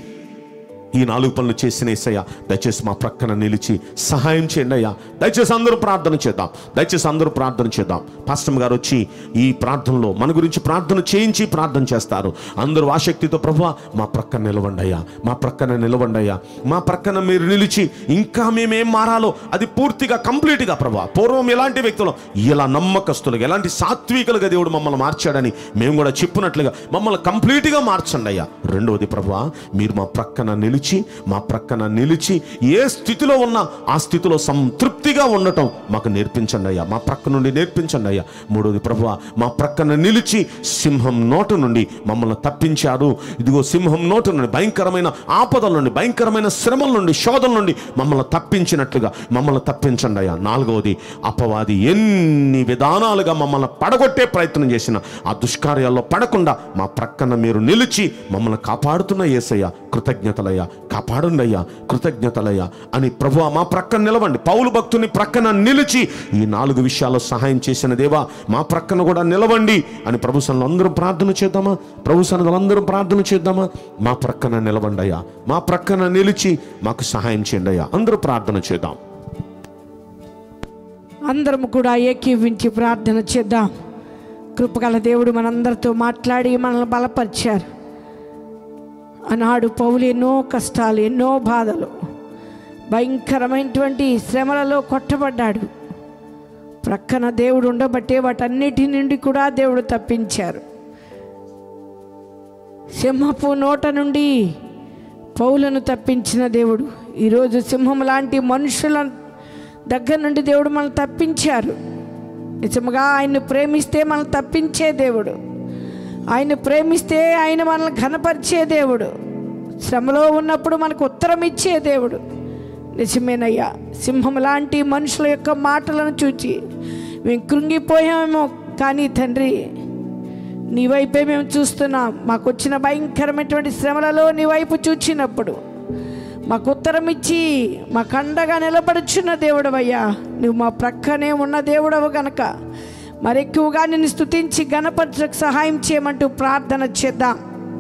ఈ నాలుగు పనులు చేసిన ఏసయ్య దయచేసి మా ప్రక్కన నిలిచి సహాయం చేయండి అయ్యా దయచేసి అందరూ ప్రార్థన చేద్దాం దయచేసి అందరూ ప్రార్థన చేద్దాం పాస్టమ్ గారు వచ్చి ఈ ప్రార్థనలో మన గురించి ప్రార్థన చేయించి ప్రార్థన చేస్తారు అందరూ ఆసక్తితో ప్రభు మా ప్రక్కన నిలవండి అయ్యా మా ప్రక్కన నిలవండి అయ్యా మా ప్రక్కన మీరు నిలిచి ఇంకా మేమేం మారాలో అది పూర్తిగా కంప్లీట్గా ప్రభా పూర్వం ఎలాంటి వ్యక్తులు ఇలా నమ్మకస్తులుగా ఎలాంటి సాత్వికులుగా దేవుడు మమ్మల్ని మార్చాడని మేము కూడా చెప్పినట్లుగా మమ్మల్ని కంప్లీట్గా మార్చండి అయ్యా రెండవది ప్రభా మీరు మా ప్రక్కన నిలిచి మా ప్రక్కన నిలిచి ఏ స్థితిలో ఉన్నా ఆ స్థితిలో సంతృప్తిగా ఉండటం మాకు నేర్పించండి అయ్యా మా ప్రక్క నుండి నేర్పించండి అయ్యా మూడవది ప్రభు మా ప్రక్కన నిలిచి సింహం నోటు నుండి మమ్మల్ని తప్పించారు ఇదిగో సింహం నోటు నుండి భయంకరమైన ఆపదల నుండి భయంకరమైన శ్రమల నుండి శోధన నుండి మమ్మల్ని తప్పించినట్లుగా మమ్మల్ని తప్పించండి అయ్యా నాలుగవది అపవాది ఎన్ని విధానాలుగా మమ్మల్ని పడగొట్టే ప్రయత్నం చేసిన ఆ దుష్కార్యాల్లో పడకుండా మా ప్రక్కన మీరు నిలిచి మమ్మల్ని కాపాడుతున్న ఏసయ్య కృతజ్ఞతలయ్యా కాపాడండి అయ్యా కృతజ్ఞతలయ్యా అని ప్రభు మా ప్రక్కన నిలవండి పౌలు భక్తుని ప్రక్కన నిలిచి ఈ నాలుగు విషయాల్లో సహాయం చేసిన దేవా మా ప్రక్కన కూడా నిలవండి అని ప్రభు సన్నిధిలో అందరం ప్రార్థన చేద్దామా ప్రభు సన్నిధిలో అందరం ప్రార్థన చేద్దామా మా ప్రక్కన నిలవండి అయ్యా మా ప్రక్కన నిలిచి మాకు సహాయం చేయండి అయ్యా అందరూ ప్రార్థన చేద్దాం అందరం కూడా ఏకీవించి ప్రార్థన చేద్దాం కృపగల దేవుడు మనందరితో మాట్లాడి మనల్ని బలపరిచారు ఆనాడు పౌలు ఎన్నో కష్టాలు ఎన్నో బాధలు భయంకరమైనటువంటి శ్రమలలో కొట్టబడ్డాడు ప్రక్కన దేవుడు ఉండబట్టే వాటన్నిటి నుండి కూడా దేవుడు తప్పించారు సింహపు నోట నుండి పౌలను తప్పించిన దేవుడు ఈరోజు సింహం లాంటి మనుషుల దగ్గర నుండి దేవుడు మనల్ని తప్పించారు నిజముగా ఆయన్ని ప్రేమిస్తే మనల్ని తప్పించే దేవుడు ఆయన ప్రేమిస్తే ఆయన మనల్ని ఘనపరిచే దేవుడు శ్రమలో ఉన్నప్పుడు మనకు ఉత్తరం ఇచ్చే దేవుడు నిజమేనయ్యా సింహం లాంటి మనుషుల యొక్క మాటలను చూచి మేము కృంగిపోయామేమో కానీ తండ్రి నీ వైపే మేము చూస్తున్నాం మాకు వచ్చిన భయంకరమైనటువంటి శ్రమలలో నీ వైపు చూచినప్పుడు మాకు ఉత్తరం ఇచ్చి మా కండగా నిలబడుచున్న దేవుడవయ్యా నువ్వు మా ప్రక్కనే ఉన్న దేవుడవు గనక మరి ఎక్కువగా నిన్ను స్తుతించి గణపరచకు సహాయం చేయమంటూ ప్రార్థన చేద్దాం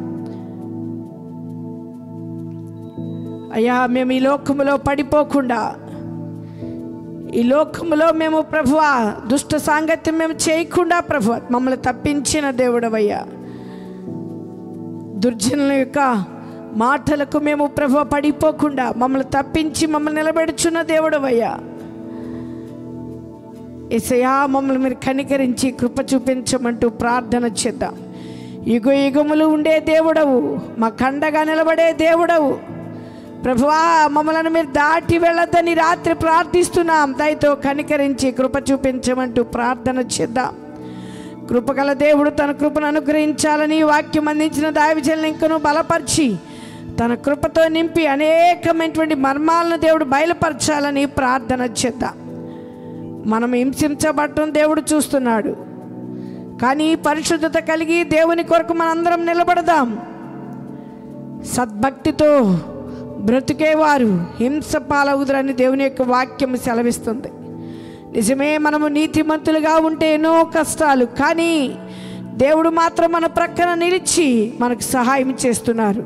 అయ్యా మేము ఈ లోకములో పడిపోకుండా ఈ లోకములో మేము ప్రభువ దుష్ట సాంగత్యం మేము చేయకుండా ప్రభు మమ్మల్ని తప్పించిన దేవుడవయ్యా దుర్జనుల యొక్క మాటలకు మేము ప్రభు పడిపోకుండా మమ్మల్ని తప్పించి మమ్మల్ని నిలబెడుచున్న దేవుడవయ్యా ఎసయా మమ్మల్ని మీరు కనికరించి కృప చూపించమంటూ ప్రార్థన చేద్దాం యుగ యుగములు ఉండే దేవుడవు మా కండగా నిలబడే దేవుడవు ప్రభువా మమ్మల్ని మీరు దాటి వెళ్ళొద్దని రాత్రి ప్రార్థిస్తున్నాం దయతో కనికరించి కృప చూపించమంటూ ప్రార్థన చేద్దాం కృపగల దేవుడు తన కృపను అనుగ్రహించాలని వాక్యం అందించిన దావిజల్ని ఇంకను బలపరిచి తన కృపతో నింపి అనేకమైనటువంటి మర్మాలను దేవుడు బయలుపరచాలని ప్రార్థన చేద్దాం మనం హింసించబడటం దేవుడు చూస్తున్నాడు కానీ పరిశుద్ధత కలిగి దేవుని కొరకు మనందరం నిలబడదాం సద్భక్తితో బ్రతికేవారు హింస పాలవుదురని దేవుని యొక్క వాక్యం సెలవిస్తుంది నిజమే మనము నీతిమంతులుగా ఉంటే ఎన్నో కష్టాలు కానీ దేవుడు మాత్రం మన ప్రక్కన నిలిచి మనకు సహాయం చేస్తున్నారు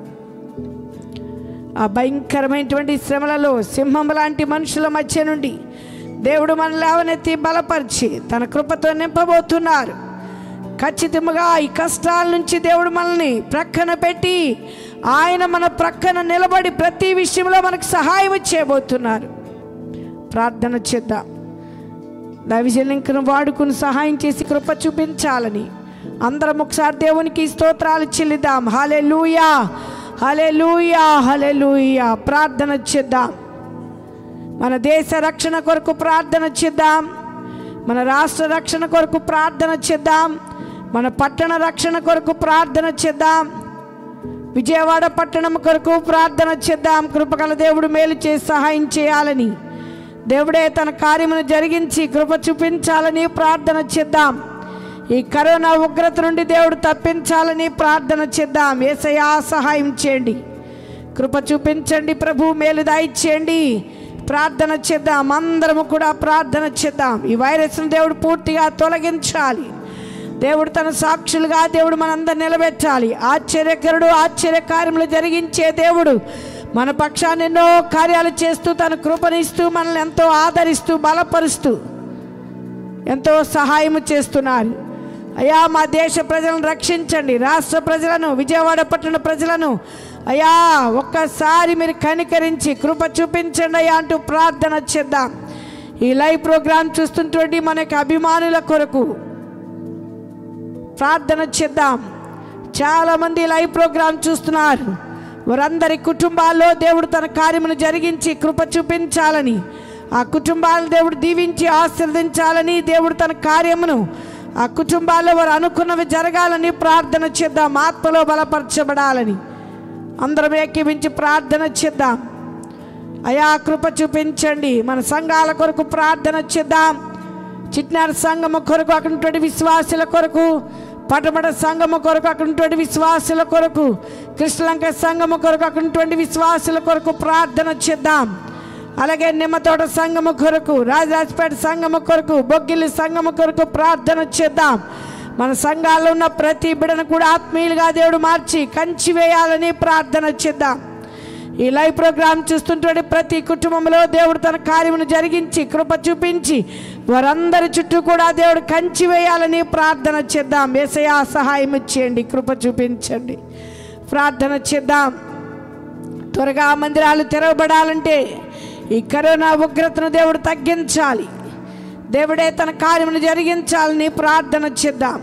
ఆ భయంకరమైనటువంటి శ్రమలలో సింహం లాంటి మనుషుల మధ్య నుండి దేవుడు మన లేవనెత్తి బలపరిచి తన కృపతో నింపబోతున్నారు ఖచ్చితంగా ఈ కష్టాల నుంచి దేవుడు మనల్ని ప్రక్కన పెట్టి ఆయన మన ప్రక్కన నిలబడి ప్రతి విషయంలో మనకు సహాయం చేయబోతున్నారు ప్రార్థన చేద్దాం దైవజలింకను వాడుకుని సహాయం చేసి కృప చూపించాలని అందరం ఒకసారి దేవునికి స్తోత్రాలు చెల్లిద్దాం హలే లూయా హలే లూయా హలే లూయా ప్రార్థన చేద్దాం మన దేశ రక్షణ కొరకు ప్రార్థన చేద్దాం మన రాష్ట్ర రక్షణ కొరకు ప్రార్థన చేద్దాం మన పట్టణ రక్షణ కొరకు ప్రార్థన చేద్దాం విజయవాడ పట్టణం కొరకు ప్రార్థన చేద్దాం కృపగల దేవుడు మేలు చేసి సహాయం చేయాలని దేవుడే తన కార్యమును జరిగించి కృప చూపించాలని ప్రార్థన చేద్దాం ఈ కరోనా ఉగ్రత నుండి దేవుడు తప్పించాలని ప్రార్థన చేద్దాం ఏసయా సహాయం చేయండి కృప చూపించండి ప్రభు మేలు దాయిచ్చేయండి ప్రార్థన చేద్దాం అందరము కూడా ప్రార్థన చేద్దాం ఈ వైరస్ను దేవుడు పూర్తిగా తొలగించాలి దేవుడు తన సాక్షులుగా దేవుడు మనందరు నిలబెట్టాలి ఆశ్చర్యకరుడు ఆశ్చర్య కార్యములు జరిగించే దేవుడు మన పక్షాన్ని ఎన్నో కార్యాలు చేస్తూ తన కృపనిస్తూ మనల్ని ఎంతో ఆదరిస్తూ బలపరుస్తూ ఎంతో సహాయం చేస్తున్నారు అయ్యా మా దేశ ప్రజలను రక్షించండి రాష్ట్ర ప్రజలను విజయవాడ పట్టణ ప్రజలను అయ్యా ఒక్కసారి మీరు కనికరించి కృప చూపించండి అయ్యా అంటూ ప్రార్థన చేద్దాం ఈ లైవ్ ప్రోగ్రాం చూస్తుంటువంటి మన యొక్క అభిమానుల కొరకు ప్రార్థన చేద్దాం చాలామంది లైవ్ ప్రోగ్రాం చూస్తున్నారు వారందరి కుటుంబాల్లో దేవుడు తన కార్యమును జరిగించి కృప చూపించాలని ఆ కుటుంబాలను దేవుడు దీవించి ఆశీర్వదించాలని దేవుడు తన కార్యమును ఆ కుటుంబాల్లో వారు అనుకున్నవి జరగాలని ప్రార్థన చేద్దాం ఆత్మలో బలపరచబడాలని అందరం ఏకీవించి ప్రార్థన చేద్దాం అయా కృప చూపించండి మన సంఘాల కొరకు ప్రార్థన చేద్దాం చిట్నార సంఘము కొరకు అక్కడ ఉన్నటువంటి విశ్వాసుల కొరకు పటమట సంఘము కొరకు అక్కడ ఉన్నటువంటి విశ్వాసుల కొరకు కృష్ణలంక సంఘము కొరకు అక్కడ ఉన్నటువంటి విశ్వాసుల కొరకు ప్రార్థన చేద్దాం అలాగే నిమ్మతోట సంఘము కొరకు రాజరాజపేట సంఘము కొరకు బొగ్గిలి సంఘము కొరకు ప్రార్థన చేద్దాం మన సంఘాల్లో ఉన్న ప్రతి బిడను కూడా ఆత్మీయులుగా దేవుడు మార్చి కంచి వేయాలని ప్రార్థన చేద్దాం ఈ లైవ్ ప్రోగ్రాం చూస్తుంటే ప్రతి కుటుంబంలో దేవుడు తన కార్యమును జరిగించి కృప చూపించి వారందరి చుట్టూ కూడా దేవుడు కంచి వేయాలని ప్రార్థన చేద్దాం ఏసయా సహాయం ఇచ్చేయండి కృప చూపించండి ప్రార్థన చేద్దాం త్వరగా మందిరాలు తెరవబడాలంటే ఈ కరోనా ఉగ్రతను దేవుడు తగ్గించాలి దేవుడే తన కార్యమును జరిగించాలని ప్రార్థన చేద్దాం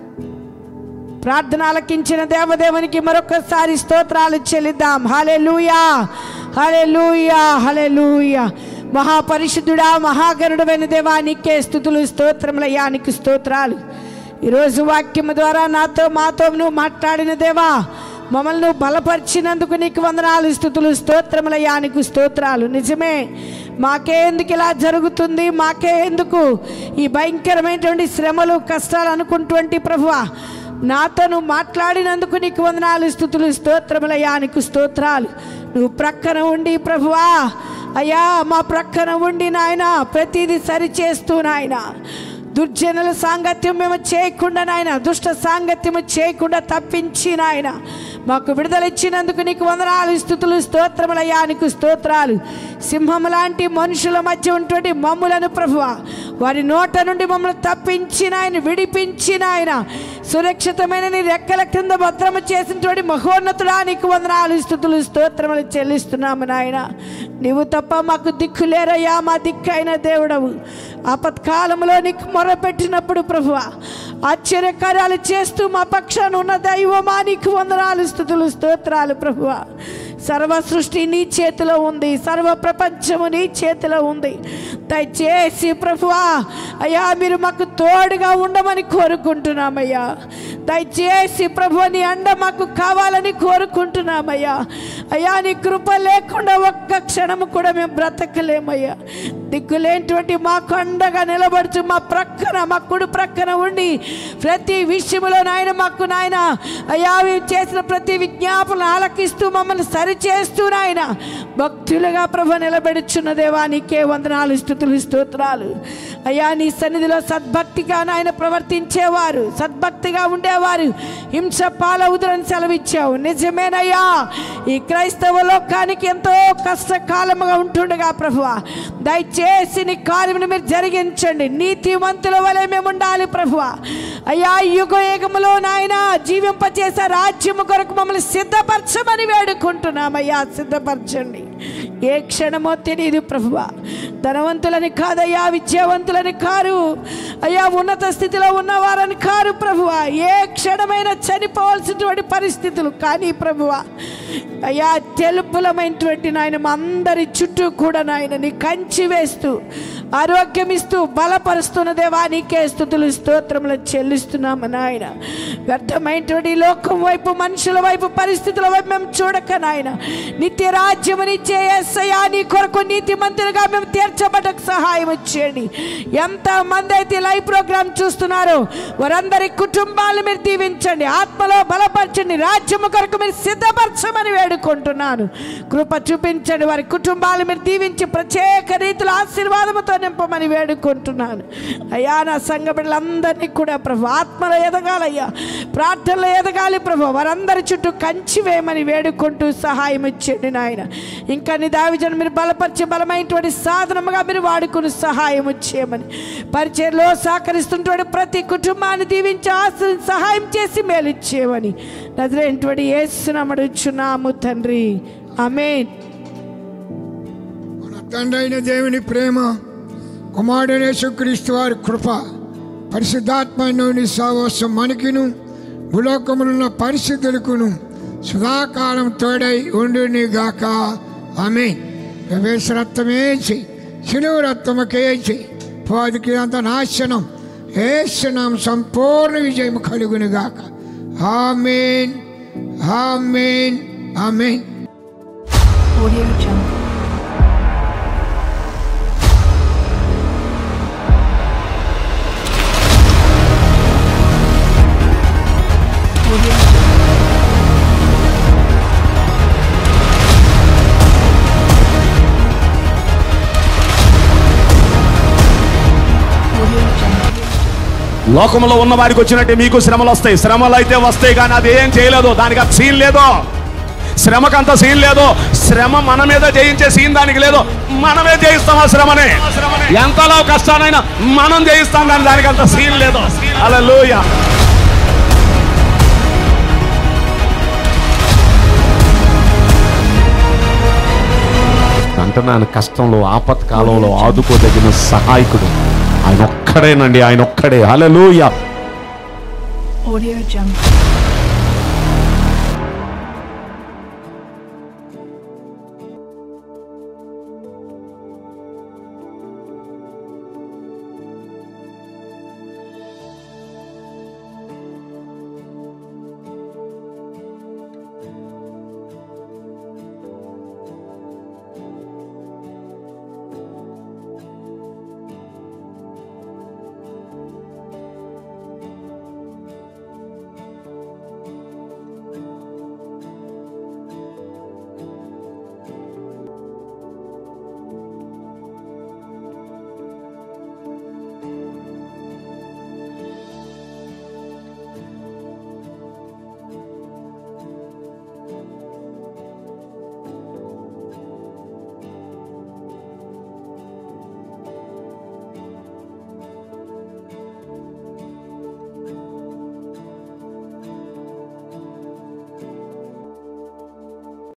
ప్రార్థన ఆలకించిన దేవదేవునికి మరొకసారి స్తోత్రాలు చెల్లిద్దాం హలే లూయా హలే లూయా హలే లూయా మహాపరిశుద్ధుడా మహాగరుడమైన దేవా నీకే స్థుతులు స్తోత్రములయ్యా నీకు స్తోత్రాలు ఈరోజు వాక్యము ద్వారా నాతో మాతో నువ్వు మాట్లాడిన దేవా మమ్మల్ని నువ్వు బలపరిచినందుకు నీకు వందనాలు స్థుతులు స్తోత్రములయ్యా నీకు స్తోత్రాలు నిజమే మాకే ఎందుకు ఇలా జరుగుతుంది మాకే ఎందుకు ఈ భయంకరమైనటువంటి శ్రమలు కష్టాలు అనుకుంటువంటి ప్రభువా నాతో నువ్వు మాట్లాడినందుకు నీకు వందనాలు స్థుతులు స్తోత్రములయ్యా నీకు స్తోత్రాలు నువ్వు ప్రక్కన ఉండి ప్రభువా అయ్యా మా ప్రక్కన ఉండి నాయన ప్రతిదీ సరి చేస్తూ నాయన దుర్జనుల సాంగత్యం మేము చేయకుండా నాయన దుష్ట సాంగత్యము చేయకుండా తప్పించి నాయన మాకు విడుదల ఇచ్చినందుకు నీకు వందనాలు స్థుతులు స్తోత్రములయ్యా నీకు స్తోత్రాలు సింహం లాంటి మనుషుల మధ్య ఉన్నటువంటి మమ్ములను ప్రభువ వారి నోట నుండి మమ్మల్ని తప్పించిన ఆయన విడిపించిన ఆయన సురక్షితమైన నీ రెక్కల కింద భద్రము చేసినటువంటి మహోన్నతుడా నీకు వందనాలు స్థుతులు స్తోత్రములు చెల్లిస్తున్నాము నాయన నీవు తప్ప మాకు దిక్కు లేరయ్యా మా దిక్కైన దేవుడవు ఆపత్కాలంలో నీకు మొరపెట్టినప్పుడు ప్రభువ ఆశ్చర్యకార్యాలు చేస్తూ మా పక్షాన ఉన్న దైవమా నీకు వందనాలు స్థుతులు స్తోత్రాలు ప్రభువ సర్వ సృష్టి నీ చేతిలో ఉంది సర్వ ప్రపంచము నీ చేతిలో ఉంది దయచేసి ప్రభువా అయ్యా మీరు మాకు తోడుగా ఉండమని కోరుకుంటున్నామయ్యా దయచేసి ప్రభు నీ అండ మాకు కావాలని కోరుకుంటున్నామయ్యా అయ్యా నీ కృప లేకుండా ఒక్క క్షణము కూడా మేము బ్రతకలేమయ్యా దిక్కులేనటువంటి మాకు అండగా నిలబడుచు మా ప్రక్కన మా కుడి ప్రక్కన ఉండి ప్రతి విషయంలో నాయన మాకు నాయన అయ్యా మేము చేసిన ప్రతి విజ్ఞాపన ఆలకిస్తూ మమ్మల్ని సరిచేస్తూ నాయన భక్తులుగా ప్రభు నిలబెడుచున్న దేవా నీకే వందనాలు స్థుతులు స్తోత్రాలు అయ్యా నీ సన్నిధిలో సద్భక్తిగా నాయన ప్రవర్తించేవారు సద్భక్తిగా ఉండేవారు హింస పాలవుదురని సెలవిచ్చావు నిజమేనయ్యా ఈ క్రైస్తవ లోకానికి ఎంతో కష్టకాలముగా ఉంటుండగా ప్రభువ దయచేసి నీ కార్యమును మీరు జరిగించండి నీతిమంతుల వలె మేము ఉండాలి ప్రభువ అయ్యా యుగ యుగములో నాయన జీవింపచేసే రాజ్యము కొరకు మమ్మల్ని సిద్ధపరచమని వేడుకుంటున్నామయ్యా సిద్ధపరచండి ఏ క్షణమో తెలియదు ప్రభువ ధనవంతులని కాదయ్యా విద్యావంతులని కారు అయ్యా ఉన్నత స్థితిలో ఉన్నవారని కారు ప్రభువ ఏ క్షణమైనా చనిపోవాల్సినటువంటి పరిస్థితులు కానీ ప్రభువ అయ్యా తెలుపులమైనటువంటి నాయన మా అందరి చుట్టూ కూడా నాయన నీ కంచి వేస్తూ ఆరోగ్యం ఇస్తూ బలపరుస్తున్న దేవా నీకే స్థుతులు స్తోత్రములు చెల్లిస్తున్నాము నాయన వ్యర్థమైనటువంటి ఈ లోకం వైపు మనుషుల వైపు పరిస్థితుల వైపు మేము చూడక నాయన నిత్య రాజ్యమునిచ్చే ఎస్సయా నీ కొరకు నీతి మంత్రులుగా మేము తీర్చబడకు సహాయం చేయండి ఎంత మంది అయితే లైవ్ ప్రోగ్రామ్ చూస్తున్నారో వారందరి కుటుంబాలు మీరు దీవించండి ఆత్మలో బలపరచండి రాజ్యము కొరకు మీరు సిద్ధపరచమని వేడుకుంటున్నాను కృప చూపించండి వారి కుటుంబాలు మీరు దీవించి ప్రత్యేక రీతిలో ఆశీర్వాదముతో నింపమని వేడుకుంటున్నాను అయ్యా నా సంఘ బిడ్డలందరినీ కూడా ప్రభు ఆత్మలో ఎదగాలయ్యా ప్రార్థనలో ఎదగాలి ప్రభు వారందరి చుట్టూ కంచి వేయమని వేడుకుంటూ సహాయం ఇచ్చేయండి నాయన ఇంకా నీ దావిజను మీరు బలపరిచే బలమైనటువంటి సాధనముగా మీరు వాడుకుని సహాయం చేయమని పరిచయలో సహకరిస్తున్నటువంటి ప్రతి కుటుంబాన్ని దీవించి ఆశ్రయం సహాయం చేసి మేలిచ్చేయమని నదిలేటువంటి ఏసునమడుచున్నాము తండ్రి ఆమేన్ మన తండ్రైన దేవుని ప్రేమ కుమారుడైన యేసుక్రీస్తు వారి కృప పరిశుద్ధాత్మని సావసం మనకిను భూలోకములున్న పరిస్థితులకును సుధాకాలం తోడై ఉండుని గాక ఆమె ప్రవేశ రక్తమేసి శిలువ రక్తముకేసి పాదికి అంత నాశనం ఏసునాం సంపూర్ణ విజయం కలుగును గాక amen amen amen Audio Jungle. Audio Jungle. Audio Jungle. లోకంలో ఉన్న వారికి వచ్చినట్టే మీకు శ్రమలు వస్తాయి శ్రమలు అయితే వస్తాయి కానీ అది ఏం చేయలేదు దానికి అంత సీన్ లేదు శ్రమకంత సీన్ లేదు శ్రమ మన మీద జయించే సీన్ దానికి లేదు మనమే జయిస్తాం ఆ శ్రమని ఎంతలో కష్టానైనా మనం జయిస్తాం కానీ దానికి అంత సీన్ లేదు అలా అంటున్నాను కష్టంలో ఆపత్కాలంలో ఆదుకోదగిన సహాయకుడు ఆయన ఒక్కడేనండి ఆయన ఒక్కడే హల్లెలూయా Audio Jungle.